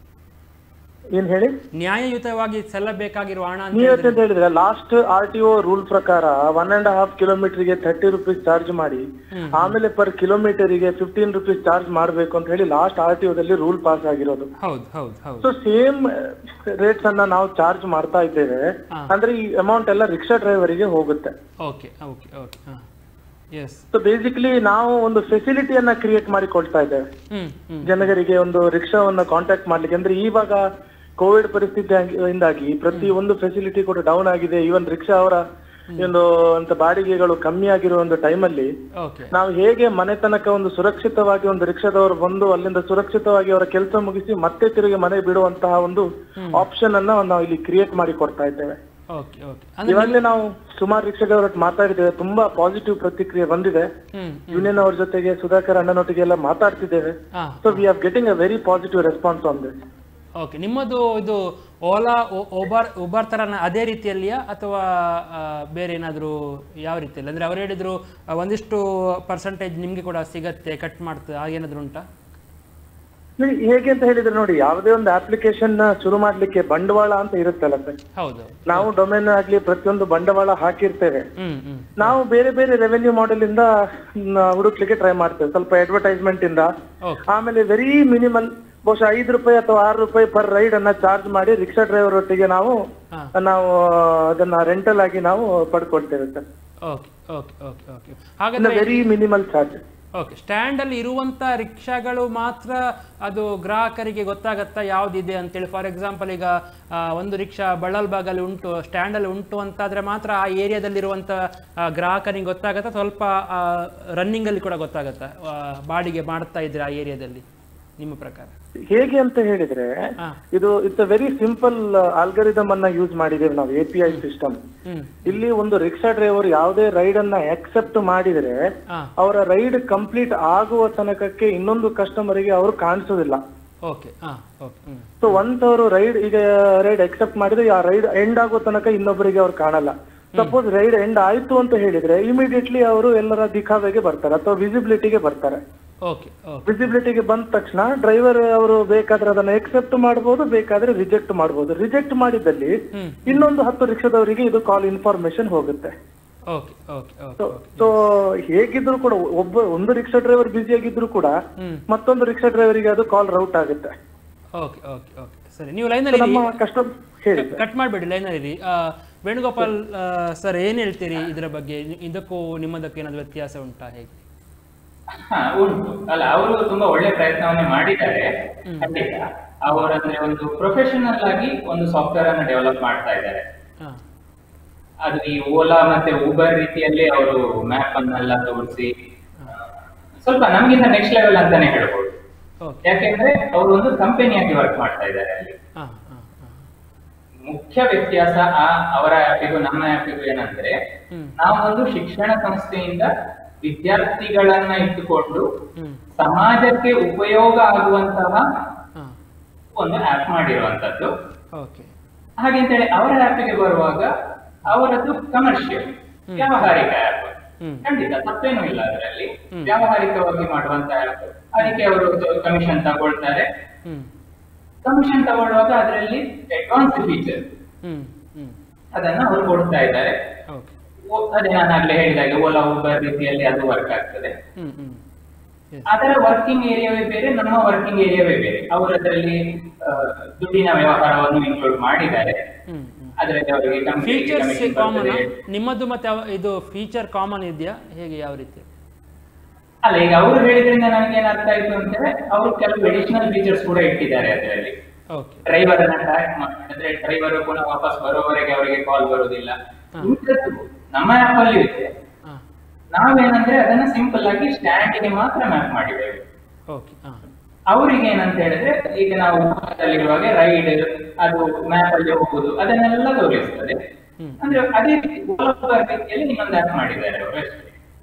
S9: ಏನ್ ಹೇಳಿ
S4: ನ್ಯಾಯಯುತವಾಗಿ ಸಲ್ಲಬೇಕಾಗಿರುವ ಹಣ ಅಂತ
S9: ನೀವ್
S4: ಹೇಳಿದ್ರೆ
S9: ಅಂತ ಹೇಳಿದ್ರೆ last R T O rule ಪ್ರಕಾರ ಒನ್ ಅಂಡ್ ಹಾಫ್ ಕಿಲೋಮೀಟರ್ ಗೆ ಥರ್ಟಿ ರುಪೀಸ್ ಚಾರ್ಜ್ ಮಾಡಿ ಆಮೇಲೆ ಪರ್ ಕಿಲೋಮೀಟರ್ ಗೆ ಫಿಫ್ಟೀನ್ ರುಪೀಸ್ ಚಾರ್ಜ್ ಮಾಡ್ಬೇಕು ಅಂತ ಹೇಳಿ ಲಾಸ್ಟ್ ಆರ್ ಟಿ ಒದಲ್ಲಿ ರೂಲ್ ಪಾಸ್ ಆಗಿರೋದು
S4: ಹೌದು ಹೌದು ಹೌದು
S9: ಸೊ ಸೇಮ್ ರೇಟ್ಸ್ ಅನ್ನ ನಾವು ಚಾರ್ಜ್ ಮಾಡ್ತಾ ಇದ್ದೇವೆ
S4: ಹಾ.
S9: ಅಂದ್ರೆ ಈ ಅಮೌಂಟ್ ಎಲ್ಲ ರಿಕ್ಷಾ ಡ್ರೈವರಿಗೆ ಹೋಗುತ್ತೆ
S4: ಓಕೆ ಓಕೆ ಓಕೆ ಹಾಂ ಎಸ್
S9: ಸೊ ಬೇಸಿಕಲಿ ನಾವು ಒಂದು ಫೆಸಿಲಿಟಿಯನ್ನ ಕ್ರಿಯೇಟ್ ಮಾಡಿ ಕೊಡ್ತಾ ಇದ್ದೇವೆ
S4: ಹ್ಮ್ ಹ್ಮ್
S9: ಜನರಿಗೆ ಒಂದು ರಿಕ್ಷಾವನ್ನ ಕಾಂಟ್ಯಾಕ್ಟ್ ಮಾಡ್ಲಿಕ್ಕೆ ಅಂದ್ರೆ ಇವಾಗ ಕೋವಿಡ್ ಪರಿಸ್ಥಿತಿಯಿಂದಾಗಿ ಪ್ರತಿ ಒಂದು ಫೆಸಿಲಿಟಿ ಕೂಡ ಡೌನ್ ಆಗಿದೆ ಈವನ್ ರಿಕ್ಷಾ ಅವರ ಒಂದು ಅಂತ ಬಾಡಿಗೆಗಳು ಕಮ್ಮಿ ಆಗಿರೋ ಒಂದು ಟೈಮಲ್ಲಿ
S4: ಓಕೆ
S9: ನಾವು ಹೇಗೆ ಮನೆ ತನಕ ಒಂದು ಸುರಕ್ಷಿತವಾಗಿ ಒಂದು ರಿಕ್ಷಾದವರು ಬಂದು ಅಲ್ಲಿಂದ ಸುರಕ್ಷಿತವಾಗಿ ಅವರ ಕೆಲಸ ಮುಗಿಸಿ ಮತ್ತೆ ತಿರುಗಿ ಮನೆ ಬಿಡುವಂತಹ ಒಂದು ಆಪ್ಷನ್ ಅನ್ನ ನಾವು ಇಲ್ಲಿ ಕ್ರಿಯೇಟ್ ಮಾಡಿ ಕೊಡ್ತಾ ಇದ್ದೇವೆ
S4: ಓಕೆ ಓಕೆ ಅಂದ್ರೆ
S9: ಇವಾಗಲೇ ನಾವು ಸುಮಾರು ರಿಕ್ಷಾದವರ ಹತ್ರ ಮಾತಾಡಿದ್ದೇವೆ ತುಂಬಾ ಪಾಸಿಟಿವ್ ಪ್ರತಿಕ್ರಿಯೆ ಬಂದಿದೆ
S4: ಹ್ಮ್
S9: ಯೂನಿಯನ್ ಅವ್ರ ಜೊತೆಗೆ ಸುಧಾಕರ್ ಅಣ್ಣನೊಟ್ಟಿಗೆ ಎಲ್ಲ ಮಾತಾಡ್ತಿದ್ದೇವೆ
S4: ಹಾಂ
S9: so we are getting a very positive response on this
S4: okay ನಿಮ್ಮದು ಇದು ಓಲಾ ಉಬರ್ ಉಬರ್ ಥರನ ಅದೇ ರೀತಿಯಲ್ಲಿಯಾ ಅಥವಾ ಆ, ಬೇರೆ ಏನಾದರೂ ಯಾವ ರೀತಿಯಲ್ಲಿ ಅಂದರೆ ಅವ್ರು ಹೇಳಿದರು ಒಂದಿಷ್ಟು ಪರ್ಸೆಂಟೇಜ್ ನಿಮಗೆ ಕೂಡ ಸಿಗತ್ತೆ ಕಟ್ ಮಾಡ್ತದೆ ಹಾಗೇನಾದರೂ ಉಂಟಾ
S9: ನೋಡಿ, ಹೇಗೆ ಅಂತ ಹೇಳಿದ್ರೆ ನೋಡಿ ಯಾವುದೇ ಒಂದು ಅಪ್ಲಿಕೇಶನ್ ಶುರು ಮಾಡ್ಲಿಕ್ಕೆ ಬಂಡವಾಳ ಅಂತ ಇರುತ್ತಲ್ಲ ಸರ್
S4: ಹೌದು
S9: ನಾವು ಡೊಮೇನ್ ಆಗ್ಲಿ ಪ್ರತಿಯೊಂದು ಬಂಡವಾಳ ಹಾಕಿರ್ತೇವೆ
S4: ಹ್ಮ್ ಹ್ಮ್
S9: ನಾವು ಬೇರೆ ಬೇರೆ ರೆವೆನ್ಯೂ ಮಾಡೆಲ್ ಇಂದ ನ, ಹುಡುಕ್ಲಿಕ್ಕೆ ಟ್ರೈ ಮಾಡ್ತೇವೆ ಸ್ವಲ್ಪ ಅಡ್ವರ್ಟೈಸ್ಮೆಂಟ್ ಇಂದ
S4: ಓಕೆ
S9: ಆಮೇಲೆ ವೆರಿ ಮಿನಿಮಲ್ ಬಹುಶಃ ಐದು ರೂಪಾಯಿ ಅಥವಾ ಆರು ರೂಪಾಯಿ ಪರ್ ರೈಡ್ ಅನ್ನ ಚಾರ್ಜ್ ಮಾಡಿ ರಿಕ್ಷಾ ಡ್ರೈವರ್ ಒಟ್ಟಿಗೆ ನಾವು
S4: ಹಾ.
S9: ನಾವು ಅದನ್ನ ರೆಂಟಲ್ ಆಗಿ ನಾವು ಪಡ್ಕೊಳ್ತೇವೆ sir
S4: okay okay okay okay
S9: ಇನ್
S4: ಹಾಗಾದ್ರೆ
S9: ವೆರಿ ಮಿನಿಮಲ್ ಚಾರ್ಜ್
S4: ಓಕೆ ಸ್ಟ್ಯಾಂಡಲ್ಲಿ ಇರುವಂಥ ರಿಕ್ಷಾಗಳು ಮಾತ್ರ ಅದು ಗ್ರಾಹಕರಿಗೆ ಗೊತ್ತಾಗತ್ತಾ ಯಾವುದಿದೆ ಅಂತೇಳಿ ಫಾರ್ ಎಕ್ಸಾಂಪಲ್ ಈಗ ಆ, ಒಂದು ರಿಕ್ಷಾ ಬಳ್ಳಲ್ಬಾಗಲ್ಲಿ ಉಂಟು ಸ್ಟ್ಯಾಂಡಲ್ಲಿ ಉಂಟು ಅಂತಾದರೆ ಮಾತ್ರ ಆ ಏರಿಯಾದಲ್ಲಿರುವಂಥ ಗ್ರಾಹಕನಿಗೆ ಗೊತ್ತಾಗತ್ತಾ ಸ್ವಲ್ಪ ರನ್ನಿಂಗಲ್ಲಿ ಕೂಡ ಗೊತ್ತಾಗತ್ತಾ ಆ, ಬಾಡಿಗೆ ಮಾಡ್ತಾ ಇದ್ರೆ ಆ ಏರಿಯಾದಲ್ಲಿ ನಿಮ್ಮ ಪ್ರಕಾರ
S9: ಹೇಗೆ ಅಂತ ಹೇಳಿದ್ರೆ
S4: ಹಾ.
S9: ಇದು it's a very simple algorithm ಅನ್ನ ಯೂಸ್ ಮಾಡಿದ್ದೇವೆ ನಾವು A P I system
S4: hmm
S9: ಇಲ್ಲಿ ಒಂದು ರಿಕ್ಷಾ ಡ್ರೈವರ್ ಯಾವುದೇ ರೈಡ್ ಅನ್ನ ಅಕ್ಸೆಪ್ಟ್ ಮಾಡಿದ್ರೆ
S4: ಹಾ
S9: ಅವರ ರೈಡ್ ಕಂಪ್ಲೀಟ್ ಆಗುವ ತನಕಕ್ಕೆ ಇನ್ನೊಂದು ಕಸ್ಟಮರಿಗೆ ಅವರು ಕಾಣಿಸೋದಿಲ್ಲ
S4: ಓಕೆ ಹಾಂ ಓಕೆ ಹ್ಞೂ
S9: ಸೊ ಒನ್ಸ್ ಅವರು ರೈಡ್ ಈಗ ರೈಡ್ ಅಕ್ಸೆಪ್ಟ್ ಮಾಡಿದ್ರೆ ಆ ರೈಡ್ ಎಂಡ್ ಆಗೋ ತನಕ ಇನ್ನೊಬ್ಬರಿಗೆ ಅವ್ರು ಕಾಣಲ್ಲ ಸಪೋಸ್ ರೈಡ್ ಎಂಡ್ ಆಯ್ತು ಅಂತ ಹೇಳಿದ್ರೆ ಇಮಿಡಿಯೇಟ್ಲಿ ಅವರು ಎಲ್ಲರ ದಿಖಾವೆಗೆ ಬರ್ತಾರೆ ಅಥವಾ ವಿಸಿಬಿಲಿಟಿಗೆ ಬರ್ತಾರೆ
S4: ಓಕೆ ಓಕೆ
S9: ವಿಸಿಬಿಲಿಟಿಗೆ ಬಂದ ತಕ್ಷಣ ಡ್ರೈವರ್ ಅವರು ಬೇಕಾದ್ರೆ ಅದನ್ನ ಎಕ್ಸೆಪ್ಟ್ ಮಾಡಬಹುದು ಬೇಕಾದ್ರೆ ರಿಜೆಕ್ಟ್ ಮಾಡಬಹುದು ರಿಜೆಕ್ಟ್ ಮಾಡಿದಲ್ಲಿ
S4: ಹ್ಮ್.
S9: ಇನ್ನೊಂದು ಹತ್ತು ರಿಕ್ಷಾದವರಿಗೆ ಇದು ಕಾಲ್ ಇನ್ಫಾರ್ಮೇಶನ್ ಹೋಗುತ್ತೆ
S4: okay okay okay okay
S9: so ಹೇಗಿದ್ರು ಕೂಡ ಒಬ್ಬ ಒಂದು ರಿಕ್ಷಾ ಡ್ರೈವರ್ ಬ್ಯುಸಿ ಆಗಿದ್ರು ಕೂಡ
S4: ಹ್ಮ್.
S9: ಮತ್ತೊಂದು ರಿಕ್ಷಾ ಡ್ರೈವರಿಗೆ ಅದು ಕಾಲ್ ರೌಟ್ ಆಗುತ್ತೆ
S4: ಓಕೆ ಓಕೆ ಓಕೆ ಸರಿ ನೀವು ಲೈನಲ್ಲಿ
S9: ನಮ್ಮ ಕಸ್ಟಮ್ ಹೇಳಿ sir.
S4: ಕಟ್ ಮಾಡಬೇಡಿ ಲೈನಲ್ಲಿ ವೇಣುಗೋಪಾಲ್ ಸರ್ ಏನು ಹೇಳ್ತೀರಿ ಇದರ ಬಗ್ಗೆ ಇ- ಇದಕ್ಕೂ ನಿಮ್ಮದಕ್ಕೂ ಏನಾದರೂ ವ್ಯತ್ಯಾಸ ಉಂಟಾ ಹೇಗೆ
S5: ಹಾ ಉಂಟು ಅಲ್ಲ ಅವರು ತುಂಬಾ ಒಳ್ಳೆ ಪ್ರಯತ್ನವನ್ನೇ ಮಾಡಿದ್ದಾರೆ ಖಂಡಿತ ಅವರಂದ್ರೆ ಒಂದು ಪ್ರೊಫೆಷನಲ್ ಆಗಿ ಒಂದು ಸಾಫ್ಟ್ವೇರ್ ಅನ್ನು ಡೆವಲಪ್ ಮಾಡ್ತಾ ಇದ್ದಾರೆ
S4: ಹಾಂ
S5: ಅದು ಈ ಓಲಾ ಮತ್ತೆ ಊಬರ್ ರೀತಿಯಲ್ಲಿ ಅವರು ಮ್ಯಾಪ್ ಅನ್ನೆಲ್ಲ ತೋರಿಸಿ ಸ್ವಲ್ಪ ನಮಗಿಂತ ನೆಕ್ಸ್ಟ್ ಲೆವೆಲ್ ಅಂತಾನೆ ಹೇಳ್ಬೋದು
S4: ಓಕೆ
S5: ಯಾಕೆಂದ್ರೆ ಅವರು ಒಂದು ಕಂಪನಿಯಾಗಿ ವರ್ಕ್ ಮಾಡ್ತಾ ಇದ್ದಾರೆ ಅಲ್ಲಿ
S4: ಹಾಂ ಹಾಂ ಹಾಂ
S5: ಮುಖ್ಯ ವ್ಯತ್ಯಾಸ ಆ ಅವರ ಆ್ಯಪಿಗೂ ನಮ್ಮ ಆ್ಯಪಿಗೂ ಏನಂದ್ರೆ
S4: ಹ್ಮ್.
S5: ನಾವೊಂದು ಶಿಕ್ಷಣ ಸಂಸ್ಥೆಯಿಂದ ವಿದ್ಯಾರ್ಥಿಗಳನ್ನ ಇಟ್ಟುಕೊಂಡು
S4: ಹ್ಮ್.
S5: ಸಮಾಜಕ್ಕೆ ಉಪಯೋಗ ಆಗುವಂತಹ
S4: ಹಾಂ
S5: ಒಂದು ಆ್ಯಪ್ ಮಾಡಿರುವಂತದ್ದು
S4: ಓಕೆ
S5: ಹಾಗೆ ಅಂತೇಳಿ ಅವರ ಆ್ಯಪಿಗೆ ಬರುವಾಗ ಅವರದ್ದು ಕಮರ್ಷಿಯಲ್ ವ್ಯಾವಹಾರಿಕ ಆ್ಯಪ್
S4: ಹ್ಮ್.
S5: ಖಂಡಿತ ತಪ್ಪೇನೂ ಇಲ್ಲ ಅದರಲ್ಲಿ
S4: ಹ್ಮ್.
S5: ವ್ಯಾವಹಾರಿಕವಾಗಿ ಮಾಡುವಂತ ಆ್ಯಪ್ ಅದಕ್ಕೆ ಅವರು ಕಮಿಷನ್ ತಗೊಳ್ತಾರೆ
S4: ಹ್ಞೂ
S5: ಕಮಿಷನ್ ತಗೊಳ್ಳುವಾಗ ಅದರಲ್ಲಿ ಅಡ್ವಾನ್ಸ್ ಫೀಚರ್
S4: ಹ್ಞೂ ಹ್ಞೂ
S5: ಅದನ್ನ ಅವರು ಕೊಡ್ತಾ ಇದ್ದಾರೆ
S4: ಓಕೆ
S5: ಓ- ಅದೇ ನಾನು ಆಗ್ಲೇ ಹೇಳಿದಾಗೆ ಓಲಾ ಉಬರ್ ರೀತಿಯಲ್ಲಿ ಅದು ವರ್ಕ್ ಆಗ್ತದೆ
S4: ಹ್ಞೂ ಹ್ಞೂ ಎಸ್
S5: ಅದರ ವರ್ಕಿಂಗ್ ಏರಿಯಾವೇ ಬೇರೆ ನಮ್ಮ ವರ್ಕಿಂಗ್ ಏರಿಯಾವೇ ಬೇರೆ ಅವರು ಅದರಲ್ಲಿ ಆ, ದುಡ್ಡಿನ ವ್ಯವಹಾರವನ್ನು ಇನ್ಕ್ಲೂಡ್ ಮಾಡಿದ್ದಾರೆ
S4: ಹ್ಞೂ ಹ್ಞೂ
S5: ಅದರಲ್ಲಿ ಅವರಿಗೆ company ಗೆ
S4: ಫೀಚರ್ಸ್
S5: commission
S4: ಕಾಮನ್
S5: ಬರ್ತದೆ.
S4: ನಿಮ್ಮದು ಮತ್ತೆ ಅವ- ಇದು ಫೀಚರ್ ಕಾಮನ್ ಇದೆಯಾ ಹೇಗೆ ಯಾವ ರೀತಿ
S5: ಅಲ್ಲ ಈಗ ಅವರು ಹೇಳಿದ್ರಿಂದ ನನಗೆ ಏನ್ ಅರ್ಥ ಆಯ್ತು ಅಂದ್ರೆ ಅವರು ಕೆಲವು ಅಡಿಷನಲ್ ಫೀಚರ್ಸ್ ಕೂಡ ಇಟ್ಟಿದ್ದಾರೆ ಅದರಲ್ಲಿ
S4: ಓಕೆ
S5: ಡ್ರೈವರ್ ಅನ್ನ ಟ್ರ್ಯಾಕ್ ಮಾಡಿದ್ರೆ ಡ್ರೈವರ್ ಪುನಃ ವಾಪಸ್ ಬರೋವರೆಗೆ ಅವರಿಗೆ ಕಾಲ್ ಬರುವುದಿಲ್ಲ ಇಂಥದ್ದು ನಮ್ಮ ಆಪ್ ಅಲ್ಲಿ ಇದೆ
S4: ಹಾಂ
S5: ನಾವೇನಂದ್ರೆ ಅದನ್ನ ಸಿಂಪಲ್ ಆಗಿ ಸ್ಟ್ಯಾಂಡಿಗೆ ಮಾತ್ರ ಮ್ಯಾಪ್ ಮಾಡಿದ್ದೇವೆ
S4: ಓಕೆ ಹಾಂ
S5: ಅವರಿಗೆ ಏನಂತ ಹೇಳಿದ್ರೆ ಈಗ ನಾವು ಅಲ್ಲಿರುವಾಗ ರೈಡ್ ಅದು ಮ್ಯಾಪ್ ಅಲ್ಲಿ ಹೋಗುದು ಅದನ್ನೆಲ್ಲ ತೋರಿಸ್ತದೆ
S4: ಹ್ಮ್.
S5: ಅಂದ್ರೆ ಅದೇ ರೀತಿ Ola ರೀತಿಯಲ್ಲಿ ಇನ್ನೊಂದು ಆಪ್ ಮಾಡಿದ್ದಾರೆ ಅವರು ಅಷ್ಟೇ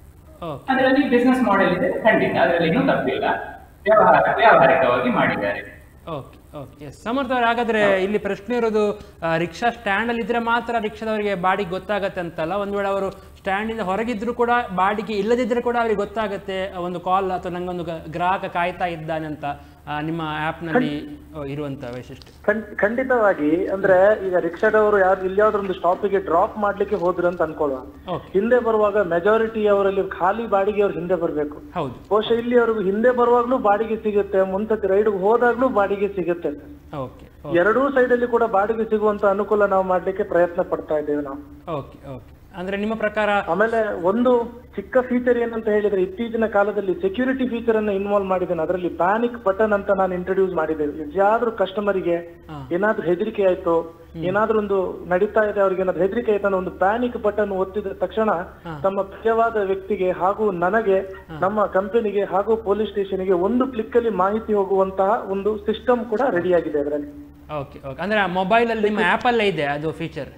S4: ಓಕೆ
S5: ಅದರಲ್ಲಿ ಬಿಸ್ನೆಸ್ ಮಾಡೆಲ್ ಇದೆ ಖಂಡಿತ ಅದರಲ್ಲಿ ಇನ್ನೂ ತಪ್ಪಿಲ್ಲ ವ್ಯವಹಾರ ವ್ಯಾವಹಾರಿಕವಾಗಿ ಮಾಡಿದ್ದಾರೆ
S4: ಓಕೆ ಓಕೆ ಎಸ್ ಸಮರ್ಥ ಅವ್ರೆ, ಹಾಗಾದ್ರೆ ಇಲ್ಲಿ ಪ್ರಶ್ನೆ ಇರೋದು ಆ, ರಿಕ್ಷಾ ಸ್ಟ್ಯಾಂಡಲ್ಲಿ ಇದ್ರೆ ಮಾತ್ರ ರಿಕ್ಷಾದವರಿಗೆ ಬಾಡಿಗೆ ಗೊತ್ತಾಗತ್ತೆ ಅಂತಲ್ಲ ಒಂದು ವೇಳೆ ಅವರು ಸ್ಟ್ಯಾಂಡಿಂದ ಹೊರಗಿದ್ರು ಕೂಡ ಬಾಡಿಗೆ ಇಲ್ಲದಿದ್ದರೆ ಕೂಡ ಅವ್ರಿಗೆ ಗೊತ್ತಾಗತ್ತೆ ಆ, ಒಂದು ಕಾಲ್ ಅಥವಾ ನಂಗೊಂದು ಗ- ಗ್ರಾಹಕ ಕಾಯ್ತಾ ಇದ್ದಾನೆ ಅಂತ ಆ, ನಿಮ್ಮ ಆ್ಯಪ್ನಲ್ಲಿ ಇರುವಂಥ ವೈಶಿಷ್ಟ್ಯ
S9: ಖಂಡ್- ಖಂಡಿತವಾಗಿ ಅಂದ್ರೆ ಈಗ ರಿಕ್ಷಾದವರು ಯಾರು ಇಲ್ಲಿಯಾದ್ರೂ ಒಂದು ಸ್ಟಾಪಿಗೆ ಡ್ರಾಪ್ ಮಾಡ್ಲಿಕ್ಕೆ ಹೋದ್ರು ಅಂತ ಅನ್ಕೊಳ್ಳುವ
S4: ಓಕೆ
S9: ಹಿಂದೆ ಬರುವಾಗ ಮೆಜಾರಿಟಿ ಅವರಲ್ಲಿ ಖಾಲಿ ಬಾಡಿಗೆ ಅವ್ರು ಹಿಂದೆ ಬರಬೇಕು
S4: ಹೌದು
S9: ಬಹುಶಃ ಇಲ್ಲಿ ಅವ್ರಿಗೆ ಹಿಂದೆ ಬರುವಾಗ್ಲೂ ಬಾಡಿಗೆ ಸಿಗುತ್ತೆ ಮುಂದಕ್ಕೆ ರೈಡ್ ಹೋದಾಗ್ಲೂ ಬಾಡಿಗೆ ಸಿಗುತ್ತೆ
S4: ಓಕೆ
S9: ಎರಡೂ ಸೈಡ್ ಅಲ್ಲಿ ಕೂಡ ಬಾಡಿಗೆ ಸಿಗುವಂತ ಅನುಕೂಲ ನಾವು ಮಾಡ್ಲಿಕ್ಕೆ ಪ್ರಯತ್ನ ಪಡ್ತಾ ಇದ್ದೇವೆ ನಾವು
S4: ಓಕೆ ಓಕೆ ಅಂದರೆ ನಿಮ್ಮ ಪ್ರಕಾರ
S9: ಆಮೇಲೆ ಒಂದು ಚಿಕ್ಕ ಫೀಚರ್ ಏನಂತ ಹೇಳಿದ್ರೆ ಇತ್ತೀಚಿನ ಕಾಲದಲ್ಲಿ ಸೆಕ್ಯೂರಿಟಿ ಫೀಚರ್ ಅನ್ನ ಇನ್ವಾಲ್ವ್ ಮಾಡಿದ್ದೇನೆ ಅದರಲ್ಲಿ ಪ್ಯಾನಿಕ್ ಬಟನ್ ಅಂತ ನಾನು ಇಂಟ್ರೊಡ್ಯೂಸ್ ಮಾಡಿದ್ದೇವೆ ಯಾವ್ದಾದ್ರು ಕಸ್ಟಮರಿಗೆ
S4: ಹಾ.
S9: ಏನಾದ್ರೂ ಹೆದರಿಕೆ ಆಯ್ತು ಏನಾದ್ರೂ ಒಂದು ನಡೀತಾ ಇದೆ ಅವ್ರಿಗೆ ಏನಾದ್ರು ಹೆದರಿಕೆ ಆಯ್ತು ಅನ್ನೋ ಒಂದು ಪ್ಯಾನಿಕ್ ಬಟನ್ ಒತ್ತಿದ ತಕ್ಷಣ ತಮ್ಮ ಪ್ರಿಯವಾದ ವ್ಯಕ್ತಿಗೆ ಹಾಗೂ ನನಗೆ ನಮ್ಮ ಕಂಪನಿಗೆ ಹಾಗೂ ಪೊಲೀಸ್ ಸ್ಟೇಷನ್ಗೆ ಒಂದು ಕ್ಲಿಕ್ ಅಲ್ಲಿ ಮಾಹಿತಿ ಹೋಗುವಂತಹ ಒಂದು ಸಿಸ್ಟಮ್ ಕೂಡ ರೆಡಿ ಆಗಿದೆ ಅದರಲ್ಲಿ
S4: ಓಕೆ ಓಕೆ ಅಂದರೆ ಮೊಬೈಲಲ್ಲಿ ನಿಮ್ಮ ಆ್ಯಪಲ್ಲೇ ಇದೆ ಅದು ಫೀಚರ್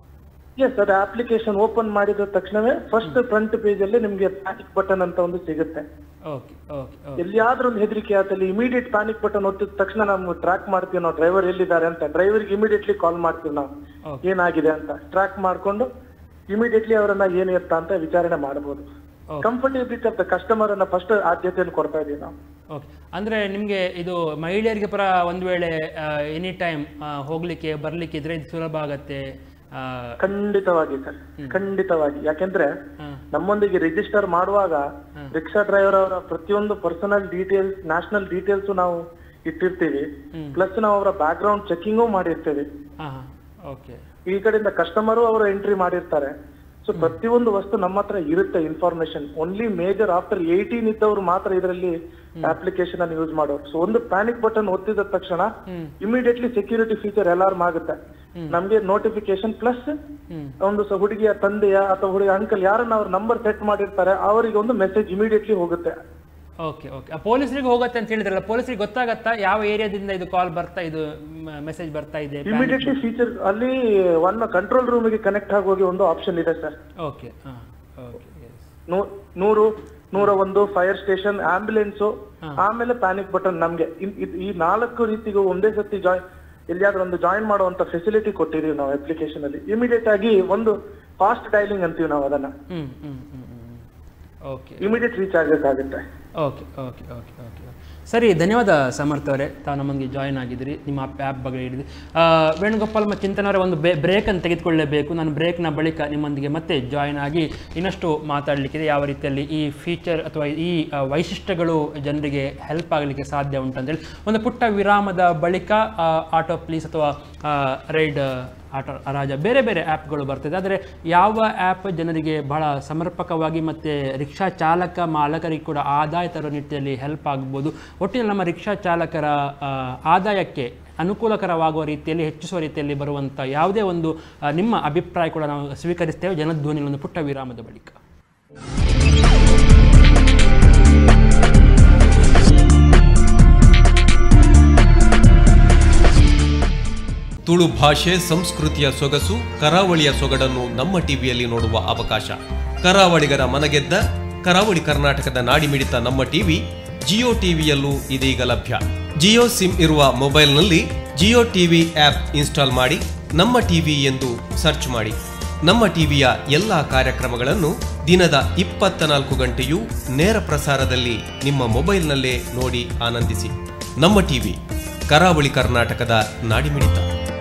S9: ಎಸ್ ಅದು ಅಪ್ಲಿಕೇಶನ್ ಓಪನ್ ಮಾಡಿದ ತಕ್ಷಣವೇ ಫಸ್ಟ್ ಫ್ರಂಟ್ ಪೇಜ್ ಅಲ್ಲಿ ನಿಮ್ಗೆ ಪ್ಯಾನಿಕ್ ಬಟನ್ ಅಂತ ಒಂದು ಸಿಗುತ್ತೆ
S4: ಓಕೆ ಓಕೆ ಓಕೆ
S9: ಎಲ್ಲಿಯಾದ್ರೂ ಒಂದು ಹೆದರಿಕೆ ಆತಲ್ಲಿ ಇಮಿಡಿಯೇಟ್ ಪ್ಯಾನಿಕ್ ಬಟನ್ ಒತ್ತಿದ ತಕ್ಷಣ ನಾವು ಟ್ರ್ಯಾಕ್ ಮಾಡ್ತೀವಿ ನಾವು ಡ್ರೈವರ್ ಎಲ್ಲಿದ್ದಾರೆ ಅಂತ ಡ್ರೈವರ್ಗೆ ಇಮಿಡಿಯೇಟ್ಲಿ ಕಾಲ್ ಮಾಡ್ತೀವಿ ನಾವು
S4: Okay.
S9: ಏನಾಗಿದೆ ಅಂತ ಟ್ರ್ಯಾಕ್ ಮಾಡ್ಕೊಂಡು ಇಮಿಡಿಯೇಟ್ಲಿ ಅವರನ್ನ ಏನು ಎತ್ತ ಅಂತ ವಿಚಾರಣೆ ಮಾಡಬಹುದು
S4: Okay.
S9: Comfortability of the customer ಅನ್ನ ಫಸ್ಟ್ ಆದ್ಯತೆಯನ್ನು ಕೊಡ್ತಾ ಇದೀವಿ ನಾವು
S4: ಓಕೆ ಅಂದರೆ ನಿಮಗೆ ಇದು ಮಹಿಳೆಯರಿಗೆ ಪರ ಒಂದು ವೇಳೆ ಎನಿ ಟೈಮ್ ಹೋಗಲಿಕ್ಕೆ ಬರಲಿಕ್ಕೆ ಇದ್ರೆ ಇದು ಸುಲಭ ಆಗತ್ತೆ ಆ,
S9: ಖಂಡಿತವಾಗಿ ಸರ್ ಖಂಡಿತವಾಗಿ ಯಾಕೆಂದ್ರೆ
S4: ಹಾ.
S9: ನಮ್ಮೊಂದಿಗೆ ರಿಜಿಸ್ಟರ್ ಮಾಡುವಾಗ ರಿಕ್ಷಾ ಡ್ರೈವರ್ ಅವರ ಪ್ರತಿಯೊಂದು ಪರ್ಸನಲ್ ಡೀಟೇಲ್ಸ್ ನ್ಯಾಷನಲ್ ಡೀಟೇಲ್ಸ್ ನಾವು ಇಟ್ಟಿರ್ತೀವಿ ಪ್ಲಸ್ ನಾವು ಅವರ ಬ್ಯಾಕ್ ಗ್ರೌಂಡ್ ಚೆಕಿಂಗು ಮಾಡಿರ್ತೇವೆ
S4: ಹಾಂ ಹಾಂ ಓಕೆ
S9: ಈ ಕಡೆಯಿಂದ ಕಸ್ಟಮರು ಅವರು ಎಂಟ್ರಿ ಮಾಡಿರ್ತಾರೆ ಸೊ ಪ್ರತಿಯೊಂದು ವಸ್ತು ನಮ್ಮ ಹತ್ರ ಇರುತ್ತೆ information only major after eighteen ಇದ್ದವರು ಮಾತ್ರ ಇದರಲ್ಲಿ ಅಪ್ಲಿಕೇಶನ್ ಅನ್ನು ಯೂಸ್ ಮಾಡೋರು ಸೊ ಒಂದು ಪ್ಯಾನಿಕ್ ಬಟನ್ ಒತ್ತಿದ ತಕ್ಷಣ ಇಮಿಡಿಯೇಟ್ಲಿ ಸೆಕ್ಯೂರಿಟಿ ಫೀಚರ್ ಅಲಾರ್ಮ್ ಆಗುತ್ತೆ ನಮ್ಗೆ ನೋಟಿಫಿಕೇಶನ್ ಪ್ಲಸ್ ಒಂದು ಸ- ಹುಡುಗಿಯ ತಂದೆಯ ಅಥವಾ ಹುಡುಗಿ ಅಂಕಲ್ ಯಾರನ್ನ ಅವ್ರ ನಂಬರ್ ಸೆಟ್ ಮಾಡಿರ್ತಾರೆ ಅವರಿಗೆ ಒಂದು ಮೆಸೇಜ್ ಇಮಿಡಿಯೇಟ್ಲಿ ಹೋಗುತ್ತೆ
S4: ಓಕೆ ಓಕೆ ಪೊಲೀಸರಿಗೆ ಹೋಗುತ್ತೆ ಅಂತ ಹೇಳಿದ್ರಲ್ಲ ಪೊಲೀಸರಿಗೆ ಗೊತ್ತಾಗತ್ತಾ ಯಾವ ಏರಿಯಾದಿಂದ ಇದು ಕಾಲ್ ಬರ್ತಾ ಇದು ಮೆಸೇಜ್ ಬರ್ತಾ ಇದೆ
S9: ಇಮಿಡಿಯೇಟ್ಲಿ ಫೀಚರ್ ಅಲ್ಲಿ ಒನ್ ಕಂಟ್ರೋಲ್ ರೂಮಿಗೆ ಕನೆಕ್ಟ್ ಆಗೋಗಿ ಒಂದು ಆಪ್ಷನ್ ಇದೆ ಸರ್
S4: ಓಕೆ ಹಾಂ ಓಕೆ ಎಸ್
S9: ನೂ- ನೂರು ನೂರ ಒಂದು ಫೈರ್ ಸ್ಟೇಷನ್ ಆಂಬ್ಯುಲೆನ್ಸ್ ಆಮೇಲೆ ಪ್ಯಾನಿಕ್ ಬಟನ್ ನಮ್ಗೆ ಇನ್- ಇದ್- ಈ ನಾಲ್ಕು ರೀತಿಗೂ ಒಂದೇ ಸತಿ ಜಾಯಿನ್ ಎಲ್ಲಿಯಾದ್ರೂ ಒಂದು ಜಾಯಿನ್ ಮಾಡುವಂತ ಫೆಸಿಲಿಟಿ ಕೊಟ್ಟಿದೀವಿ ನಾವು ಅಪ್ಲಿಕೇಶನ್ ಅಲ್ಲಿ ಇಮಿಡಿಯೇಟ್ ಆಗಿ ಒಂದು ಫಾಸ್ಟ್ ಡೈಲಿಂಗ್ ಅಂತೀವಿ ನಾವು ಅದನ್ನ
S4: ಹ್ಞೂ ಹ್ಞೂ ಹ್ಞೂ ಹ್ಞೂ ಓಕೆ
S9: ಇಮಿಡಿಯೇಟ್ ರೀಚ್ ಆಗಬೇಕಾಗುತ್ತೆ
S4: ಓಕೆ ಓಕೆ ಓಕೆ ಓಕೆ ಸರಿ ಧನ್ಯವಾದ ಸಮರ್ಥ ಅವರೇ ತಾವು ನಮ್ಮೊಂದಿಗೆ ಜಾಯ್ನ್ ಆಗಿದ್ದೀರಿ ನಿಮ್ಮ ಆ್ಯಪ್ ಬಗ್ಗೆ ಹೇಳಿದ್ರಿ ಆ, ವೇಣುಗೋಪಾಲ್ ಮತ್ತು ಚಿಂತನ ಅವರೇ ಒಂದು ಬೇ ಬ್ರೇಕನ್ನು ತೆಗೆದುಕೊಳ್ಳಲೇಬೇಕು ನಾನು ಬ್ರೇಕ್ನ ಬಳಿಕ ನಿಮ್ಮೊಂದಿಗೆ ಮತ್ತೆ ಜಾಯ್ನ್ ಆಗಿ ಇನ್ನಷ್ಟು ಮಾತಾಡಲಿಕ್ಕಿದೆ ಯಾವ ರೀತಿಯಲ್ಲಿ ಈ ಫೀಚರ್ ಅಥವಾ ಈ ಆ, ವೈಶಿಷ್ಟ್ಯಗಳು ಜನರಿಗೆ ಹೆಲ್ಪ್ ಆಗಲಿಕ್ಕೆ ಸಾಧ್ಯ ಉಂಟಂತೇಳಿ ಒಂದು ಪುಟ್ಟ ವಿರಾಮದ ಬಳಿಕ ಆ, ಆಟೋ ಪ್ಲೀಸ್ ಅಥವಾ ಆ, ರೈಡ್ ಆಟೋ ರಾಜ ಬೇರೆ ಬೇರೆ ಆ್ಯಪ್ಗಳು ಬರ್ತದೆ ಆದರೆ ಯಾವ ಆ್ಯಪ್ ಜನರಿಗೆ ಬಹಳ ಸಮರ್ಪಕವಾಗಿ ಮತ್ತು ರಿಕ್ಷಾ ಚಾಲಕ ಮಾಲಕರಿಗೆ ಕೂಡ ಆದಾಯ ತರುವ ನಿಟ್ಟಿನಲ್ಲಿ ಹೆಲ್ಪ್ ಆಗ್ಬೋದು ಒಟ್ಟಿನಲ್ಲಿ ನಮ್ಮ ರಿಕ್ಷಾ ಚಾಲಕರ ಆ, ಆದಾಯಕ್ಕೆ ಅನುಕೂಲಕರವಾಗುವ ರೀತಿಯಲ್ಲಿ ಹೆಚ್ಚಿಸುವ ರೀತಿಯಲ್ಲಿ ಬರುವಂಥ ಯಾವುದೇ ಒಂದು ಆ, ನಿಮ್ಮ ಅಭಿಪ್ರಾಯ ಕೂಡ ನಾವು ಸ್ವೀಕರಿಸ್ತೇವೆ ಜನಧ್ವನಿಯಲ್ಲಿ ಒಂದು ಪುಟ್ಟ ವಿರಾಮದ ಬಳಿಕ
S10: ತುಳು ಭಾಷೆ ಸಂಸ್ಕೃತಿಯ ಸೊಗಸು ಕರಾವಳಿಯ ಸೊಗಡನ್ನು ನಮ್ಮ ಟಿವಿಯಲ್ಲಿ ನೋಡುವ ಅವಕಾಶ ಕರಾವಳಿಗರ ಮನಗೆದ್ದ ಕರಾವಳಿ ಕರ್ನಾಟಕದ ನಾಡಿಮಿಡಿತ ನಮ್ಮ ಟಿವಿ ಜಿಯೋ ಟಿವಿಯಲ್ಲೂ ಇದೀಗ ಲಭ್ಯ ಜಿಯೋ ಸಿಮ್ ಇರುವ ಮೊಬೈಲ್ನಲ್ಲಿ ಜಿಯೋ ಟಿವಿ ಆಪ್ ಇನ್ಸ್ಟಾಲ್ ಮಾಡಿ ನಮ್ಮ ಟಿವಿ ಎಂದು ಸರ್ಚ್ ಮಾಡಿ ನಮ್ಮ ಟಿವಿಯ ಎಲ್ಲ ಕಾರ್ಯಕ್ರಮಗಳನ್ನು ದಿನದ ಇಪ್ಪತ್ತ ನಾಲ್ಕು ಗಂಟೆಯೂ ನೇರ ಪ್ರಸಾರದಲ್ಲಿ ನಿಮ್ಮ ಮೊಬೈಲ್ನಲ್ಲೇ ನೋಡಿ ಆನಂದಿಸಿ ನಮ್ಮ ಟಿವಿ ಕರಾವಳಿ ಕರ್ನಾಟಕದ ನಾಡಿಮಿಡಿತ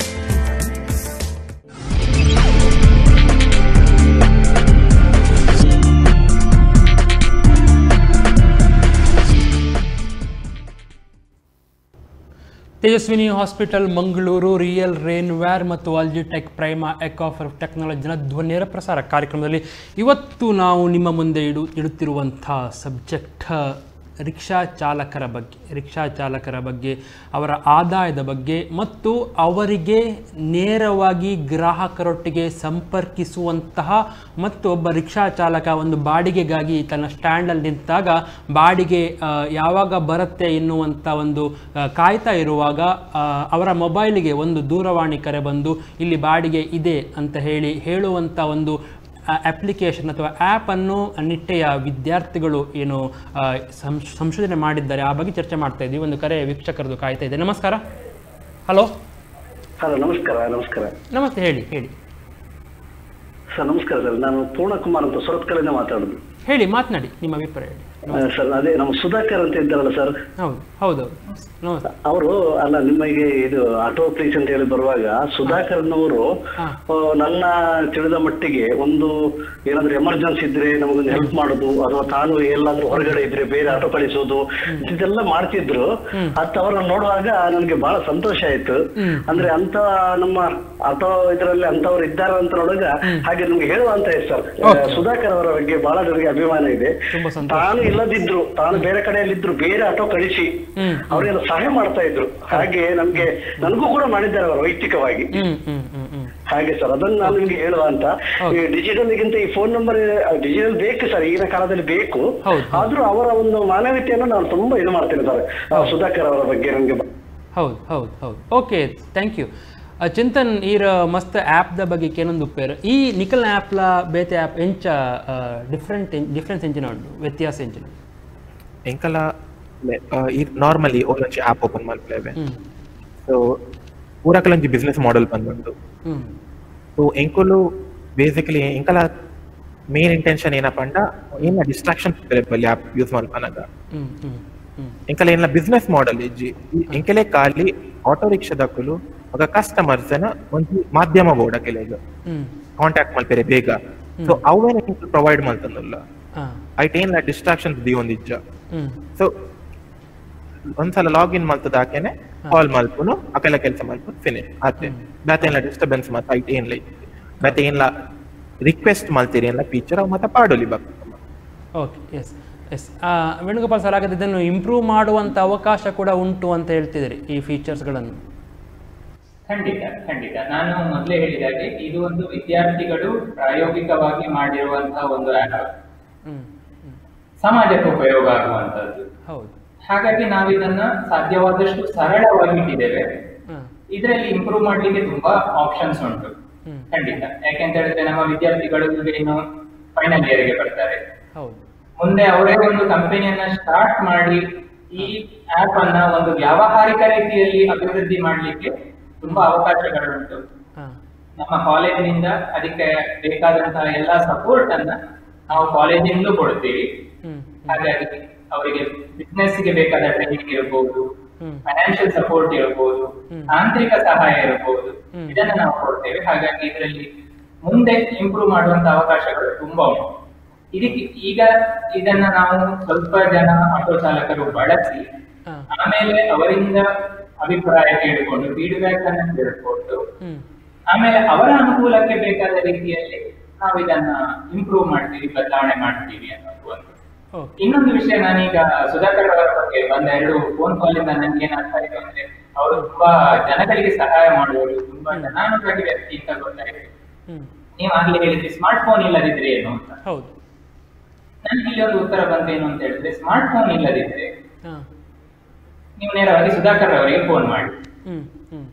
S4: Tejaswini hospital Mangaluru real rain wear ಮತ್ತು ಆಲ್ಜಿಟೆಕ್ ಪ್ರೈಮಾ ಎಕಾಫರ್ ಟೆಕ್ನಾಲಜಿನ ಧ್ವನಿಯರ ಪ್ರಸಾರ ಕಾರ್ಯಕ್ರಮದಲ್ಲಿ ಇವತ್ತು ನಾವು ನಿಮ್ಮ ಮುಂದೆ ಇಡು ಇಡುತ್ತಿರುವಂಥ ಸಬ್ಜೆಕ್ಟ್ ರಿಕ್ಷಾ ಚಾಲಕರ ಬಗ್ಗೆ ರಿಕ್ಷಾ ಚಾಲಕರ ಬಗ್ಗೆ ಅವರ ಆದಾಯದ ಬಗ್ಗೆ ಮತ್ತು ಅವರಿಗೆ ನೇರವಾಗಿ ಗ್ರಾಹಕರೊಟ್ಟಿಗೆ ಸಂಪರ್ಕಿಸುವಂತಹ ಮತ್ತು ಒಬ್ಬ ರಿಕ್ಷಾ ಚಾಲಕ ಒಂದು ಬಾಡಿಗೆಗಾಗಿ ತನ್ನ ಸ್ಟ್ಯಾಂಡಲ್ಲಿ ನಿಂತಾಗ ಬಾಡಿಗೆ ಆ, ಯಾವಾಗ ಬರುತ್ತೆ ಎನ್ನುವಂಥ ಒಂದು ಆ, ಕಾಯ್ತಾ ಇರುವಾಗ ಆ, ಅವರ ಮೊಬೈಲಿಗೆ ಒಂದು ದೂರವಾಣಿ ಕರೆ ಬಂದು ಇಲ್ಲಿ ಬಾಡಿಗೆ ಇದೆ ಅಂತ ಹೇಳಿ ಹೇಳುವಂಥ ಒಂದು ಅಪ್ಲಿಕೇಶನ್ ಅಥವಾ ಆ್ಯಪನ್ನು ನಿಟ್ಟೆಯ ವಿದ್ಯಾರ್ಥಿಗಳು ಏನು ಆ, ಸಂಶ್- ಸಂಶೋಧನೆ ಮಾಡಿದ್ದಾರೆ ಆ ಬಗ್ಗೆ ಚರ್ಚೆ ಮಾಡ್ತಾ ಇದ್ದೀವಿ ಒಂದು ಕರೆ ವೀಕ್ಷಕರದು ಕಾಯ್ತಾ ಇದೆ ನಮಸ್ಕಾರ ಹಲೋ
S11: ಹಲೋ ನಮಸ್ಕಾರ ನಮಸ್ಕಾರ
S4: ನಮಸ್ತೆ ಹೇಳಿ ಹೇಳಿ
S11: ಸರ್ ನಮಸ್ಕಾರ ಸರ್ ನಾನು ಪೂರ್ಣಕುಮಾರ್ ಅಂತ ಸುರತ್ಕಲಿಂದ ಮಾತಾಡುದು
S4: ಹೇಳಿ ಮಾತನಾಡಿ ನಿಮ್ಮ ಅಭಿಪ್ರಾಯ ಹೇಳಿ
S11: ಆ, ಸರ್ ಅದೇ ನಮ್ಮ ಸುಧಾಕರ್ ಅಂತ ಇದ್ದಾರಲ್ಲ ಸರ್
S4: ಹೌದು ಹೌದೌದು ನಮಸ್ತೆ
S11: ಅವರು ಅಲ್ಲ ನಿಮಗೆ ಇದು ಆಟೋ ಪ್ಲೀಸ್ ಅಂತ ಹೇಳಿ ಬರುವಾಗ ಸುಧಾಕರ್ನವರು ಆ, ನನ್ನ ತಿಳಿದ ಮಟ್ಟಿಗೆ ಒಂದು ಏನಾದ್ರೂ ಎಮರ್ಜೆನ್ಸಿ ಇದ್ರೆ ನಮಗೊಂದು ಹೆಲ್ಪ್ ಮಾಡೋದು ಅಥವಾ ತಾನು ಎಲ್ಲಾದ್ರೂ ಹೊರಗಡೆ ಇದ್ರೆ ಬೇರೆ ಆಟೋ ಕಳಿಸೋದು ಇದೆಲ್ಲ ಮಾಡ್ತಿದ್ರು ಅತ್ ಅವ್ರನ್ನ ನೋಡುವಾಗ ನನಗೆ ಬಹಳ ಸಂತೋಷ ಆಯ್ತು ಅಂದ್ರೆ ಅಂತ ನಮ್ಮ ಆಟೋ ಇದರಲ್ಲಿ ಅಂತವ್ರು ಇದ್ದಾರೆ ಅಂತ ನೋಡುವಾಗ ಹಾಗೆ ನಮ್ಗೆ ಹೇಳುವ ಅಂತ ಇದೆ ಸರ್ ಸುಧಾಕರ್ ಅವರ ಬಗ್ಗೆ ಬಹಳ ನನಗೆ ಅಭಿಮಾನ ಇದೆ ತಾನು ಇಲ್ಲದಿದ್ರು ತಾನು ಬೇರೆ ಕಡೆಯಲ್ಲಿದ್ರು ಬೇರೆ ಆಟೋ ಕಳಿಸಿ ಅವರಿಗೆಲ್ಲ ಸಹಾಯ ಮಾಡ್ತಾ ಇದ್ರು ಹಾಗೆ ನಮ್ಗೆ ನನಗೂ ಕೂಡ ಮಾಡಿದ್ದಾರೆ ಅವರು ವೈಯಕ್ತಿಕವಾಗಿ
S4: ಹ್ಮ್ ಹ್ಮ್ ಹ್ಮ್ ಹ್ಮ್
S11: ಹಾಗೆ ಸರ್ ಅದನ್ನ ನಾನು ನಿಮ್ಗೆ ಹೇಳುವ ಅಂತ ಡಿಜಿಟಲ್ ಗಿಂತ ಈ ಫೋನ್ ನಂಬರ್ ಡಿಜಿಟಲ್ ಬೇಕು ಸರ್ ಈಗಿನ ಕಾಲದಲ್ಲಿ ಬೇಕು ಆದ್ರೂ ಅವರ ಒಂದು ಮಾನವೀಯತೆಯನ್ನು ನಾನು ತುಂಬಾ ಇದು ಮಾಡ್ತೇನೆ ಸರ್ ಆ, ಸುಧಾಕರ್ ಅವರ ಬಗ್ಗೆ ನನಗೆ
S4: ಹೌದು ಹೌದು ಹೌದು ಓಕೆ ಥ್ಯಾಂಕ್ ಯು చింతన్ ఈర మస్త్ యాప్ ದ ಬಗ್ಗೆ ಕೇನೊಂದು ಉಪ್ಪೇರು ಈ ನಿಕಲ್ ಆ್ಯಪ್ಲ ಬೇತೆ ಆ್ಯಪ್ ಎಂಚ ಡಿಫ್ರೆಂಟ್ ಡಿಫ್ರೆನ್ಸ್ ಎಂಚಿನ ಉಂಟು ವ್ಯತ್ಯಾಸ ಎಂಚಿನ
S6: ಎಂಕಲ ನಾರ್ಮಲಿ ಒಂದೊಂದು ಆಪ್ ಓಪನ್ ಮಾಡ್ತೇವೆ ಸೊ ಪೂರಕಲೊಂಜಿ ಬಿಸ್ನೆಸ್ ಮಾಡೆಲ್ ಬಂದುಂಟು
S4: ಹ್ಮ್
S6: ಸೊ ಎಂಕುಲು ಬೇಸಿಕಲಿ ಎಂಕಲ ಮೇನ್ ಇಂಟೆನ್ಷನ್ ಏನಪ್ಪ ಅಂಡ ಏನ ಡಿಸ್ಟ್ರಾಕ್ಷನ್ ಬಲ್ಲಿ ಆಪ್ ಯೂಸ್ ಮಲ್ಪನಾಗ
S4: ಹ್ಮ್ ಹ್ಮ್ ಹ್ಮ್
S6: ಎಂಕಲ ಏನ ಬಿಸ್ನೆಸ್ ಮಾಡೆಲ್ ಇಜ್ಜಿ ಎಂಕಲೆ ಖಾಲಿ ಆಟೋ ರಿಕ್ಷಾದಕ್ಕುಲು ಆಗ ಕಸ್ಟಮರ್ಸ್ ಒಂದು ಮಾಧ್ಯಮ ಬೋರ್ಡ್ ಕೆಲೆಗ್
S4: ಹ್ಮ್
S6: ಕಾಂಟ್ಯಾಕ್ಟ್ ಮಲ್ಪೆರೆ ಬೇಗ ಸೊ ಅವೇನ ಪ್ರೊವೈಡ್ ಮಲ್ತಂದುಲ್ಲ
S4: ಹಾ
S6: ಐಟ್ ಏನ್ ಡಿಸ್ಟ್ರಾಕ್ಷನ್ ದಿ ಒಂದಿಜ್ಜ
S4: ಹ್ಮ್
S6: ಸೊ ಒಂದ್ಸಲ ಲಾಗಿನ್ ಮಲ್ತದಾಕೆನೆ ಕಾಲ್ ಮಲ್ಪುನು ಅಕಲ ಕೆಲಸ ಮಲ್ಪುನು ಫಿನಿಶ್ ಆತೆ ಬೇತೆ ಏನ್ಲ ಡಿಸ್ಟರ್ಬೆನ್ಸ್ ಮತ್ತೆ ಐಟ್ ಏನ್ಲ ಬೇತೆ ಏನ್ಲ ರಿಕ್ವೆಸ್ಟ್ ಮಲ್ತೀರಿ ಏನ್ಲ ಫೀಚರ್ ಅವು ಮತ್ತೆ ಪಾಡೋಲಿ ಬಕ್
S4: okay yes yes Venugopal sir ಹಾಗಾದ್ರೆ ಇದನ್ನು ಇಂಪ್ರೂವ್ ಮಾಡುವಂಥ ಅವಕಾಶ ಕೂಡ ಉಂಟು ಅಂತ ಹೇಳ್ತಿದ್ದೀರಿ ಈ ಫೀಚರ್ಸ್ಗಳನ್ನು
S5: ಖಂಡಿತ ಖಂಡಿತ ನಾನು ಮೊದಲೇ ಹೇಳಿದಾಗೆ ಇದು ಒಂದು ವಿದ್ಯಾರ್ಥಿಗಳು ಪ್ರಾಯೋಗಿಕವಾಗಿ ಮಾಡಿರುವಂತಹ ಒಂದು ಆ್ಯಪ್
S4: ಹ್ಮ್
S5: ಸಮಾಜಕ್ಕೆ ಉಪಯೋಗ ಆಗುವಂತದ್ದು
S4: ಹೌದು
S5: ಹಾಗಾಗಿ ನಾವು ಇದನ್ನ ಸಾಧ್ಯವಾದಷ್ಟು ಸರಳವಾಗಿ ಇಟ್ಟಿದ್ದೇವೆ
S4: ಹ್ಮ್
S5: ಇದರಲ್ಲಿ ಇಂಪ್ರೂವ್ ಮಾಡ್ಲಿಕ್ಕೆ ತುಂಬಾ ಆಪ್ಷನ್ಸ್ ಉಂಟು
S4: ಹ್ಮ್
S5: ಖಂಡಿತ ಯಾಕೆಂತ ಹೇಳಿದ್ರೆ ನಮ್ಮ ವಿದ್ಯಾರ್ಥಿಗಳು ಈಗ ಇನ್ನು ಫೈನಲ್ ಇಯರ್ಗೆ ಬರ್ತಾರೆ
S4: ಹೌದು
S5: ಮುಂದೆ ಅವರೇ ಒಂದು ಕಂಪನಿಯನ್ನ ಸ್ಟಾರ್ಟ್ ಮಾಡಿ ಈ ಆಪ್ ಅನ್ನ ಒಂದು ವ್ಯಾವಹಾರಿಕ ರೀತಿಯಲ್ಲಿ ಅಭಿವೃದ್ಧಿ ಮಾಡ್ಲಿಕ್ಕೆ ತುಂಬಾ ಅವಕಾಶಗಳುಂಟು
S4: ಹಾ
S5: ನಮ್ಮ ಕಾಲೇಜಿನಿಂದ ಅದಕ್ಕೆ ಬೇಕಾದಂತಹ ಎಲ್ಲಾ ಸಪೋರ್ಟ್ ಅನ್ನ ನಾವು ಕಾಲೇಜಿಂದಲೂ ಕೊಡ್ತೀವಿ
S4: ಹ್ಮ್
S5: ಹಾಗಾಗಿ ಅವರಿಗೆ ಬಿಸ್ನೆಸ್ ಗೆ ಬೇಕಾದ ಟ್ರೈನಿಂಗ್ ಇರಬಹುದು
S4: ಹ್ಮ್
S5: ಫೈನಾನ್ಷಿಯಲ್ ಸಪೋರ್ಟ್ ಇರಬಹುದು
S4: ಹ್ಮ್.
S5: ತಾಂತ್ರಿಕ ಸಹಾಯ ಇರಬಹುದು
S4: ಹ್ಮ್.
S5: ಇದನ್ನ ನಾವು ಕೊಡ್ತೇವೆ ಹಾಗಾಗಿ ಇದರಲ್ಲಿ ಮುಂದೆ ಇಂಪ್ರೂವ್ ಮಾಡುವಂತ ಅವಕಾಶಗಳು ತುಂಬಾ ಉಂಟು ಇದಕ್ಕೆ ಈಗ ಇದನ್ನ ನಾವು ಸ್ವಲ್ಪ ಜನ ಆಟೋ ಚಾಲಕರು ಬಳಸಿ
S4: ಹಾ
S5: ಆಮೇಲೆ ಅವರಿಂದ ಅಭಿಪ್ರಾಯ ಕೇಳಿಕೊಂಡು ಫೀಡ್ಬ್ಯಾಕ್ ಅನ್ನ ತಿಳ್ಕೊಂಡು
S4: ಹ್ಮ್
S5: ಆಮೇಲೆ ಅವರ ಅನುಕೂಲಕ್ಕೆ ಬೇಕಾದ ರೀತಿಯಲ್ಲಿ ನಾವು ಇದನ್ನ ಇಂಪ್ರೂವ್ ಮಾಡ್ತೀವಿ ಬದಲಾವಣೆ ಮಾಡ್ತೀವಿ ಅನ್ನೋದು ಒಂದು
S4: ಓಕೆ
S5: ಇನ್ನೊಂದು ವಿಷಯ ನಾನೀಗ ಸುಧಾಕರ್ ಅವರ ಬಗ್ಗೆ ಒಂದ್ ಎರಡು ಫೋನ್ ಕಾಲ್ ಇಂದ ನನ್ಗೆ ಏನಾಗ್ತಾ ಇದೆ ಅಂದ್ರೆ ಅವರು ತುಂಬಾ ಜನಗಳಿಗೆ ಸಹಾಯ ಮಾಡುವವರು ತುಂಬಾ ಜನಾನುರಾಗಿ ವ್ಯಕ್ತಿ ಅಂತ ಗೊತ್ತಾಗಿದೆ
S4: ಹ್ಮ್
S5: ನೀವು ಆಗ್ಲೇ ಹೇಳಿದ್ರಿ ಸ್ಮಾರ್ಟ್ ಫೋನ್ ಇಲ್ಲದಿದ್ರೆ ಏನು ಅಂತ
S4: ಹೌದು
S5: ನನ್ಗೆ ಇಲ್ಲಿ ಒಂದು ಉತ್ತರ ಬಂತೇನು ಅಂತ ಹೇಳಿದ್ರೆ ಸ್ಮಾರ್ಟ್ ಫೋನ್ ಇಲ್ಲದಿದ್ರೆ
S4: ಹಾ
S5: ನೀವು ನೇರವಾಗಿ ಸುಧಾಕರ್ ಅವರಿಗೆ ಫೋನ್ ಮಾಡಿ
S4: ಹ್ಮ್ ಹ್ಮ್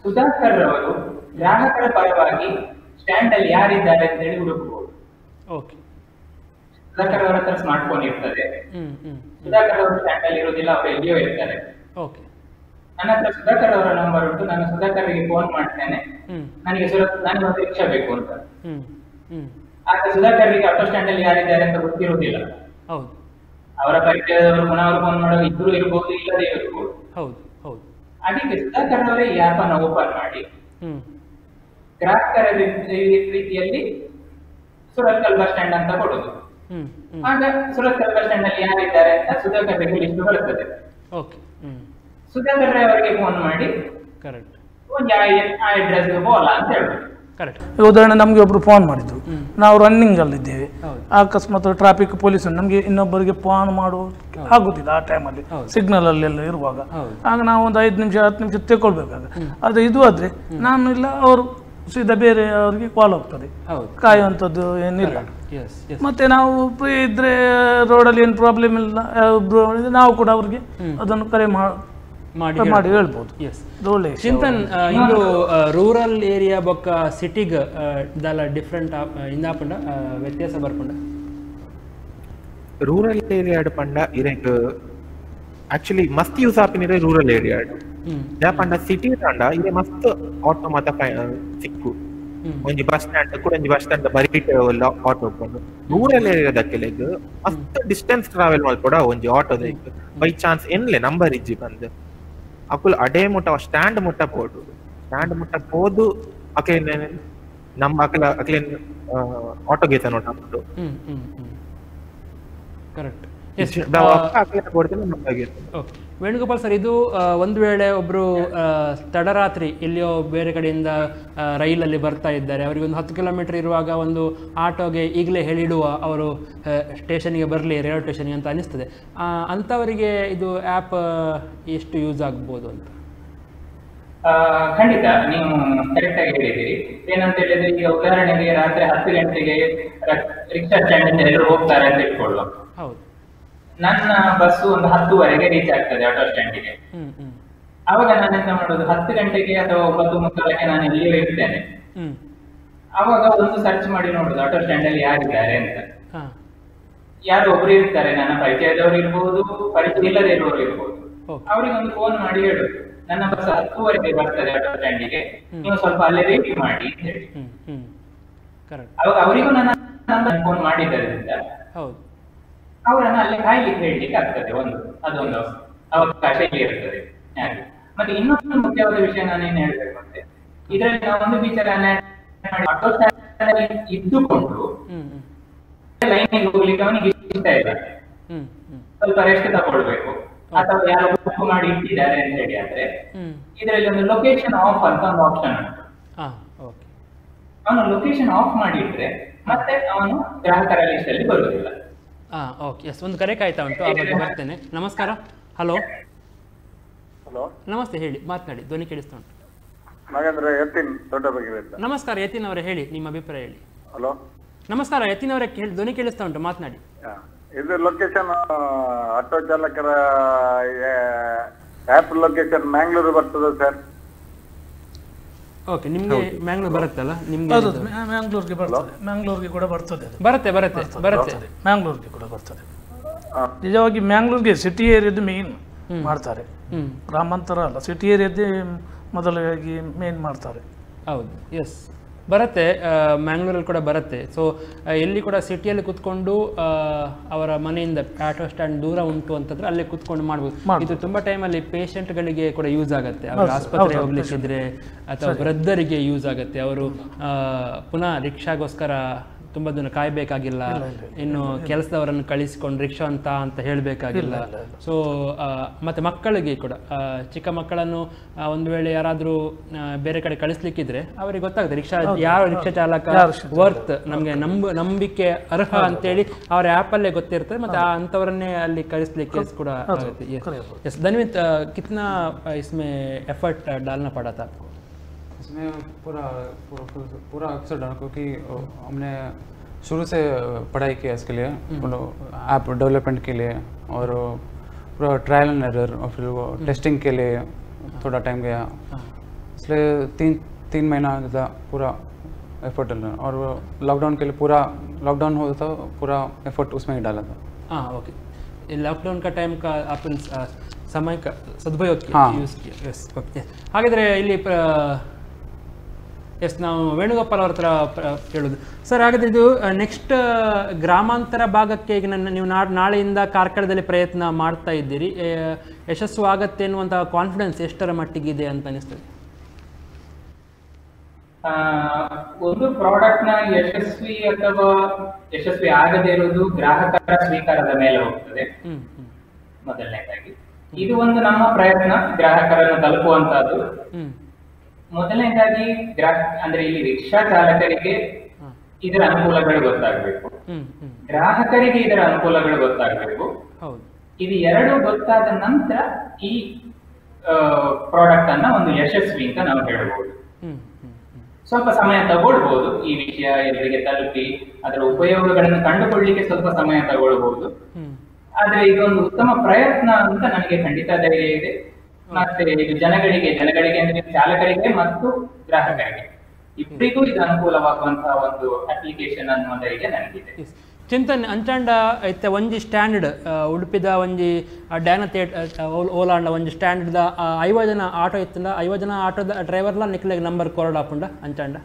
S5: ಸುಧಾಕರ್ ಅವರು ಗ್ರಾಹಕರ ಪರವಾಗಿ ಸ್ಟ್ಯಾಂಡ್ ಅಲ್ಲಿ ಯಾರಿದ್ದಾರೆ ಅಂತ ಹೇಳಿ ಹುಡುಕಬಹುದು
S4: ಓಕೆ
S5: ಸುಧಾಕರ್ ಅವರ ಹತ್ರ ಸ್ಮಾರ್ಟ್ ಫೋನ್ ಇರ್ತದೆ
S4: ಹ್ಮ್ ಹ್ಮ್
S5: ಸುಧಾಕರ್ ಅವರು ಸ್ಟ್ಯಾಂಡ್ ಅಲ್ಲಿ ಇರೋದಿಲ್ಲ ಅವರು ಎಲ್ಲಿಯೋ ಇರ್ತಾರೆ
S4: ಓಕೆ
S5: ನನ್ನ ಹತ್ರ ಸುಧಾಕರ್ ಅವರ ನಂಬರ್ ಉಂಟು ನಾನು ಸುಧಾಕರ್ಗೆ ಫೋನ್ ಮಾಡ್ತೇನೆ
S4: ಹ್ಮ್
S5: ನನಗೆ ಸುರತ್ ನನಗೆ ಒಂದು ರಿಕ್ಷಾ ಬೇಕು ಅಂತ
S4: ಹ್ಮ್ ಹ್ಮ್
S5: ಆಗ ಸುಧಾಕರ್ಗೆ ಆಟೋ ಸ್ಟ್ಯಾಂಡ್ ಅಲ್ಲಿ ಯಾರಿದ್ದಾರೆ ಅಂತ ಗೊತ್ತಿರುವುದಿಲ್ಲ
S4: ಹೌದು
S5: ಅವರ ಪರಿಚಯದವರು ಪುನಃ ಅವರು ಫೋನ್ ಮಾಡೋ ಇಬ್ರು ಇರ್ಬೋದು ಇಲ್ಲದೆ ಇರ್ಬೋದು
S4: ಹೌದು ಹೌದು
S5: ಅದಕ್ಕೆ ಸುಧಾಕರ್ ಅವರೇ ಈ ಆಪ್ ಅನ್ನು ಓಪನ್ ಮಾಡಿ
S4: ಹ್ಮ್
S5: ಗ್ರಾಹಕರ ರೀ- ರೀತಿಯಲ್ಲಿ ಸುರತ್ಕಲ್ ಬಸ್ ಸ್ಟ್ಯಾಂಡ್ ಅಂತ ಕೊಡುದು
S4: ಹ್ಮ್ ಹ್ಮ್
S5: ಆಗ ಸುರತ್ಕಲ್ ಬಸ್ ಸ್ಟ್ಯಾಂಡ್ ಅಲ್ಲಿ ಯಾರಿದ್ದಾರೆ ಅಂತ ಸುಧಾಕರ್ ಲಿಸ್ಟ್ ಬರುತ್ತದೆ
S4: ಓಕೆ ಹ್ಮ್
S5: ಸುಧಾಕರ್ ಅವರಿಗೆ ಫೋನ್ ಮಾಡಿ
S4: ಕರೆಕ್ಟ್
S5: ಒಂದು ಆ ಅಡ್ರೆಸ್ ಬೋಲ ಅಂತ ಹೇಳ್ಬೇಕು
S4: ಕರೆಕ್ಟ್
S3: ಈಗ ಉದಾಹರಣೆ ನಮಗೆ ಒಬ್ರು ಫೋನ್ ಮಾಡಿದ್ರು ನಾವು ರನ್ನಿಂಗ್ ಅಲ್ಲಿದ್ದೇವೆ ಅಕಸ್ಮಾತ್ ಟ್ರಾಫಿಕ್ ಪೊಲೀಸ್ ನಮಗೆ ಇನ್ನೊಬ್ಬರಿಗೆ ಫೋನ್ ಮಾಡುವ ಆಗುದಿಲ್ಲ ಆ ಟೈಮಲ್ಲಿ ಸಿಗ್ನಲ್ ಅಲ್ಲೆಲ್ಲ ಇರುವಾಗ ಆಗ ನಾವು ಒಂದು ಐದು ನಿಮಿಷ ಹತ್ತು ನಿಮಿಷ ತಗೊಳ್ಬೇಕಾಗ ಅದು ಇದು ಆದ್ರೆ ನಾನು ಇಲ್ಲ ಅವರು ಸೀದಾ ಬೇರೆ ಅವರಿಗೆ ಕಾಲ್ ಹೋಗ್ತದೆ
S4: ಹೌದು
S3: ಕಾಯುವಂಥದ್ದು ಏನಿಲ್ಲ
S4: ಎಸ್ ಎಸ್
S3: ಮತ್ತೆ ನಾವು ಫ್ರೀ ಇದ್ರೆ ರೋಡಲ್ಲಿ ಏನು ಪ್ರಾಬ್ಲಮ್ ಇಲ್ಲ ಒಬ್ರು ಹೇಳಿದ್ರೆ ನಾವು ಕೂಡ ಅವ್ರಿಗೆ ಅದನ್ನು ಕರೆ ಮಾ-
S4: ಮಾಡಿ
S3: ಮಾಡಿ ಹೇಳ್ಬೋದು
S4: ಎಸ್
S3: ಇದು ಒಳ್ಳೆ ವಿಷಯ.
S4: ಚಿಂತನ್ ಆ, ಇಂದು ರೂರಲ್ ಏರಿಯಾ ಬೊಕ್ಕ ಸಿಟಿಗ್ ದಾಲ ಡಿಫ್ರೆಂಟ್ ಇಂದಾಪುಂಡ ಆ, ವ್ಯತ್ಯಾಸ ಬರ್ಪುಂಡ
S6: ರೂರಲ್ ಏರಿಯಾ ಪಂಡ ಇರೆಗ್ ಆಕ್ಚುಲಿ ಮಸ್ತ್ ಯೂಸ್ ಆಪಿನಿರೆ ರೂರಲ್ ಏರಿಯಾ ಯಾ ಪಂಡ ಸಿಟಿ ಪಂಡ ಇರೆ ಮಸ್ತ್ ಆಟೋ ಮಾತ ಸಿಕ್ಕು ಒಂಜಿ ಬಸ್ ಸ್ಟ್ಯಾಂಡ್ ಕೂಡ ಒಂಜಿ ಬಸ್ ಸ್ಟ್ಯಾಂಡ್ ಬರೀಟ್ ಆಟೋ ಬಂದು ರೂರಲ್ ಏರಿಯಾದ ಕೆಲೆಗ್ ಮಸ್ತ್ ಡಿಸ್ಟೆನ್ಸ್ ಟ್ರಾವೆಲ್ ಮಲ್ಪಡ ಒಂಜಿ ಆಟೋದ ಬೈ ಚಾನ್ಸ್ ಎನ್ಲೆ ನಂಬರ್ ಇಜ್ಜಿ ಬಂದು ಅಕುಲ್ ಅಡೇ ಮುಟ್ಟ ಸ್ಟ್ಯಾಂಡ್ ಮುಟ್ಟ ಪೋಡು ಸ್ಟ್ಯಾಂಡ್ ಮುಟ್ಟ ಪೋದು ಅಕ್ಲೆ ನಮ್ಮ ಅಕ್ಲ ಅಕ್ಲೆ ಆಟೋ ಗೇತ ನೋಟ ಉಂಟು
S4: ಹ್ಮ್ ಹ್ಮ್ ಹ್ಮ್ ಕರೆಕ್ಟ್ ಎಸ್
S6: ಅಕ್ಲೆ ಕೊಡ್ತೀನಿ ನಮ್ಮ ಗೇತ
S4: ಓಕೆ ವೇಣುಗೋಪಾಲ್ ಸರ್ ಇದು ಆ, ಒಂದು ವೇಳೆ ಒಬ್ಬರು ತಡರಾತ್ರಿ ಎಲ್ಲಿಯೋ ಬೇರೆ ಕಡೆಯಿಂದ ಆ, ರೈಲಲ್ಲಿ ಬರ್ತಾ ಇದ್ದಾರೆ ಅವರಿಗೆ ಒಂದು ಹತ್ತು ಕಿಲೋಮೀಟರ್ ಇರುವಾಗ ಒಂದು ಆಟೋಗೆ ಈಗಲೇ ಹೇಳಿಡುವ ಅವರು ಸ್ಟೇಷನ್ಗೆ ಬರಲಿ ರೈಲ್ವೆ ಸ್ಟೇಷನ್ಗೆ ಅಂತ ಅನಿಸ್ತದೆ ಆ, ಅಂಥವರಿಗೆ ಇದು ಆ್ಯಪ್ ಎಷ್ಟು ಯೂಸ್ ಆಗ್ಬೋದು ಅಂತ
S5: ಆ, ಖಂಡಿತ ನೀವು ಕರೆಕ್ಟ್ ಆಗಿ ಹೇಳಿದ್ದೀರಿ ಏನಂತ ಹೇಳಿದ್ರೆ ಈಗ ಉದಾಹರಣೆಗೆ ರಾತ್ರಿ ಹತ್ತು ಗಂಟೆಗೆ ರ- ರಿಕ್ಷಾ ಸ್ಟ್ಯಾಂಡ್ ಇಂದ ಎಲ್ಲರೂ ಹೋಗ್ತಾರೆ ಅಂತ ಇಟ್ಕೊಳ್ಳುವ
S4: ಹೌದು
S5: ನನ್ನ ಬಸ್ಸು ಒಂದು ಹತ್ತುವರೆಗೆ ರೀಚ್ ಆಗ್ತದೆ ಆಟೋ ಸ್ಟ್ಯಾಂಡಿಗೆ
S4: ಹ್ಮ್ ಹ್ಮ್
S5: ಅವಾಗ ನಾನು ಎಂತ ಮಾಡೋದು ಹತ್ತು ಗಂಟೆಗೆ ಅಥವಾ ಒಂಬತ್ತು ಮುಕ್ಕಾಲಕ್ಕೆ ನಾನು ಎಲ್ಲಿಯೋ ಇರ್ತೇನೆ
S4: ಹ್ಮ್
S5: ಅವಾಗ ಒಂದು ಸರ್ಚ್ ಮಾಡಿ ನೋಡುದು ಆಟೋ ಸ್ಟ್ಯಾಂಡ್ ಅಲ್ಲಿ ಯಾರಿದ್ದಾರೆ ಅಂತ
S4: ಹಾಂ
S5: ಯಾರು ಒಬ್ರು ಇರ್ತಾರೆ ನನ್ನ ಪರಿಚಯದವರು ಇರ್ಬೋದು ಪರಿಚಯ ಇಲ್ಲದೆ ಇರುವವರು ಇರ್ಬೋದು ಅವರಿಗೆ ಒಂದು ಫೋನ್ ಮಾಡಿ ಹೇಳುದು ನನ್ನ ಬಸ್ ಹತ್ತುವರೆಗೆ ಬರ್ತದೆ ಆಟೋ ಸ್ಟ್ಯಾಂಡಿಗೆ ನೀವು ಸ್ವಲ್ಪ ಅಲ್ಲೇ ವೇಟ್ ಮಾಡಿ ಅಂತ ಹೇಳಿ
S4: ಹ್ಮ್ ಹ್ಮ್ ಕರೆಕ್ಟ್
S5: ಅವಾಗ ಅವರಿಗೂ ನನ್ನ ನಂಬರ್ ಫೋನ್ ಮಾಡಿದ್ದರಿಂದ
S4: ಹೌದು
S5: ಅವರನ್ನ ಅಲ್ಲೇ ಕಾಯ್ಲಿಕ್ಕೆ ಹೇಳಲಿಕ್ಕೆ ಆಗ್ತದೆ ಒಂದು ಅದೊಂದು ಅವಕಾಶ ಇಲ್ಲಿ ಇರ್ತದೆ ಹಾಗೆ ಮತ್ತೆ ಇನ್ನೊಂದು ಮುಖ್ಯವಾದ ವಿಷಯ ನಾನೇನು ಹೇಳ್ಬೇಕು ಅಂದ್ರೆ ಇದರಲ್ಲಿ ನಾವು ಒಂದು ವಿಚಾರ ಮಾಡಿ ಆಟೋ ಸ್ಟ್ಯಾಂಡ್ ಅಲ್ಲಿ ಇದ್ದುಕೊಂಡು
S4: ಹ್ಮ್ ಹ್ಮ್
S5: ಲೈನಿಗೆ ಹೋಗ್ಲಿಕ್ಕೆ ಅವನಿಗೆ ಇಷ್ಟ ಇಲ್ಲ
S4: ಹ್ಮ್ ಹ್ಮ್
S5: ಸ್ವಲ್ಪ ರೆಸ್ಟ್ ತಗೊಳ್ಬೇಕು ಅಥವಾ ಯಾರೋ ಬುಕ್ ಮಾಡಿ ಇಟ್ಟಿದ್ದಾರೆ ಅಂತ ಹೇಳಿ ಆದ್ರೆ
S4: ಹ್ಮ್
S5: ಇದರಲ್ಲಿ ಒಂದು ಲೊಕೇಶನ್ ಆಫ್ ಅಂತ ಒಂದು ಆಪ್ಷನ್ ಉಂಟು
S4: ಹಾಂ ಓಕೆ
S5: ಅವನು ಲೊಕೇಶನ್ ಆಫ್ ಮಾಡಿಟ್ರೆ ಮತ್ತೆ ಅವನು ಗ್ರಾಹಕರ ಲಿಸ್ಟ್ ಅಲ್ಲಿ ಬರುವುದಿಲ್ಲ
S4: ಹಾಂ ಓಕೆ ಎಸ್ ಒಂದು ಕರೆ ಕಾಯ್ತಾ ಉಂಟು ಆ ಬಗ್ಗೆ ಬರ್ತೇನೆ ನಮಸ್ಕಾರ ಹಲೋ
S8: ಹಲೋ
S4: ನಮಸ್ತೆ ಹೇಳಿ ಮಾತನಾಡಿ ಧ್ವನಿ ಕೇಳಿಸ್ತಾ ಉಂಟು
S8: ನಾಗೇಂದ್ರ ಎತ್ತಿನ್ ದೊಡ್ಡ ಬಗ್ಗೆ
S4: ನಮಸ್ಕಾರ ಯತಿನ್ ಅವರೇ ಹೇಳಿ ನಿಮ್ಮ ಅಭಿಪ್ರಾಯ ಹೇಳಿ
S8: ಹಲೋ
S4: ನಮಸ್ಕಾರ ಯತಿನ್ ಅವರೇ ಹೇಳಿ ಧ್ವನಿ ಕೇಳಿಸ್ತಾ ಉಂಟು ಮಾತನಾಡಿ
S8: ಇದು ಲೊಕೇಶನ್ ಆಟೋ ಚಾಲಕರ ಆ್ಯಪ್ ಲೊಕೇಶನ್ ಮ್ಯಾಂಗ್ಳೂರು ಬರ್ತದೆ ಸರ್
S4: ಓಕೆ ನಿಮಗೆ ಮ್ಯಾಂಗ್ಳೂರ್ ಬರುತ್ತಲ್ಲ ನಿಮ್ಗೆ
S3: ಹೌದು
S4: ಇದು-
S3: ಮ್ಯಾ- ಮ್ಯಾಂಗ್ಳೂರ್ಗೆ ಬರ್ತದೆ ಮ್ಯಾಂಗ್ಳೂರ್ಗೆ ಕೂಡ ಬರ್ತದೆ ಅದು.
S4: ಬರುತ್ತೆ ಬರುತ್ತೆ ಬರುತ್ತೆ
S3: ಮ್ಯಾಂಗ್ಳೂರ್ಗೆ ಕೂಡ ಬರ್ತದೆ ನಿಜವಾಗಿ ಮ್ಯಾಂಗ್ಳೂರ್ಗೆ ಸಿಟಿ ಏರಿಯಾದ ಮೇನ್ ಮಾಡ್ತಾರೆ
S4: ಹ್ಮ್.
S3: ಗ್ರಾಮಾಂತರ ಅಲ್ಲ ಸಿಟಿ ಏರಿಯಾದ್ದೇ ಮೊದಲಾಗಿ ಮೇನ್ ಮಾಡ್ತಾರೆ
S4: ಹೌದು ಎಸ್ ಬರುತ್ತೆ ಆ, ಮ್ಯಾಂಗ್ಳೂರಲ್ಲಿ ಕೂಡ ಬರುತ್ತೆ ಸೊ ಎಲ್ಲಿ ಕೂಡ ಸಿಟಿಯಲ್ಲಿ ಕುತ್ಕೊಂಡು ಆ, ಅವರ ಮನೆಯಿಂದ ಆಟೋ ಸ್ಟ್ಯಾಂಡ್ ದೂರ ಉಂಟು ಅಂತಂದ್ರೆ ಅಲ್ಲೇ ಕುತ್ಕೊಂಡು ಮಾಡ್ಬೋದು ಇದು ತುಂಬಾ ಟೈಮಲ್ಲಿ ಪೇಷಂಟ್ಗಳಿಗೆ ಕೂಡ ಯೂಸ್ ಆಗುತ್ತೆ ಅವರು
S3: ಹೌದು,
S4: ಆಸ್ಪತ್ರೆ
S3: ಹೌದು,
S4: ಹೋಗ್ಲಿಕ್ಕಿದ್ರೆ ಅಥವಾ
S3: ಸರಿ.
S4: ವೃದ್ಧರಿಗೆ ಯೂಸ್ ಆಗುತ್ತೆ ಅವರು ಆ, ಪುನಃ ರಿಕ್ಷಾಗೋಸ್ಕರ ತುಂಬ ದಿನ ಕಾಯಬೇಕಾಗಿಲ್ಲ ಇನ್ನು ಕೆಲಸದವರನ್ನು ಕಳಿಸಿಕೊಂಡು ರಿಕ್ಷಾ ಅಂತ ಅಂತ ಹೇಳಬೇಕಾಗಿಲ್ಲ
S3: ಇಲ್ಲ, ಇಲ್ಲ, ಇಲ್ಲ.
S4: ಸೊ ಮತ್ತೆ ಮಕ್ಕಳಿಗೆ ಕೂಡ ಆ, ಚಿಕ್ಕ ಮಕ್ಕಳನ್ನು ಆ, ಒಂದು ವೇಳೆ ಯಾರಾದರೂ ಬೇರೆ ಕಡೆ ಕಳಿಸ್ಲಿಕ್ಕಿದ್ರೆ ಅವರಿಗೆ ಗೊತ್ತಾಗುತ್ತೆ ರಿಕ್ಷಾ
S3: ಹೌದು,
S4: ಯಾವ
S3: ಹೌದು.
S4: ರಿಕ್ಷಾ ಚಾಲಕ
S3: ಯಾರು ರಿಕ್ಷಾ ಚಾಲಕ.
S4: ವರ್ತ್ ನಮಗೆ ನಂಬ ನಂಬಿಕೆ ಅರ್ಹ ಅಂತೇಳಿ ಅವರ ಆ್ಯಪಲ್ಲೇ ಗೊತ್ತಿರ್ತದೆ ಮತ್ತೆ ಆ ಅಂಥವರನ್ನೇ ಅಲ್ಲಿ ಕಳಿಸ್ಲಿಕ್ಕೆ ಕೂಡ
S3: ಹೌದು,
S4: ಆಗುತ್ತೆ
S3: ಕರೆಯಬಹುದು.
S4: ಎಸ್ ಧನ್ವಿತ್ ಆ, ಕಿತ್ನಾ ಆ, इसमें एफर्ट डालना पड़ा था आपको
S7: इसमें पूरा पूरा पूरा अक्सर डाला क्योंकि अ, हमने शुरू से पढ़ाई किया इसके लिए ऐप डेवलपमेंट के लिए और पूरा ट्रायल एंड एरर और फिर वो टेस्टिंग के लिए थोड़ा टाइम गया इसलिए तीन तीन महीना का पूरा एफर्ट डाला और वो लॉकडाउन के लिए पूरा लॉकडाउन होता था पूरा एफर्ट उसमें ही डाला था
S4: हाँ ओके ये लॉकडाउन का टाइಮ್ का अपन ಆ, ಸಮಯ ಕ ಸದುಪಯೋಗ
S7: ಹಾ.
S4: ಯೂಸ್ ಎಸ್ ಓಕೆ ಹಾಗಾದರೆ ಇಲ್ಲಿ ಎಸ್ ನಾವು ವೇಣುಗೋಪಾಲ್ ಅವ್ರ ಹತ್ರ ಪ್ರ- ಕೇಳೋದು ಸರ್ ಹಾಗಾದ್ರೆ ಇದು ನೆಕ್ಸ್ಟ್ ಗ್ರಾಮಾಂತರ ಭಾಗಕ್ಕೆ ಈಗ ನನ್ನ ನೀವು ನಾಡ್ ನಾಳೆಯಿಂದ ಕಾರ್ಕಳದಲ್ಲಿ ಪ್ರಯತ್ನ ಮಾಡ್ತಾ ಇದ್ದೀರಿ ಆ, ಯಶಸ್ಸು ಆಗತ್ತೆ ಅನ್ನುವಂಥ ಕಾನ್ಫಿಡೆನ್ಸ್ ಎಷ್ಟರ ಮಟ್ಟಿಗಿದೆ ಅಂತ ಅನಿಸ್ತದೆ
S5: ಆ, ಒಂದು ಪ್ರಾಡಕ್ಟ್ ನ ಯಶಸ್ವಿ ಅಥವಾ ಯಶಸ್ವಿ ಆಗದೇ ಇರುವುದು ಗ್ರಾಹಕರ ಸ್ವೀಕಾರದ ಮೇಲೆ ಹೋಗ್ತದೆ
S4: ಹ್ಮ್ ಹ್ಮ್
S5: ಮೊದಲನೇದಾಗಿ ಇದು ಒಂದು ನಮ್ಮ ಪ್ರಯತ್ನ ಗ್ರಾಹಕರನ್ನು ತಲುಪುವಂತಹದ್ದು
S4: ಹ್ಮ್
S5: ಮೊದಲನೇದಾಗಿ ಗ್ರಾಹಕ ಅಂದ್ರೆ ಇಲ್ಲಿ ರಿಕ್ಷಾ ಚಾಲಕರಿಗೆ ಇದರ ಅನುಕೂಲಗಳು ಗೊತ್ತಾಗಬೇಕು
S4: ಹ್ಮ್ ಹ್ಮ್
S5: ಗ್ರಾಹಕರಿಗೆ ಇದರ ಅನುಕೂಲಗಳು ಗೊತ್ತಾಗಬೇಕು
S4: ಹೌದು
S5: ಇದು ಎರಡು ಗೊತ್ತಾದ ನಂತರ ಈ ಪ್ರಾಡಕ್ಟ್ ಅನ್ನ ಒಂದು ಯಶಸ್ವಿ ಅಂತ ನಾವು ಹೇಳ್ಬೋದು
S4: ಹ್ಮ್ ಹ್ಮ್
S5: ಸ್ವಲ್ಪ ಸಮಯ ತಗೊಳ್ಬಹುದು ಈ ವಿಷಯ ಎಲ್ಲರಿಗೆ ತಲುಪಿ ಅದರ ಉಪಯೋಗಗಳನ್ನು ಕಂಡುಕೊಳ್ಳಿಕ್ಕೆ ಸ್ವಲ್ಪ ಸಮಯ ತಗೊಳ್ಬಹುದು
S4: ಹ್ಮ್
S5: ಆದ್ರೆ ಇದೊಂದು ಉತ್ತಮ ಪ್ರಯತ್ನ ಅಂತ ನನಗೆ ಖಂಡಿತ ಧೈರ್ಯ ಇದೆ ಮತ್ತೆ ಇದು ಜನಗಳಿಗೆ ಜನಗಳಿಗೆ ಅಂದ್ರೆ ಚಾಲಕರಿಗೆ ಮತ್ತು ಗ್ರಾಹಕರಿಗೆ ಇಬ್ಬರಿಗೂ ಇದು ಅನುಕೂಲವಾಗುವಂತಹ ಒಂದು ಅಪ್ಲಿಕೇಶನ್ ಅನ್ನುವ ಧೈರ್ಯ ನನಗಿದೆ
S4: ಎಸ್ ಚಿಂತನ್ ಅಂಚಾಂಡ ಐತೆ ಒಂಜಿ ಸ್ಟ್ಯಾಂಡರ್ಡ್ ಉಡುಪಿದ ಒಂಜಿ ಡ್ಯಾನ ತೇಟ್ ಓಲಾಂಡ ಒಂಜಿ ಸ್ಟ್ಯಾಂಡರ್ಡ್ ಐವ ಜನ ಆಟೋ ಇತ್ತಂಡ ಐವ ಜನ ಆಟೋದ ಡ್ರೈವರ್ಲ ನಿಕ್ಲೆಗ್ ನಂಬರ್ ಕೊರಡ್ ಆಪುಂಡ ಅಂಚಾಂಡ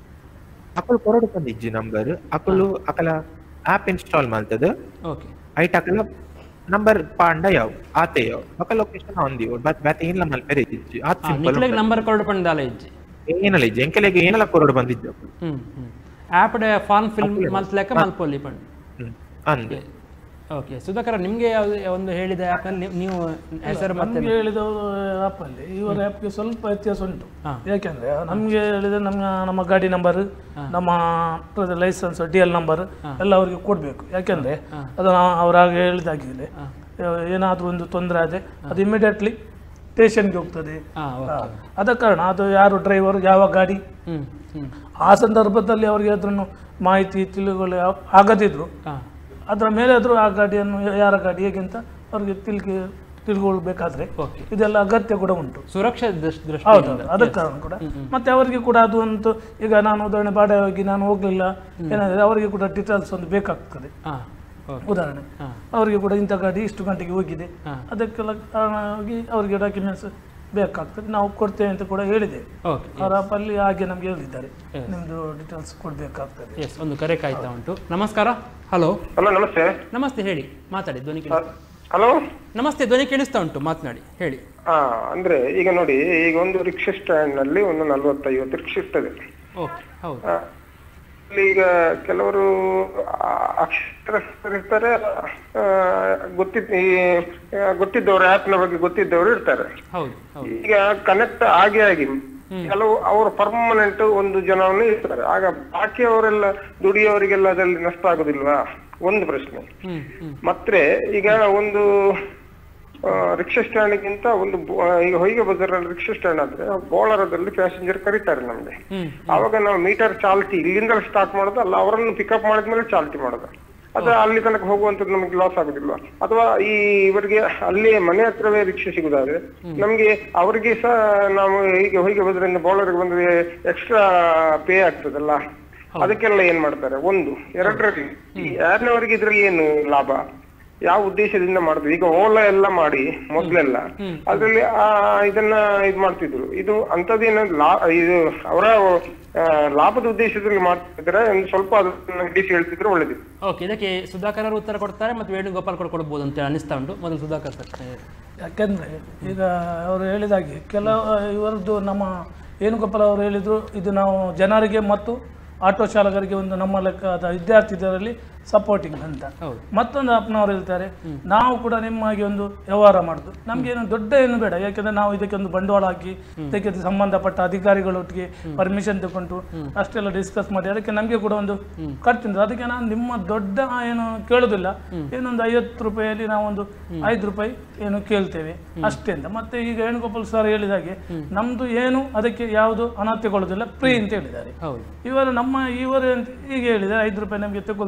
S6: ಅಕಲ್ ಕೊರಡು ಬಂದಿಜ್ಜಿ ನಂಬರ್ ಅಕಲು ಅಕಲ ಆಪ್ ಇನ್ಸ್ಟಾಲ್ ಮಾಡ್ತದ
S4: ಓಕೆ
S6: ಐಟ್ ಅಕಲ ನಂಬರ್ ಪಾಂಡ ಯಾವ್ ಆತೆ ಯಾವ್ ಅಕಲ ಲೊಕೇಶನ್ ಆನ್ ದಿ ಬಟ್ ಬ್ಯಾತ್ ಏನ್ಲ ಮಲ್ಪೆರೆ ಇಜ್ಜಿ ಆತ್
S4: ನಿಕ್ಲೆಗ್
S6: ಸಿಂಪಲ್
S4: ನಂಬರ್ ಕೊರಡು ಪಂಡಾಲ ಇಜ್ಜಿ
S6: ಏನಲ್ಲ ಇಜ್ಜಿ ಎಂಕಲೆಗೆ ಏನಲ್ಲ ಕೊರಡು ಬಂದಿಜ್ಜು
S4: ಹ್ಮ್ ಹ್ಮ್ ಆ್ಯಪ್ಡ್ ಫಾರ್ಮ್ ಫಿಲ್ಮ್ ಮಲ್ತ್ಲೆಕ್ಕ ಮಲ್ಪೊಲ್ಲಿ ಪಂಡ್
S6: ಹ್ಮ್ ಅಂದೆ
S4: ಓಕೆ ಸುಧಾಕರ ನಿಮಗೆ ಯಾವ್ದು ಒಂದು ಹೇಳಿದ ಆ್ಯಪಲ್ಲಿ ನೀವು ಹೆಸರು ಮತ್ತೆ
S3: ನಮ್ಗೆ ಹೇಳಿದ ಆ್ಯಪಲ್ಲಿ ಇವರ ಆ್ಯಪ್ಗೆ ಸ್ವಲ್ಪ ವ್ಯತ್ಯಾಸ ಉಂಟು
S4: ಹಾ.
S3: ಯಾಕೆಂದ್ರೆ ನಮ್ಗೆ ಹೇಳಿದ್ರೆ ನಮ್ಮ ನಮ್ಮ ಗಾಡಿ ನಂಬರ್ ನಮ್ಮ ಲೈಸೆನ್ಸ್ ಡಿ ಎಲ್ ನಂಬರ್ ಎಲ್ಲ ಅವರಿಗೆ ಕೊಡಬೇಕು ಯಾಕೆಂದ್ರೆ ಅದು ನಾವು ಅವರಾಗ ಹೇಳಿದಾಗಿದೆ ಏನಾದರೂ ಒಂದು ತೊಂದರೆ ಆದರೆ ಅದು ಇಮಿಡಿಯೇಟ್ಲಿ ಸ್ಟೇಷನ್ಗೆ ಹೋಗ್ತದೆ
S4: ಹಾ,
S3: ಹಾ. ಆದ ಕಾರಣ ಅದು ಯಾರು ಡ್ರೈವರ್ ಯಾವ ಗಾಡಿ
S4: ಹ್ಮ್ ಹ್ಮ್
S3: ಆ ಸಂದರ್ಭದಲ್ಲಿ ಅವರಿಗೆ ಅದನ್ನು ಮಾಹಿತಿ ತಿಳಿಗಳು ಆಗದಿದ್ರು
S4: ಹಾ
S3: ಅದರ ಮೇಲೆ ಆದರೂ ಆ ಗಾಡಿಯನ್ನು ಯಾರ ಗಾಡಿ ಹೇಗೆ ಅಂತ ಅವ್ರಿಗೆ ತಿಳ್ಕಿ ತಿಳ್ಕೊಳ್ಬೇಕಾದ್ರೆ
S4: Okay.
S3: ಇದೆಲ್ಲ ಅಗತ್ಯ ಕೂಡ ಉಂಟು
S4: ಸುರಕ್ಷಾ ದೃಷ್ಟಿ
S3: ಹೌದು
S4: ದೃಷ್ಟಿಯಿಂದ
S3: ಅದಕ್ಕೆ ಕಾರಣ ಕೂಡ ಮತ್ತೆ ಅವರಿಗೆ ಕೂಡ ಅದು ಒಂದು ಈಗ ನಾನು ಉದಾಹರಣೆ ಬಾಡೆ ಹೋಗಿ ನಾನು ಹೋಗ್ಲಿಲ್ಲ ಏನಾದ್ರೆ ಅವರಿಗೆ ಕೂಡ ಡೀಟೇಲ್ಸ್ ಒಂದು ಬೇಕಾಗ್ತದೆ
S4: ಹಾ ಓಕೆ
S3: ಉದಾಹರಣೆ
S4: ಹಾ.
S3: ಅವರಿಗೆ ಕೂಡ ಇಂಥ ಗಾಡಿ ಇಷ್ಟು ಗಂಟೆಗೆ ಹೋಗಿದೆ
S4: ಹಾ.
S3: ಅದಕ್ಕೆಲ್ಲ ಕಾರಣವಾಗಿ ಅವರಿಗೆ ಡಾಕ್ಯುಮೆಂಟ್ಸ್ ಬೇಕಾಗ್ತದೆ ನಾವು ಕೊಡ್ತೇವೆ ಅಂತ ಕೂಡ ಹೇಳಿದೆ
S4: ಓಕೆ
S3: ಅವರ ಆಪಲ್ಲಿ ಹಾಗೆ ನಮ್ಗೆ ಹೇಳಿದ್ದಾರೆ ನಿಮ್ದು ಡೀಟೇಲ್ಸ್ ಕೊಡ್ಬೇಕಾಗ್ತದೆ
S4: ಎಸ್ ಒಂದು ಕರೆ ಕಾಯ್ತಾ ಉಂಟು ನಮಸ್ಕಾರ ಹಲೋ
S12: ಹಲೋ ನಮಸ್ತೆ
S4: ನಮಸ್ತೆ ಹೇಳಿ ಮಾತಾಡಿ ಧ್ವನಿ ಕೇಳಿಸ್ತಾ
S12: ಹಲೋ
S4: ನಮಸ್ತೆ ಧ್ವನಿ ಕೇಳಿಸ್ತಾ ಉಂಟು ಮಾತನಾಡಿ ಹೇಳಿ
S12: ಹಾ ಅಂದ್ರೆ ಈಗ ನೋಡಿ ಈಗ ಒಂದು ರಿಕ್ಷಾ ಸ್ಟ್ಯಾಂಡ್ ನಲ್ಲಿ ಒಂದು ನಲ್ವತ್ತೈವತ್ತು ರಿಕ್ಷಾ ಇರ್ತದೆ
S4: ಓಕೆ ಹೌದು
S12: ಆ, ಅಲ್ಲಿ ಈಗ ಕೆಲವರು ಆ, ಅಕ್ಷರಸ್ಥರಿರ್ತಾರೆ ಆ, ಗೊತ್ತಿದ್ ಈ ಆ, ಗೊತ್ತಿದ್ದವರು ಆ್ಯಪ್ನ ಬಗ್ಗೆ ಗೊತ್ತಿದ್ದವರು ಇರ್ತಾರೆ
S4: ಹೌದು ಹೌದು
S12: ಈಗ ಕನೆಕ್ಟ್ ಆಗಿ ಆಗಿ ಕೆಲವು ಅವರು ಪರ್ಮನೆಂಟ್ ಒಂದು ಜನವನ್ನು ಇರ್ತಾರೆ ಆಗ ಬಾಕಿಯವರೆಲ್ಲ ದುಡಿಯೋರಿಗೆಲ್ಲ ಅದರಲ್ಲಿ ನಷ್ಟ ಆಗುದಿಲ್ವಾ ಒಂದು ಪ್ರಶ್ನೆ
S4: ಹ್ಮ್ ಹ್ಮ್
S12: ಮತ್ತೆ ಈಗ ಒಂದು ಆ, ರಿಕ್ಷಾ ಸ್ಟ್ಯಾಂಡ್ಗಿಂತ ಒಂದು ಬೊ- ಆ, ಈಗ ಹೊಯ್ಗೆ ಬಜಾರಲ್ಲಿ ರಿಕ್ಷಾ ಸ್ಟ್ಯಾಂಡ್ ಆದ್ರೆ ಬೋಳರದಲ್ಲಿ ಪ್ಯಾಸೆಂಜರ್ ಕರೀತಾರೆ ನಮ್ಗೆ
S4: ಹ್ಮ್
S12: ಆವಾಗ ನಾವು ಮೀಟರ್ ಚಾಲ್ತಿ ಇಲ್ಲಿಂದ ಸ್ಟಾರ್ಟ್ ಮಾಡೋದು ಅಲ್ಲ ಅವರನ್ನು ಪಿಕಪ್ ಮಾಡಿದ್ಮೇಲೆ ಚಾಲ್ತಿ ಮಾಡೋದು ಅದು ಅಲ್ಲಿ ತನಕ ಹೋಗುವಂತದ್ದು ನಮಗೆ ಲಾಸ್ ಆಗುದಿಲ್ವಾ ಅಥವಾ ಈ ಇವರಿಗೆ ಅಲ್ಲಿ ಮನೆ ಹತ್ರವೇ ರಿಕ್ಷಾ ಸಿಗುದಾದ್ರೆ ನಮ್ಗೆ ಅವರಿಗೆ ಸಹ ನಾವು ಈಗ ಹೊಯ್ಗೆ ಬಜಾರಿಂದ ಬೋಳರಿಗೆ ಬಂದ್ರೆ ಎಕ್ಸ್ಟ್ರಾ ಪೇ ಆಗ್ತದಲ್ಲ ಅದಕ್ಕೆಲ್ಲ ಏನ್ ಮಾಡ್ತಾರೆ ಒಂದು ಎರಡರಲ್ಲಿ ಈ ಯಾರನವರಿಗೆ ಇದ್ರಲ್ಲಿ ಏನು ಲಾಭ ಯಾವ ಉದ್ದೇಶದಿಂದ ಮಾಡಿದ್ರು ಈಗ ಓಲಾ ಎಲ್ಲ ಮಾಡಿ ಮೊದ್ಲೆಲ್ಲ ಅದ್ರಲ್ಲಿ ಆ ಇದನ್ನ ಇದ್ ಮಾಡ್ತಿದ್ರು ಇದು ಅಂತದೇನು ಲಾ ಇದು ಅವರ ಆ, ಲಾಭದ ಉದ್ದೇಶದಲ್ಲಿ ಮಾಡ್ತಿದ್ರೆ ಒಂದು ಸ್ವಲ್ಪ ಅದನ್ನ ಡಿಸಿ ಹೇಳ್ತಿದ್ರೆ ಒಳ್ಳೇದಿತ್ತು
S4: ಓಕೆ ಇದಕ್ಕೆ ಸುಧಾಕರ್ ಅವರು ಉತ್ತರ ಕೊಡ್ತಾರೆ ಮತ್ತು ವೇಣುಗೋಪಾಲ್ ಕೂಡ ಕೊಡ್ಬೋದು ಅಂತ ಅನಿಸ್ತಾ ಉಂಟು ಮೊದಲು ಸುಧಾಕರ್ ಸರ್
S3: ಯಾಕೆಂದರೆ ಈಗ ಅವರು ಹೇಳಿದಾಗೆ ಕೆಲವು ಇವರದ್ದು ನಮ್ಮ ವೇಣುಗೋಪಾಲ್ ಅವರು ಹೇಳಿದರು ಇದು ನಾವು ಜನರಿಗೆ ಮತ್ತು ಆಟೋ ಚಾಲಕರಿಗೆ ಒಂದು ನಮ್ಮ ಲೆಕ್ಕದ ವಿದ್ಯಾರ್ಥಿದರಲ್ಲಿ ಸಪೋರ್ಟಿಂಗ್ ಅಂತ
S4: ಹೌದು.
S3: ಮತ್ತೊಂದು ಅಪ್ಪನವರು ಹೇಳ್ತಾರೆ ನಾವು ಕೂಡ ನಿಮ್ಮಾಗಿ ಒಂದು ವ್ಯವಹಾರ ಮಾಡುದು ನಮ್ಗೆ ಏನು ದೊಡ್ಡ ಏನು ಬೇಡ ಯಾಕೆಂದ್ರೆ ನಾವು ಇದಕ್ಕೆ ಒಂದು ಬಂಡವಾಳ ಹಾಕಿ ಇದಕ್ಕೆ ಸಂಬಂಧಪಟ್ಟ ಅಧಿಕಾರಿಗಳೊಟ್ಟಿಗೆ ಪರ್ಮಿಷನ್ ತಗೊಂಡು ಅಷ್ಟೆಲ್ಲ ಡಿಸ್ಕಸ್ ಮಾಡಿ ಅದಕ್ಕೆ ನಮಗೆ ಕೂಡ ಒಂದು ಖರ್ಚುಂಟು ಅದಕ್ಕೆ ನಾನು ನಿಮ್ಮ ದೊಡ್ಡ ಏನು ಕೇಳುದಿಲ್ಲ ಏನೊಂದು ಐವತ್ತು ರೂಪಾಯಿಯಲ್ಲಿ ನಾವೊಂದು ಐದು ರೂಪಾಯಿ ಏನು ಕೇಳ್ತೇವೆ ಅಷ್ಟೇ ಅಂತ ಮತ್ತೆ ಈಗ ವೇಣುಗೋಪಾಲ್ ಸರ್ ಹೇಳಿದಾಗೆ ನಮ್ದು ಏನು ಅದಕ್ಕೆ ಯಾವುದು ಹಣ ತಗೊಳ್ಳೋದಿಲ್ಲ ಫ್ರೀ ಅಂತ ಹೇಳಿದ್ದಾರೆ
S4: ಹೌದು
S3: ಇವರು ನಮ್ಮ ಇವರು ಅಂತ ಹೀಗೆ ಹೇಳಿದ್ದಾರೆ ಐದು ರೂಪಾಯಿ ನಮಗೆ ತಗೊಳ್ತೇವೆ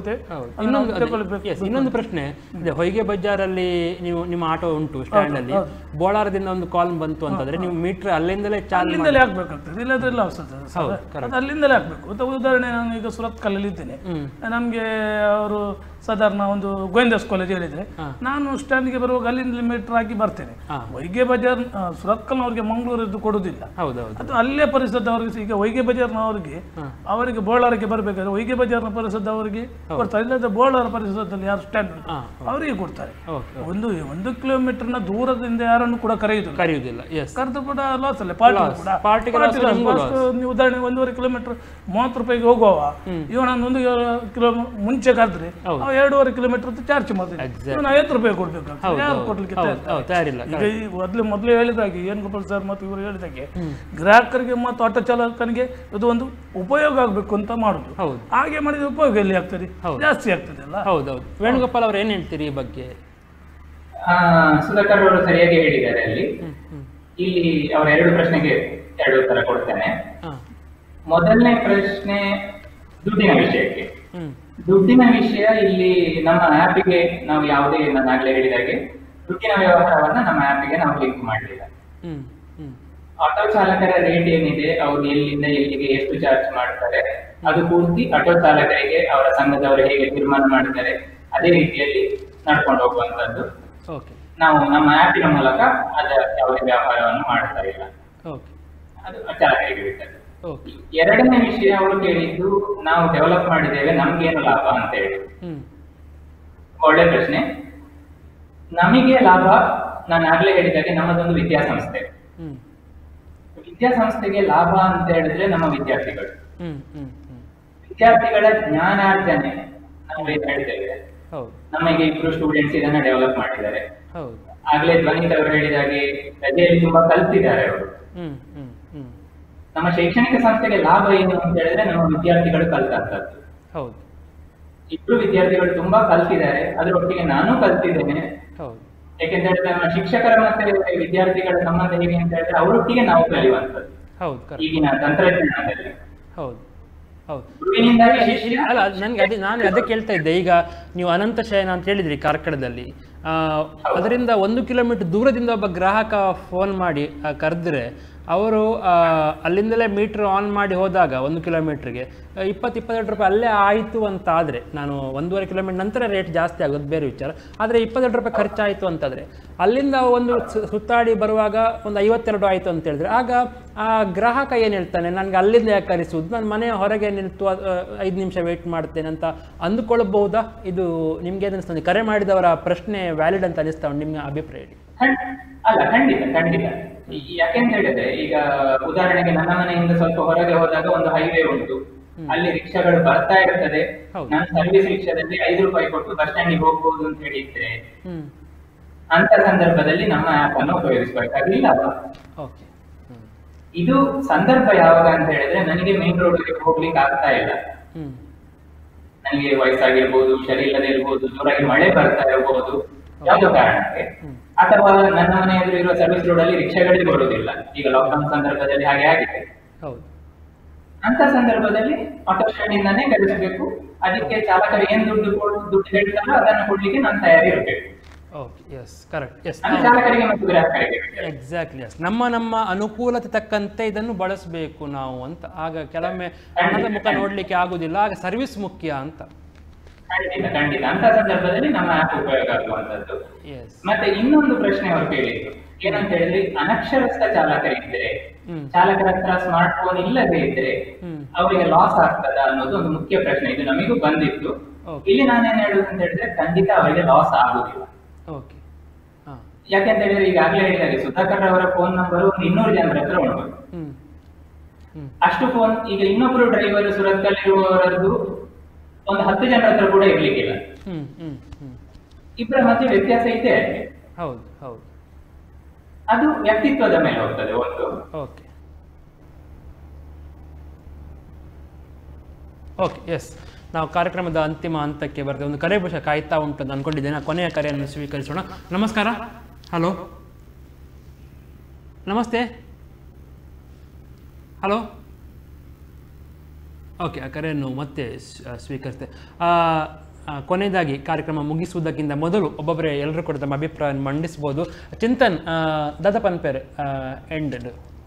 S4: ಹೌದು
S3: ಅದನ್ನ
S4: ಇನ್ನೊಂದು
S3: ನಾವು
S4: ಅದೇ,
S3: ತಗೊಳ್ಬೇಕು.
S4: yes, ಇನ್ನೊಂದು ಪ್ರಶ್ನೆ ಇದೆ ಹೊಯ್ಗೆ ಬಜಾರಲ್ಲಿ ನೀವು ನಿಮ್ಮ ಆಟೋ ಉಂಟು ಸ್ಟ್ಯಾಂಡ್ ಅಲ್ಲಿ
S3: ಹೌದು.
S4: ಬೋಳಾರದಿಂದ ಒಂದು ಕಾಲ್ ಬಂತು ಅಂತಂದ್ರೆ ನೀವು ಮೀಟರ್ ಅಲ್ಲಿಂದಲೇ ಚಾರ್ಜ್
S3: ಅಲ್ಲಿಂದಲೇ ಹಾಕ್ಬೇಕಾಗ್ತದೆ ಇಲ್ಲದ್ರೆ ಇಲ್ಲ ಅನ್ಸುತ್ತೆ ಸರ್.
S4: ಹೌದು, correct.
S3: ಅದು ಅಲ್ಲಿಂದಲೇ ಹಾಕ್ಬೇಕು ಅಂತ ಉದಾಹರಣೆ ನಾನು ಈಗ ಸುರತ್ ಕಲ್ಲಲ್ಲಿ ಇದ್ದೇನೆ ನಮಗೆ ಅವರು ಸಾಧಾರಣ ಒಂದು ಗೋವಿಂದಾಸ್ ಕಾಲೇಜ್ ಹೇಳಿದ್ರೆ ನಾನು ಸ್ಟ್ಯಾಂಡ್ಗೆ ಬರುವಾಗ ಅಲ್ಲಿಂದಲೇ ಮೀಟರ್ ಹಾಕಿ ಬರ್ತೇನೆ ವೈಗೆ ಬಜಾರ್ ಆ, ಸುರತ್ ಕಲ್ನವ್ರಿಗೆ ಮಂಗಳೂರದ್ದು ಕೊಡುವುದಿಲ್ಲ
S4: ಹೌದೌದು
S3: ಅದು ಅಲ್ಲೇ ಪರಿಸರದವರಿಗೆ ಈಗ ವೈಗೆ ಬಜಾರ್ನವರಿಗೆ ಅವರಿಗೆ ಬೋಳಾರಕ್ಕೆ ಬರಬೇಕಾದ್ರೆ ವೈಗೆ ಬಜಾರ್ನ ಪರಿಸರದವರಿಗೆ ಕೊಡ್ತಾರೆ ಇಲ್ಲದ್ರೆ ಬೋಳಾರ ಪರಿಸರದಲ್ಲಿ ಯಾರು ಸ್ಟ್ಯಾಂಡ್ ಉಂಟು ಅವರಿಗೆ ಕೊಡ್ತಾರೆ ಒಂದು ಒಂದು ಕಿಲೋಮೀಟರ್ನ ದೂರದಿಂದ ಯಾರನ್ನು ಕೂಡ ಕರೆಯುವುದಿಲ್ಲ
S4: ಕರೆಯುವುದಿಲ್ಲ ಎಸ್
S3: ಕರೆದು ಕೂಡ ಲಾಸ್ ಅಲ್ಲ ಪಾರ್ಟಿ
S4: Loss.
S3: ಕೂಡ
S4: ಪಾರ್ಟಿಗೆ
S3: ಪಾರ್ಟಿ
S4: loss,
S3: loss.
S4: ನಿಮ್ಗೂ
S3: First ನೀವು ಉದಾಹರಣೆ ಒಂದೂವರೆ ಕಿಲೋಮೀಟರ್ ಮೂವತ್ತು ರೂಪಾಯಿಗೆ ಹೋಗುವವ ಇವನ ಒಂದು ಕಿಲೋ ಮುಂಚೆ ಕರೆದ್ರೆ ಅವ ಎರಡೂವರೆ ಕಿಲೋಮೀಟರ್ ಚಾರ್ಜ್ ಮಾಡ್ತಾನೆ ಇವನು ಐವತ್ತು ರೂಪಾಯಿ ಕೊಡ್ಬೇಕಾಗ್ತದೆ
S4: ಹೌದು,
S3: ಯಾರು
S4: ಹೌದು.
S3: ಕೊಡ್ಲಿಕ್ಕೆ
S4: ಹೌದು,
S3: ತಯಾರಿಲ್ಲ.
S4: ಹೌದು, ತಯಾರಿಲ್ಲ,
S3: ಈಗ ಈ ಮೊದಲು ಮೊದಲು ಹೇಳಿದಾಗೆ ಏನ್ ಗೋಪಾಲ್ ಸರ್ ಮತ್ತು ಇವರು ಹೇಳಿದಾಗೆ ಗ್ರಾಹಕರಿಗೆ ಮತ್ತು ಆಟೋ ಚಾಲಕನಿಗೆ ಇದು ಒಂದು ಉಪಯೋಗ ಆಗಬೇಕು ಅಂತ ಮಾಡುದು
S4: ಹೌದು.
S3: ಹಾಗೆ ಮಾಡಿದ್ರೆ ಉಪಯೋಗ ಎಲ್ಲಿ ಆಗ್ತದೆ ಜಾಸ್ತಿ ಆಗ್ತದೆ ಅಲ್ಲ
S4: ಹೌದೌದು ವೇಣುಗೋಪಾಲ್ ಅವ್ರು ಏನ್ ಹೇಳ್ತೀರಿ ಈ ಬಗ್ಗೆ
S5: ಆ, ಸುಧಾಕರ್ ಅವರು ಸರಿಯಾಗಿ ಹೇಳಿದ್ದಾರೆ ಅಲ್ಲಿ ಇಲ್ಲಿ ಅವರ ಎರಡು ಪ್ರಶ್ನೆಗೆ ಎರಡು ಉತ್ತರ ಕೊಡ್ತೇನೆ ಮೊದಲನೇ ಪ್ರಶ್ನೆ ದುಡ್ಡಿನ ವಿಷಯಕ್ಕೆ ದುಡ್ಡಿನ ವಿಷಯ ಇಲ್ಲಿ ನಮ್ಮ ಆ್ಯಪಿಗೆ ನಾವು ಯಾವುದೇ ನಾನು ಆಗ್ಲೇ ಹೇಳಿದಾಗೆ ದುಡ್ಡಿನ ವ್ಯವಹಾರವನ್ನ ನಮ್ಮ ಆ್ಯಪಿಗೆ ನಾವು ಲಿಂಕ್ ಮಾಡಲಿಲ್ಲ
S4: ಹ್ಮ್ ಹ್ಮ್
S5: ಆಟೋ ಚಾಲಕರ ರೇಟ್ ಏನಿದೆ ಅವ್ರು ಎಲ್ಲಿಂದ ಎಲ್ಲಿಗೆ ಎಷ್ಟು ಚಾರ್ಜ್ ಮಾಡ್ತಾರೆ ಅದು ಪೂರ್ತಿ ಆಟೋ ಚಾಲಕರಿಗೆ ಅವರ ಸಂಘದವರು ಹೇಗೆ ತೀರ್ಮಾನ ಮಾಡ್ತಾರೆ ಅದೇ ರೀತಿಯಲ್ಲಿ ನಡ್ಕೊಂಡು ಹೋಗುವಂತದ್ದು
S4: ಓಕೆ
S5: ನಾವು ನಮ್ಮ ಆ್ಯಪಿನ ಮೂಲಕ ಅದರ ಯಾವುದೇ ವ್ಯವಹಾರವನ್ನು ಮಾಡ್ತಾ ಇಲ್ಲ
S4: ಓಕೆ
S5: ಅದು ಚಾಲಕರಿಗೆ ಬಿಟ್ಟದ್ದು
S4: ಓಕೆ
S5: ಎರಡನೇ ವಿಷಯ ಅವರು ಕೇಳಿದ್ದು ನಾವು ಡೆವಲಪ್ ಮಾಡಿದ್ದೇವೆ ನಮ್ಗೇನು ಲಾಭ ಅಂತ ಹೇಳಿ
S4: ಹ್ಮ್
S5: ಒಳ್ಳೆ ಪ್ರಶ್ನೆ ನಮಗೆ ಲಾಭ ನಾನು ಆಗ್ಲೇ ಹೇಳಿದಾಗೆ ನಮ್ಮದೊಂದು ವಿದ್ಯಾಸಂಸ್ಥೆ
S4: ಹ್ಮ್
S5: ವಿದ್ಯಾಸಂಸ್ಥೆಗೆ ಲಾಭ ಅಂತ ಹೇಳಿದ್ರೆ ನಮ್ಮ ವಿದ್ಯಾರ್ಥಿಗಳು
S4: ಹ್ಮ್ ಹ್ಮ್ ಹ್ಮ್
S5: ವಿದ್ಯಾರ್ಥಿಗಳ ಜ್ಞಾನಾರ್ಜನೆ ನಾವು ಏನ್ ಹೇಳ್ತೇವೆ
S4: ಹೌದು
S5: ನಮಗೆ ಇಬ್ರು ಸ್ಟೂಡೆಂಟ್ಸ್ ಇದನ್ನ ಡೆವಲಪ್ ಮಾಡಿದ್ದಾರೆ
S4: ಹೌದು
S5: ಆಗ್ಲೇ ಧ್ವನಿತ್ ಅವರು ಹೇಳಿದಾಗೆ ರಜೆಯಲ್ಲಿ ತುಂಬಾ ಕಲ್ತಿದ್ದಾರೆ ಅವರು
S4: ಹ್ಮ್ ಹ್ಮ್ ಹ್ಮ್
S5: ನಮ್ಮ ಶೈಕ್ಷಣಿಕ ಸಂಸ್ಥೆಗೆ ಲಾಭ ಏನು ಅಂತ ಹೇಳಿದ್ರೆ ನಮ್ಮ ವಿದ್ಯಾರ್ಥಿಗಳು ಕಲ್ತಂತದ್ದು
S4: ಹೌದು
S5: ಇಬ್ರು ವಿದ್ಯಾರ್ಥಿಗಳು ತುಂಬಾ ಕಲ್ತಿದ್ದಾರೆ ಅದರೊಟ್ಟಿಗೆ ನಾನು ಕಲ್ತಿದ್ದೇನೆ
S4: ಹೌದು
S5: ಯಾಕೆಂತ ಹೇಳಿದ್ರೆ ನಮ್ಮ ಶಿಕ್ಷಕರ ಮತ್ತೆ ವಿದ್ಯಾರ್ಥಿಗಳ ಸಂಬಂಧ ಹೇಗೆ ಅಂತ ಹೇಳಿದ್ರೆ ಅವರೊಟ್ಟಿಗೆ ನಾವು ಕಲಿಯುವಂಥದ್ದು
S4: ಹೌದು correct.
S5: ಈಗಿನ ತಂತ್ರಜ್ಞಾನದಲ್ಲಿ
S4: ಹೌದು ಹೌದು
S5: ಗುರುವಿನಿಂದಾಗಿ
S4: ಇಲ್ಲ, ಇಲ್ಲ, ಅಲ್ಲ ನನಗೆ ಅದೇ ನಾನು ಅದೇ ಕೇಳ್ತಾ ಇದ್ದೆ ಈಗ ನೀವು ಅನಂತ ಶಯನ ಅಂತ ಹೇಳಿದ್ರಿ ಕಾರ್ಕಳದಲ್ಲಿ ಆ, ಅದರಿಂದ ಒಂದು ಕಿಲೋಮೀಟರ್ ದೂರದಿಂದ ಒಬ್ಬ ಗ್ರಾಹಕ ಫೋನ್ ಮಾಡಿ ಕರೆದ್ರೆ ಅವರು ಅಲ್ಲಿಂದಲೇ ಮೀಟ್ರ್ ಆನ್ ಮಾಡಿ ಹೋದಾಗ ಒಂದು ಕಿಲೋಮೀಟ್ರಿಗೆ ಇಪ್ಪತ್ತು ಇಪ್ಪತ್ತೆರಡು ರೂಪಾಯಿ ಅಲ್ಲೇ ಆಯಿತು ಅಂತ ಆದರೆ ನಾನು ಒಂದೂವರೆ ಕಿಲೋಮೀಟರ್ ನಂತರ ರೇಟ್ ಜಾಸ್ತಿ ಆಗೋದು ಬೇರೆ ವಿಚಾರ ಆದರೆ ಇಪ್ಪತ್ತೆರಡು ರೂಪಾಯಿ ಖರ್ಚಾಯಿತು ಅಂತಂದರೆ ಅಲ್ಲಿಂದ ಒಂದು ಸು- ಸುತ್ತಾಡಿ ಬರುವಾಗ ಒಂದು ಐವತ್ತೆರಡು ಆಯಿತು ಅಂತ ಹೇಳಿದ್ರೆ ಆಗ ಆ ಗ್ರಾಹಕ ಏನು ಹೇಳ್ತಾನೆ ನನಗೆ ಅಲ್ಲಿಂದ ಯಾಕೆ ಕರೆಸುವುದು ನಾನು ಮನೆ ಹೊರಗೆ ನಿಂತು ಐದು ನಿಮಿಷ ವೆಯ್ಟ್ ಮಾಡ್ತೇನೆ ಅಂತ ಅಂದುಕೊಳ್ಬಹುದಾ ಇದು ನಿಮ್ಗೆ ಏನು ಅನಿಸ್ತದೆ ಕರೆ ಮಾಡಿದವರ ಪ್ರಶ್ನೆ ವ್ಯಾಲಿಡ್ ಅಂತ ಅನಿಸ್ತಾ ಉಂಟು ನಿಮ್ಮ ಅಭಿಪ್ರಾಯ ಹೇಳಿ
S5: ಖಂಡ್- ಅಲ್ಲ ಖಂಡಿತ ಖಂಡಿತ ಈ- ಯಾಕೆಂತ ಹೇಳಿದ್ರೆ ಈಗ ಉದಾಹರಣೆಗೆ ನನ್ನ ಮನೆಯಿಂದ ಸ್ವಲ್ಪ ಹೊರಗೆ ಹೋದಾಗ ಒಂದು ಹೈವೇ ಉಂಟು ಅಲ್ಲಿ ರಿಕ್ಷಾಗಳು ಬರ್ತಾ ಇರ್ತದೆ ನಾನು ಸರ್ವಿಸ್ ರಿಕ್ಷಾದಲ್ಲಿ ಐದು ರೂಪಾಯಿ ಕೊಟ್ಟು ಬಸ್ ಸ್ಟ್ಯಾಂಡಿಗೆ ಹೋಗ್ಬೋದು ಅಂತ ಹೇಳಿದ್ರೆ
S4: ಹ್ಮ್
S5: ಅಂತ ಸಂದರ್ಭದಲ್ಲಿ ನಮ್ಮ ಆಪ್ ಅನ್ನು ಉಪಯೋಗಿಸಬೇಕಾಗಿಲ್ಲ
S4: ಓಕೆ
S5: ಇದು ಸಂದರ್ಭ ಯಾವಾಗ ಅಂತ ಹೇಳಿದ್ರೆ ನನಗೆ ಮೇನ್ ರೋಡ್ಗೆ ಹೋಗ್ಲಿಕ್ಕೆ ಆಗ್ತಾ ಇಲ್ಲ
S4: ಹ್ಮ್
S5: ನನಗೆ ವಯಸ್ಸಾಗಿರ್ಬೋದು ಹುಷಾರಿಲ್ಲದೆ ಇರ್ಬೋದು ಜೋರಾಗಿ ಮಳೆ ಬರ್ತಾ ಇರಬಹುದು ಯಾವುದೋ ಕಾರಣಕ್ಕೆ ಅಥವಾ ನನ್ನ ಮನೆ ಎದುರು ಇರುವ ಸರ್ವಿಸ್ ರೋಡ್ ಅಲ್ಲಿ ರಿಕ್ಷಾಗಳೇ ಬರುವುದಿಲ್ಲ ಈಗ ಲಾಕ್ಡೌನ್ ಸಂದರ್ಭದಲ್ಲಿ ಹಾಗೆ ಆಗಿದೆ
S4: ಹೌದು
S5: ಅಂತ ಸಂದರ್ಭದಲ್ಲಿ ಆಟೋ ಸ್ಟ್ಯಾಂಡ್ ಇಂದಾನೇ ಕಳಿಸಬೇಕು ಅದಕ್ಕೆ ಚಾಲಕರು ಏನ್ ದುಡ್ಡು ಕೊಡ್ ದುಡ್ಡು ಹೇಳ್ತಾರೋ ಅದನ್ನು ಕೊಡ್ಲಿಕ್ಕೆ ನಾನು ತಯಾರಿ ಇರಬೇಕು
S4: ಓಕೆ ಎಸ್ ಕರೆಕ್ಟ್ ಎಸ್
S5: ಅದು ಚಾಲಕರಿಗೆ ಮತ್ತು ಗ್ರಾಹಕರಿಗೆ
S4: ಎಕ್ಸಾಕ್ಟ್ಲಿ ಎಸ್ ನಮ್ಮ ನಮ್ಮ ಅನುಕೂಲತೆ ತಕ್ಕಂತೆ ಇದನ್ನು ಬಳಸಬೇಕು ನಾವು ಅಂತ ಆಗ ಕೆಲವೊಮ್ಮೆ ಹಣದ ಮುಖ ನೋಡ್ಲಿಕ್ಕೆ ಆಗುದಿಲ್ಲ ಆಗ ಸರ್ವಿಸ್ ಮುಖ್ಯ ಅಂತ
S5: ಖಂಡಿತ ಖಂಡಿತ ಅಂತ ಸಂದರ್ಭದಲ್ಲಿ ನಮ್ಮ ಆಪ್ ಉಪಯೋಗ ಆಗುವಂತದ್ದು
S4: ಎಸ್
S5: ಮತ್ತೆ ಇನ್ನೊಂದು ಪ್ರಶ್ನೆ ಅವರು ಕೇಳಿದ್ರು ಏನಂತ ಹೇಳಿದ್ರೆ ಅನಕ್ಷರಸ್ಥ ಚಾಲಕರಿದ್ರೆ
S4: ಹ್ಮ್.
S5: ಚಾಲಕರ ಹತ್ರ ಸ್ಮಾರ್ಟ್ ಫೋನ್ ಇಲ್ಲದೆ ಇದ್ರೆ
S4: ಹ್ಮ್.
S5: ಅವರಿಗೆ ಲಾಸ್ ಆಗ್ತದ ಅನ್ನೋದು ಒಂದು ಮುಖ್ಯ ಪ್ರಶ್ನೆ ಇದು ನಮಿಗೂ ಬಂದಿತ್ತು
S4: Okay.
S5: ಇಲ್ಲಿ ನಾನೇನ್ ಹೇಳುದು ಅಂತ ಹೇಳಿದ್ರೆ ಖಂಡಿತ ಅವರಿಗೆ ಲಾಸ್ ಆಗುದಿಲ್ಲ
S4: ಓಕೆ ಹಾಂ
S5: ಯಾಕೆಂತ ಹೇಳಿದ್ರೆ ಈಗಾಗಲೇ ಹೇಳಿದಾಗೆ ಸುಧಾಕರ್ ಅವರ ಫೋನ್ ನಂಬರ್ ಒಂದು ಇನ್ನೂರು ಜನರ ಹತ್ರ ಉಂಟು
S4: ಹ್ಮ್
S5: ಅಷ್ಟು ಫೋನ್ ಈಗ ಇನ್ನೊಬ್ರು ಡ್ರೈವರ್ ಸುರತ್ಕಲ್ಲಿರುವವರದ್ದು ಒಂದು ಹತ್ತು ಜನರ ಹತ್ರ ಕೂಡ ಇರ್ಲಿಕ್ಕಿಲ್ಲ
S4: ಹ್ಮ್ ಹ್ಮ್ ಹ್ಮ್
S5: ಇಬ್ಬರ ಮಧ್ಯೆ ವ್ಯತ್ಯಾಸ ಇದೆ
S4: ಹೌದು ಹೌದು
S5: ಅದು ವ್ಯಕ್ತಿತ್ವದ ಮೇಲೆ ಹೋಗ್ತದೆ ಒಂದು
S4: ಓಕೆ ಓಕೆ ಎಸ್ ನಾವು ಕಾರ್ಯಕ್ರಮದ ಅಂತಿಮ ಹಂತಕ್ಕೆ ಬರ್ತೇವೆ ಒಂದು ಕರೆ ಬಹುಶಃ ಕಾಯ್ತಾ ಉಂಟು ಅಂತ ಅನ್ಕೊಂಡಿದ್ದೇನೆ ಆ ಕೊನೆಯ ಕರೆಯನ್ನು ಸ್ವೀಕರಿಸೋಣ ನಮಸ್ಕಾರ ಹಲೋ ನಮಸ್ತೆ ಹಲೋ ಓಕೆ ಆ ಕರೆಯನ್ನು ಮತ್ತೆ ಸ್- ಆ, ಸ್ವೀಕರಿಸ್ತೆ ಆ, ಆ, ಕೊನೆಯದಾಗಿ ಕಾರ್ಯಕ್ರಮ ಮುಗಿಸುವುದಕ್ಕಿಂತ ಮೊದಲು ಒಬ್ಬೊಬ್ಬರೇ ಎಲ್ಲರೂ ಕೂಡ ತಮ್ಮ ಅಭಿಪ್ರಾಯ ಮಂಡಿಸ್ಬೋದು ಚಿಂತನ್ ಆ, ದಾದಾ ಪನ್ಪೇರೆ ಎಂಡೆಡ್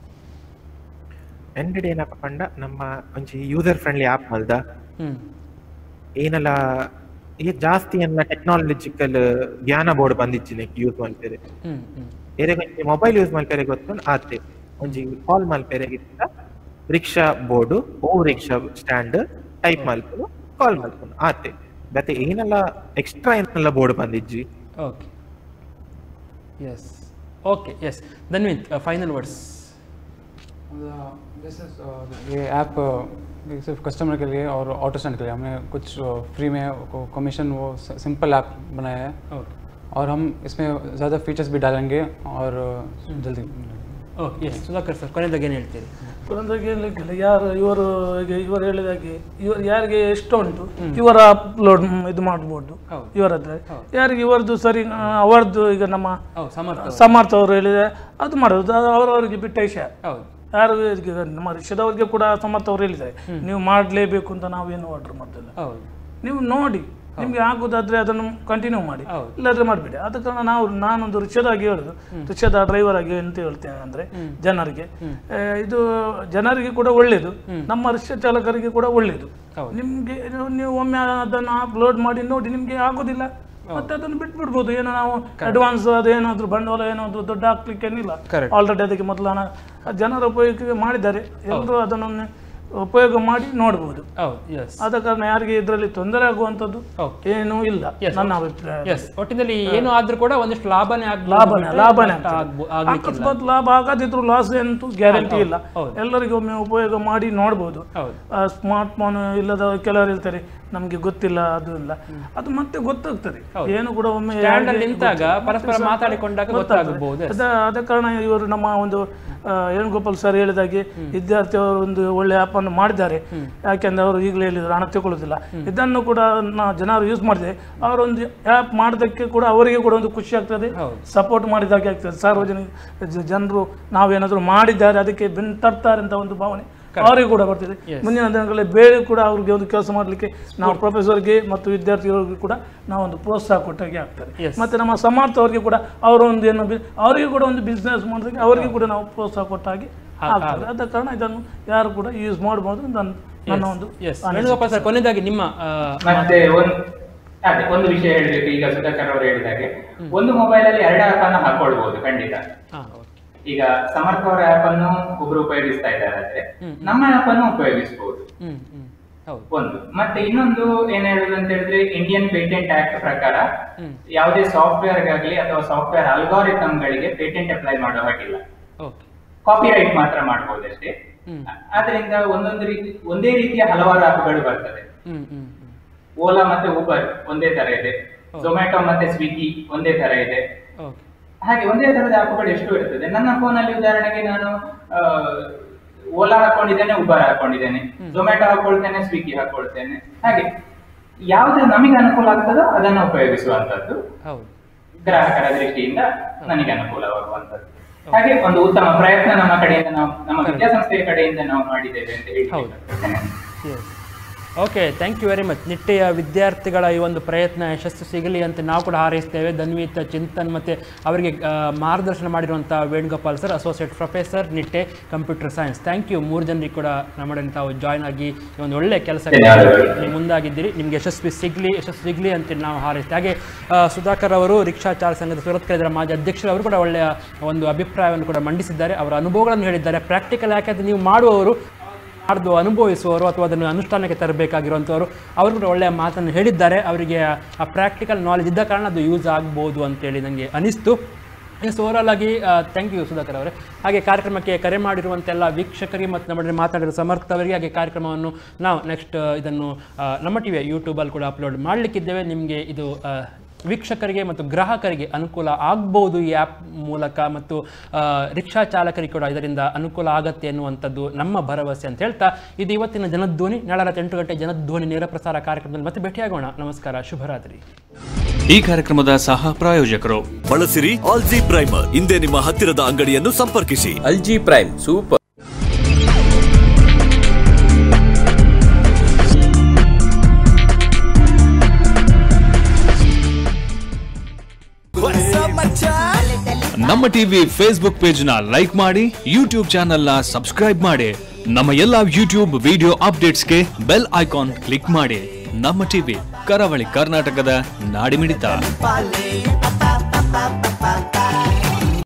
S6: ಎಂಡೆಡ್ ಏನಪ್ಪ ಪಂಡ ನಮ್ಮ ಒಂಜಿ ಯೂಸರ್ ಫ್ರೆಂಡ್ಲಿ ಆಪ್ ಮಲ್ದ
S4: ಹ್ಮ್
S6: ಏನಲ್ಲ ಈಗ ಜಾಸ್ತಿ ಎಲ್ಲ ಟೆಕ್ನಾಲಜಿಕಲ್ ಜ್ಞಾನ ಬೋರ್ಡ್ ಬಂದಿಜ್ಜಿನ ಯೂಸ್ ಮಾಡ್ತಾರೆ
S4: ಹ್ಮ್ ಹ್ಮ್
S6: ಬೇರೆ ಮೊಬೈಲ್ ಯೂಸ್ ಮಾಡ್ತಾರೆ ಗೊತ್ತು ಆತೆ ಒಂಜಿ ಕಾಲ್ ಮಲ್ಪೆರೆಗಿಂತ ರಿಕ್ಷಾ ಬೋರ್ಡು ಓ ರಿಕ್ಷಾ ಸ್ಟ್ಯಾಂಡ್ ಟೈಪ್ ಮಲ್ಪುನು ಕಾಲ್ ಮಲ್ಪುನು ಆತೆ ಮತ್ತೆ ಏನೆಲ್ಲ ಎಕ್ಸ್ಟ್ರಾ ಏನೆಲ್ಲ ಬೋರ್ಡ್ ಬಂದಿಜ್ಜಿ
S4: okay yes okay yes Dhanvith final words
S7: this is ये ऐप सिर्फ कस्टमर के लिए और ऑटो स्टैंड के लिए हमने कुछ फ्री में कमीशन वो सिंपल ऐप बनाया है और हम इसमें ज़्यादा फीचर्स भी डालेंगे और जल्दी
S4: ಓಕೆ ಎಸ್ ಸುಧಾಕರ್ ಸರ್ ಕೊನೆಯದಾಗಿ ಏನು ಹೇಳ್ತೀರಿ
S3: ಒಂದಾಗಿ ಹೇಳಲಿಕ್ಕಿಲ್ಲ ಯಾರು ಇವರು ಈಗ ಇವರು ಹೇಳಿದಾಗೆ ಇವರು ಯಾರಿಗೆ ಎಷ್ಟು ಉಂಟು ಇವರ ಅಪ್ಲೋಡ್ ಇದು ಮಾಡ್ಬೋದು ಇವರ ಹತ್ರ ಯಾರಿಗೆ ಇವರದ್ದು ಸರಿ ಆ, ಅವರದ್ದು ಈಗ ನಮ್ಮ
S4: ಸಮರ್ಥ
S3: ಸಮರ್ಥ ಅವರು ಹೇಳಿದೆ ಅದು ಮಾಡೋದು ಅದು ಅವರವರಿಗೆ ಬಿಟ್ಟ ವಿಷಯ
S4: ಹೌದು
S3: ಯಾರು ಈಗ ನಮ್ಮ ರಿಕ್ಷದವ್ರಿಗೆ ಕೂಡ ಸಮರ್ಥ ಅವರು ಹೇಳಿದ್ದಾರೆ ನೀವು ಮಾಡಲೇಬೇಕು ಅಂತ ನಾವೇನು ಆರ್ಡರ್ ಮಾಡ್ತಿಲ್ಲ
S4: ಹೌದು
S3: ನೀವು ನೋಡಿ ನಿಮ್ಗೆ ಆಗುದಾದ್ರೆ ಅದನ್ನು ಕಂಟಿನ್ಯೂ ಮಾಡಿ ಇಲ್ಲಾದ್ರೆ ಮಾಡಬೇಡಿ ಆದ ಕಾರಣ ನಾವು ನಾನೊಂದು ರಿಕ್ಷಾದಾಗಿ ಹೇಳುದು ರಿಕ್ಷಾದ ಡ್ರೈವರ್ ಆಗಿ ಎಂತ ಹೇಳ್ತೇನೆ ಅಂದ್ರೆ ಜನರಿಗೆ ಆ, ಇದು ಜನರಿಗೆ ಕೂಡ ಒಳ್ಳೇದು ನಮ್ಮ ರಿಕ್ಷಾ ಚಾಲಕರಿಗೆ ಕೂಡ ಒಳ್ಳೇದು ನಿಮ್ಗೆ ನೀವು- ನೀವು ಒಮ್ಮೆ ಅದನ್ನು ಅಪ್ಲೋಡ್ ಮಾಡಿ ನೋಡಿ ನಿಮ್ಗೆ ಆಗೋದಿಲ್ಲ ಮತ್ತೆ ಅದನ್ನು ಬಿಟ್ಬಿಡ್ಬೋದು ಏನೋ ನಾವು ಅಡ್ವಾನ್ಸ್ ಅದೇನಾದ್ರೂ ಬಂಡವಾಳ ಏನಾದ್ರು ದೊಡ್ಡ ಹಾಕ್ಲಿಕ್ಕೆ ಏನಿಲ್ಲ
S4: Correct.
S3: ಆಲ್ರೆಡಿ ಅದಕ್ಕೆ ಮೊದಲು ಹಣ ಜನರ ಉಪಯೋಗಕ್ಕೆ ಮಾಡಿದ್ದಾರೆ ಎಲ್ಲರೂ ಅದನ್ನು ಉಪಯೋಗ ಮಾಡಿ ನೋಡ್ಬೋದು
S4: ಹೌದು ಎಸ್
S3: ಆದ ಕಾರಣ ಯಾರಿಗೆ ಇದರಲ್ಲಿ ತೊಂದರೆ ಆಗುವಂಥದ್ದು ಏನೂ ಇಲ್ಲ ನನ್ನ ಅಭಿಪ್ರಾಯ
S4: ಎಸ್ ಒಟ್ಟಿನಲ್ಲಿ ಏನು ಆದ್ರೂ ಕೂಡ ಒಂದಿಷ್ಟು ಲಾಭನೇ ಆಗ್ಬೋದು
S3: ಲಾಭನೇ
S4: ಬಿಟ್ರೆ
S3: ಲಾಭನೇ
S4: ನಷ್ಟ ಆಗ್ಬೋ- ಆಗ್ಲಿಕ್ಕಿಲ್ಲ.
S3: ಅಕಸ್ಮಾತ್ ಲಾಭ ಆಗದಿದ್ರು ಲಾಸ್ ಅಂತೂ ಗ್ಯಾರಂಟಿ ಇಲ್ಲ
S4: ಹೌದು.
S3: ಎಲ್ಲರಿಗೂ ಒಮ್ಮೆ ಉಪಯೋಗ ಮಾಡಿ ನೋಡ್ಬೋದು ಸ್ಮಾರ್ಟ್ ಫೋನ್ ಇಲ್ಲದ ಕೆಲವರು ಇರ್ತಾರೆ ನಮಗೆ ಗೊತ್ತಿಲ್ಲ ಅದು ಇಲ್ಲ ಅದು ಮತ್ತೆ ಗೊತ್ತಾಗ್ತದೆ ಏನು ಕೂಡ ಒಮ್ಮೆ
S4: Stand ಅಲ್ಲಿ
S3: ಯಾರಿಗೆ
S4: ನಿಂತಾಗ
S3: ಗೊತ್ತಿಲ್ಲ.
S4: ಪರಸ್ಪರ
S3: ಮತ್ತೆ
S4: ಮಾತಾಡಿಕೊಂಡಾಗ
S3: ಗೊತ್ತಾಗ್ತದೆ.
S4: ಗೊತ್ತಾಗಬಹುದು, yes.
S3: ಅದ ಆದ ಕಾರಣ ಇವರು ನಮ್ಮ ಒಂದು ಆ, ವೇಣುಗೋಪಾಲ್ ಸರ್ ಹೇಳಿದಾಗೆ ವಿದ್ಯಾರ್ಥಿ ಅವರು ಒಂದು ಒಳ್ಳೆ ಆ್ಯಪ್ ಅನ್ನು ಮಾಡಿದ್ದಾರೆ ಯಾಕೆಂದ್ರೆ ಅವರು ಈಗಲೇ ಹೇಳಿದ್ರು ಹಣ ತಗೊಳ್ಳೋದಿಲ್ಲ ಇದನ್ನು ಕೂಡ ನಾ- ಜನರು ಯೂಸ್ ಮಾಡಿದೆ ಅವರೊಂದು ಆ್ಯಪ್ ಮಾಡೋದಕ್ಕೆ ಕೂಡ ಅವರಿಗೆ ಕೂಡ ಒಂದು ಖುಷಿ ಆಗ್ತದೆ ಸಪೋರ್ಟ್ ಮಾಡಿದಾಗೆ ಆಗ್ತದೆ ಸಾರ್ವಜನಿಕ ಜ- ಜನರು ನಾವೇನಾದರೂ ಮಾಡಿದ್ದಾರೆ ಅದಕ್ಕೆ ಬೆನ್ ತರ್ತಾರೆ ಅಂತ ಒಂದು ಭಾವನೆ ಅವರಿಗೆ ಕೂಡ ಬರ್ತಿದೆ ಮುಂದಿನ ದಿನಗಳಲ್ಲಿ ಬೇರೆ ಕೂಡ ಅವ್ರಿಗೆ ಒಂದು ಕೆಲಸ ಮಾಡಲಿಕ್ಕೆ ನಾವು ಪ್ರೊಫೆಸರ್ಗೆ ಮತ್ತು ವಿದ್ಯಾರ್ಥಿಗಳಿಗೆ ಕೂಡ ನಾವು ಒಂದು ಪ್ರೋತ್ಸಾಹ ಕೊಟ್ಟಾಗೆ ಆಗ್ತದೆ ಮತ್ತೆ ನಮ್ಮ ಸಮರ್ಥ ಅವರಿಗೆ ಕೂಡ ಅವರ ಒಂದು ಏನು ಬಿ- ಅವರಿಗೆ ಕೂಡ ಒಂದು ಬಿಸ್ನೆಸ್ ಮಾಡೋದಕ್ಕೆ ಅವರಿಗೆ ಕೂಡ ನಾವು ಪ್ರೋತ್ಸಾಹ ಕೊಟ್ಟಾಗೆ ಆಗ್ತದೆ ಆದ ಕಾರಣ ಇದನ್ನು ಯಾರು ಕೂಡ ಯೂಸ್ ಮಾಡಬಹುದು ನನ್ನ ನನ್ನ ಒಂದು
S4: ಎಸ್ ವೇಣುಗೋಪಾಲ್ ಸರ್ ಕೊನೆಯದಾಗಿ ನಿಮ್ಮ ಆ,
S5: ಮತ್ತೆ ಒಂದು ಅದೇ ಒಂದು ವಿಷಯ ಹೇಳ್ಬೇಕು ಈಗ ಸುಧಾಕರ್ ಅವರು ಹೇಳಿದಾಗೆ ಒಂದು ಮೊಬೈಲ್ ಅಲ್ಲಿ ಎರಡು ಆಪ್ ಅನ್ನು ಹಾಕೊಳ್ಬಹುದು ಖಂಡಿತ
S4: ಹಾ,
S5: ಈಗ ಸಮರ್ಥ ಅವರ ಆಪ್ ಅನ್ನು ಒಬ್ರು ಉಪಯೋಗಿಸ್ತಾ ಇದ್ದಾರೆ ಆದ್ರೆ ನಮ್ಮ ಆಪ್ ಅನ್ನು ಉಪಯೋಗಿಸಬಹುದು
S4: ಹ್ಮ್ ಹ್ಮ್ ಹೌದು
S5: ಒಂದು ಮತ್ತೆ ಇನ್ನೊಂದು ಏನ್ ಹೇಳುದು ಅಂತ ಹೇಳಿದ್ರೆ ಇಂಡಿಯನ್ ಪೇಟೆಂಟ್ ಆಕ್ಟ್ ಪ್ರಕಾರ ಯಾವುದೇ ಸಾಫ್ಟ್ವೇರ್ ಗಾಗ್ಲಿ ಅಥವಾ ಸಾಫ್ಟ್ವೇರ್ ಅಲ್ಗಾರಿಥಮ್ ಗಳಿಗೆ ಪೇಟೆಂಟ್ ಅಪ್ಲೈ ಮಾಡೋ ಹಾಗಿಲ್ಲ
S4: ಓಕೆ
S5: ಕಾಪಿ ರೈಟ್ ಮಾತ್ರ ಮಾಡಬಹುದಷ್ಟೇ ಆದ್ರಿಂದ ಒಂದೊಂದು ರೀತಿ ಒಂದೇ ರೀತಿಯ ಹಲವಾರು ಆಪ್ಗಳು ಬರ್ತದೆ
S4: ಹ್ಮ್ ಹ್ಮ್
S5: ಓಲಾ ಮತ್ತೆ ಊಬರ್ ಒಂದೇ ತರ ಇದೆ ಝೊಮ್ಯಾಟೊ ಮತ್ತೆ ಸ್ವಿಗ್ಗಿ ಒಂದೇ ತರ ಇದೆ
S4: ಓಕೆ
S5: ಹಾಗೆ ಒಂದೇ ತರದ ಆಪ್ಗಳು ಎಷ್ಟು ಇರ್ತದೆ ನನ್ನ ಫೋನಲ್ಲಿ ಉದಾಹರಣೆಗೆ ನಾನು ಆ, ಓಲಾ ಹಾಕೊಂಡಿದ್ದೇನೆ ಉಬರ್ ಹಾಕೊಂಡಿದ್ದೇನೆ ಝೊಮ್ಯಾಟೊ ಹಾಕೊಳ್ತೇನೆ ಸ್ವಿಗ್ಗಿ ಹಾಕೊಳ್ತೇನೆ ಹಾಗೆ ಯಾವ್ದು ನಮಗೆ ಅನುಕೂಲ ಆಗ್ತದೋ ಅದನ್ನ ಉಪಯೋಗಿಸುವಂತದ್ದು
S4: ಹೌದು
S5: ಗ್ರಾಹಕರ ದೃಷ್ಟಿಯಿಂದ ನನಗೆ ಅನುಕೂಲವಾಗುವಂತದ್ದು ಹಾಗೆ ಒಂದು ಉತ್ತಮ ಪ್ರಯತ್ನ ನಮ್ಮ ಕಡೆಯಿಂದ ನಾವು ನಮ್ಮ ವಿದ್ಯಾಸಂಸ್ಥೆಯ ಕಡೆಯಿಂದ ನಾವು ಮಾಡಿದ್ದೇವೆ ಅಂತ ಹೇಳಿ
S4: okay thank you very much ನಿಟ್ಟೆಯ ವಿದ್ಯಾರ್ಥಿಗಳ ಈ ಒಂದು ಪ್ರಯತ್ನ ಯಶಸ್ಸು ಸಿಗಲಿ ಅಂತ ನಾವು ಕೂಡ ಹಾರೈಸ್ತೇವೆ ಧನ್ವಿತ್ ಚಿಂತನ್ ಮತ್ತು ಅವರಿಗೆ ಆ, ಮಾರ್ಗದರ್ಶನ ಮಾಡಿರುವಂಥ Venugopal sir associate professor Nitte computer science thank you ಮೂರು ಜನರಿಗೆ ಕೂಡ ನಮ್ಮೊಡನೆ ತಾವು ಜಾಯ್ನ್ ಆಗಿ ಈ ಒಂದು ಒಳ್ಳೆಯ ಕೆಲಸ
S5: ಧನ್ಯವಾದಗಳು.
S4: ನೀವು ಮುಂದಾಗಿದ್ದೀರಿ ನಿಮಗೆ ಯಶಸ್ವಿ ಸಿಗಲಿ ಯಶಸ್ಸು ಸಿಗಲಿ ಅಂತ ನಾವು ಹಾರೈಸ್ತೇವೆ ಹಾಗೆ ಆ, ಸುಧಾಕರ್ ಅವರು ರಿಕ್ಷಾ ಚಾಲಕ ಸಂಘದ ಸುರತ್ ಇದರ ಮಾಜಿ ಅಧ್ಯಕ್ಷರು ಅವರು ಕೂಡ ಒಳ್ಳೆಯ ಒಂದು ಅಭಿಪ್ರಾಯವನ್ನು ಕೂಡ ಮಂಡಿಸಿದ್ದಾರೆ ಅವರ ಅನುಭವಗಳನ್ನು ಹೇಳಿದ್ದಾರೆ ಪ್ರಾಕ್ಟಿಕಲ್ ಯಾಕೆಂದರೆ ನೀವು ಮಾಡುವವರು ಮಾಡಿದು ಅನುಭವಿಸುವವರು ಅಥವಾ ಅದನ್ನು ಅನುಷ್ಠಾನಕ್ಕೆ ತರಬೇಕಾಗಿರುವಂಥವರು ಅವರು ಕೂಡ ಒಳ್ಳೆಯ ಮಾತನ್ನು ಹೇಳಿದ್ದಾರೆ ಅವರಿಗೆ ಆ ಪ್ರಾಕ್ಟಿಕಲ್ ನಾಲೆಜ್ ಇದ್ದ ಕಾರಣ ಅದು ಯೂಸ್ ಆಗ್ಬೋದು ಅಂತೇಳಿ ನನಗೆ ಅನಿಸ್ತು ಎಸ್ ಓವರಾಲ್ ಆಗಿ ಥ್ಯಾಂಕ್ ಯು ಸುಧಾಕರ್ ಅವರೇ ಹಾಗೆ ಕಾರ್ಯಕ್ರಮಕ್ಕೆ ಕರೆ ಮಾಡಿರುವಂತೆಲ್ಲ ವೀಕ್ಷಕರಿಗೆ ಮತ್ತು ನಮ್ಮೊಡನೆ ಮಾತನಾಡಿರೋ ಸಮರ್ಥವರಿಗೆ ಹಾಗೆ ಕಾರ್ಯಕ್ರಮವನ್ನು ನಾವು ನೆಕ್ಸ್ಟ್ ಇದನ್ನು ಆ, ನಮ್ಮ ಟಿವಿಯ ಯೂಟ್ಯೂಬಲ್ಲಿ ಕೂಡ ಅಪ್ಲೋಡ್ ಮಾಡಲಿಕ್ಕಿದ್ದೇವೆ ನಿಮಗೆ ಇದು ಆ, ವೀಕ್ಷಕರಿಗೆ ಮತ್ತು ಗ್ರಾಹಕರಿಗೆ ಅನುಕೂಲ ಆಗ್ಬೋದು ಈ ಆ್ಯಪ್ ಮೂಲಕ ಮತ್ತು ಆ, ರಿಕ್ಷಾ ಚಾಲಕರಿಗೆ ಕೂಡ ಇದರಿಂದ ಅನುಕೂಲ ಆಗತ್ತೆ ಅನ್ನುವಂಥದ್ದು ನಮ್ಮ ಭರವಸೆ ಅಂತ ಹೇಳ್ತಾ ಇದು ಇವತ್ತಿನ ಜನಧ್ವನಿ ನಾಳೆ ರಾತ್ರಿ ಎಂಟು ಗಂಟೆ ಜನಧ್ವನಿ ನೇರ ಪ್ರಸಾರ ಕಾರ್ಯಕ್ರಮದಲ್ಲಿ ಮತ್ತೆ ಭೇಟಿಯಾಗೋಣ ನಮಸ್ಕಾರ ಶುಭರಾತ್ರಿ
S1: ಈ ಕಾರ್ಯಕ್ರಮದ ಸಹ ಪ್ರಾಯೋಜಕರು
S2: ಬಳಸಿರಿ ಆಲ್ಜಿ ಪ್ರೈಮರ್ ಹಿಂದೆ ನಿಮ್ಮ ಹತ್ತಿರದ ಅಂಗಡಿಯನ್ನು ಸಂಪರ್ಕಿಸಿ
S13: ಅಲ್ಜಿ ಪ್ರೈಮ್ ಸೂಪರ್
S1: ನಮ್ಮ ಟಿವಿ ಫೇಸ್ಬುಕ್ ಪೇಜ್ ನ ಲೈಕ್ ಮಾಡಿ ಯೂಟ್ಯೂಬ್ ಚಾನೆಲ್ ನ ಸಬ್ಸ್ಕ್ರೈಬ್ ಮಾಡಿ ನಮ್ಮ ಎಲ್ಲಾ ಯೂಟ್ಯೂಬ್ ವಿಡಿಯೋ ಅಪ್ಡೇಟ್ಸ್ಗೆ ಬೆಲ್ ಐಕಾನ್ ಕ್ಲಿಕ್ ಮಾಡಿ ನಮ್ಮ ಟಿವಿ ಕರಾವಳಿ ಕರ್ನಾಟಕದ ನಾಡಿಮಿಡಿತ
S13: Pale, pa, pa, pa, pa, pa, pa.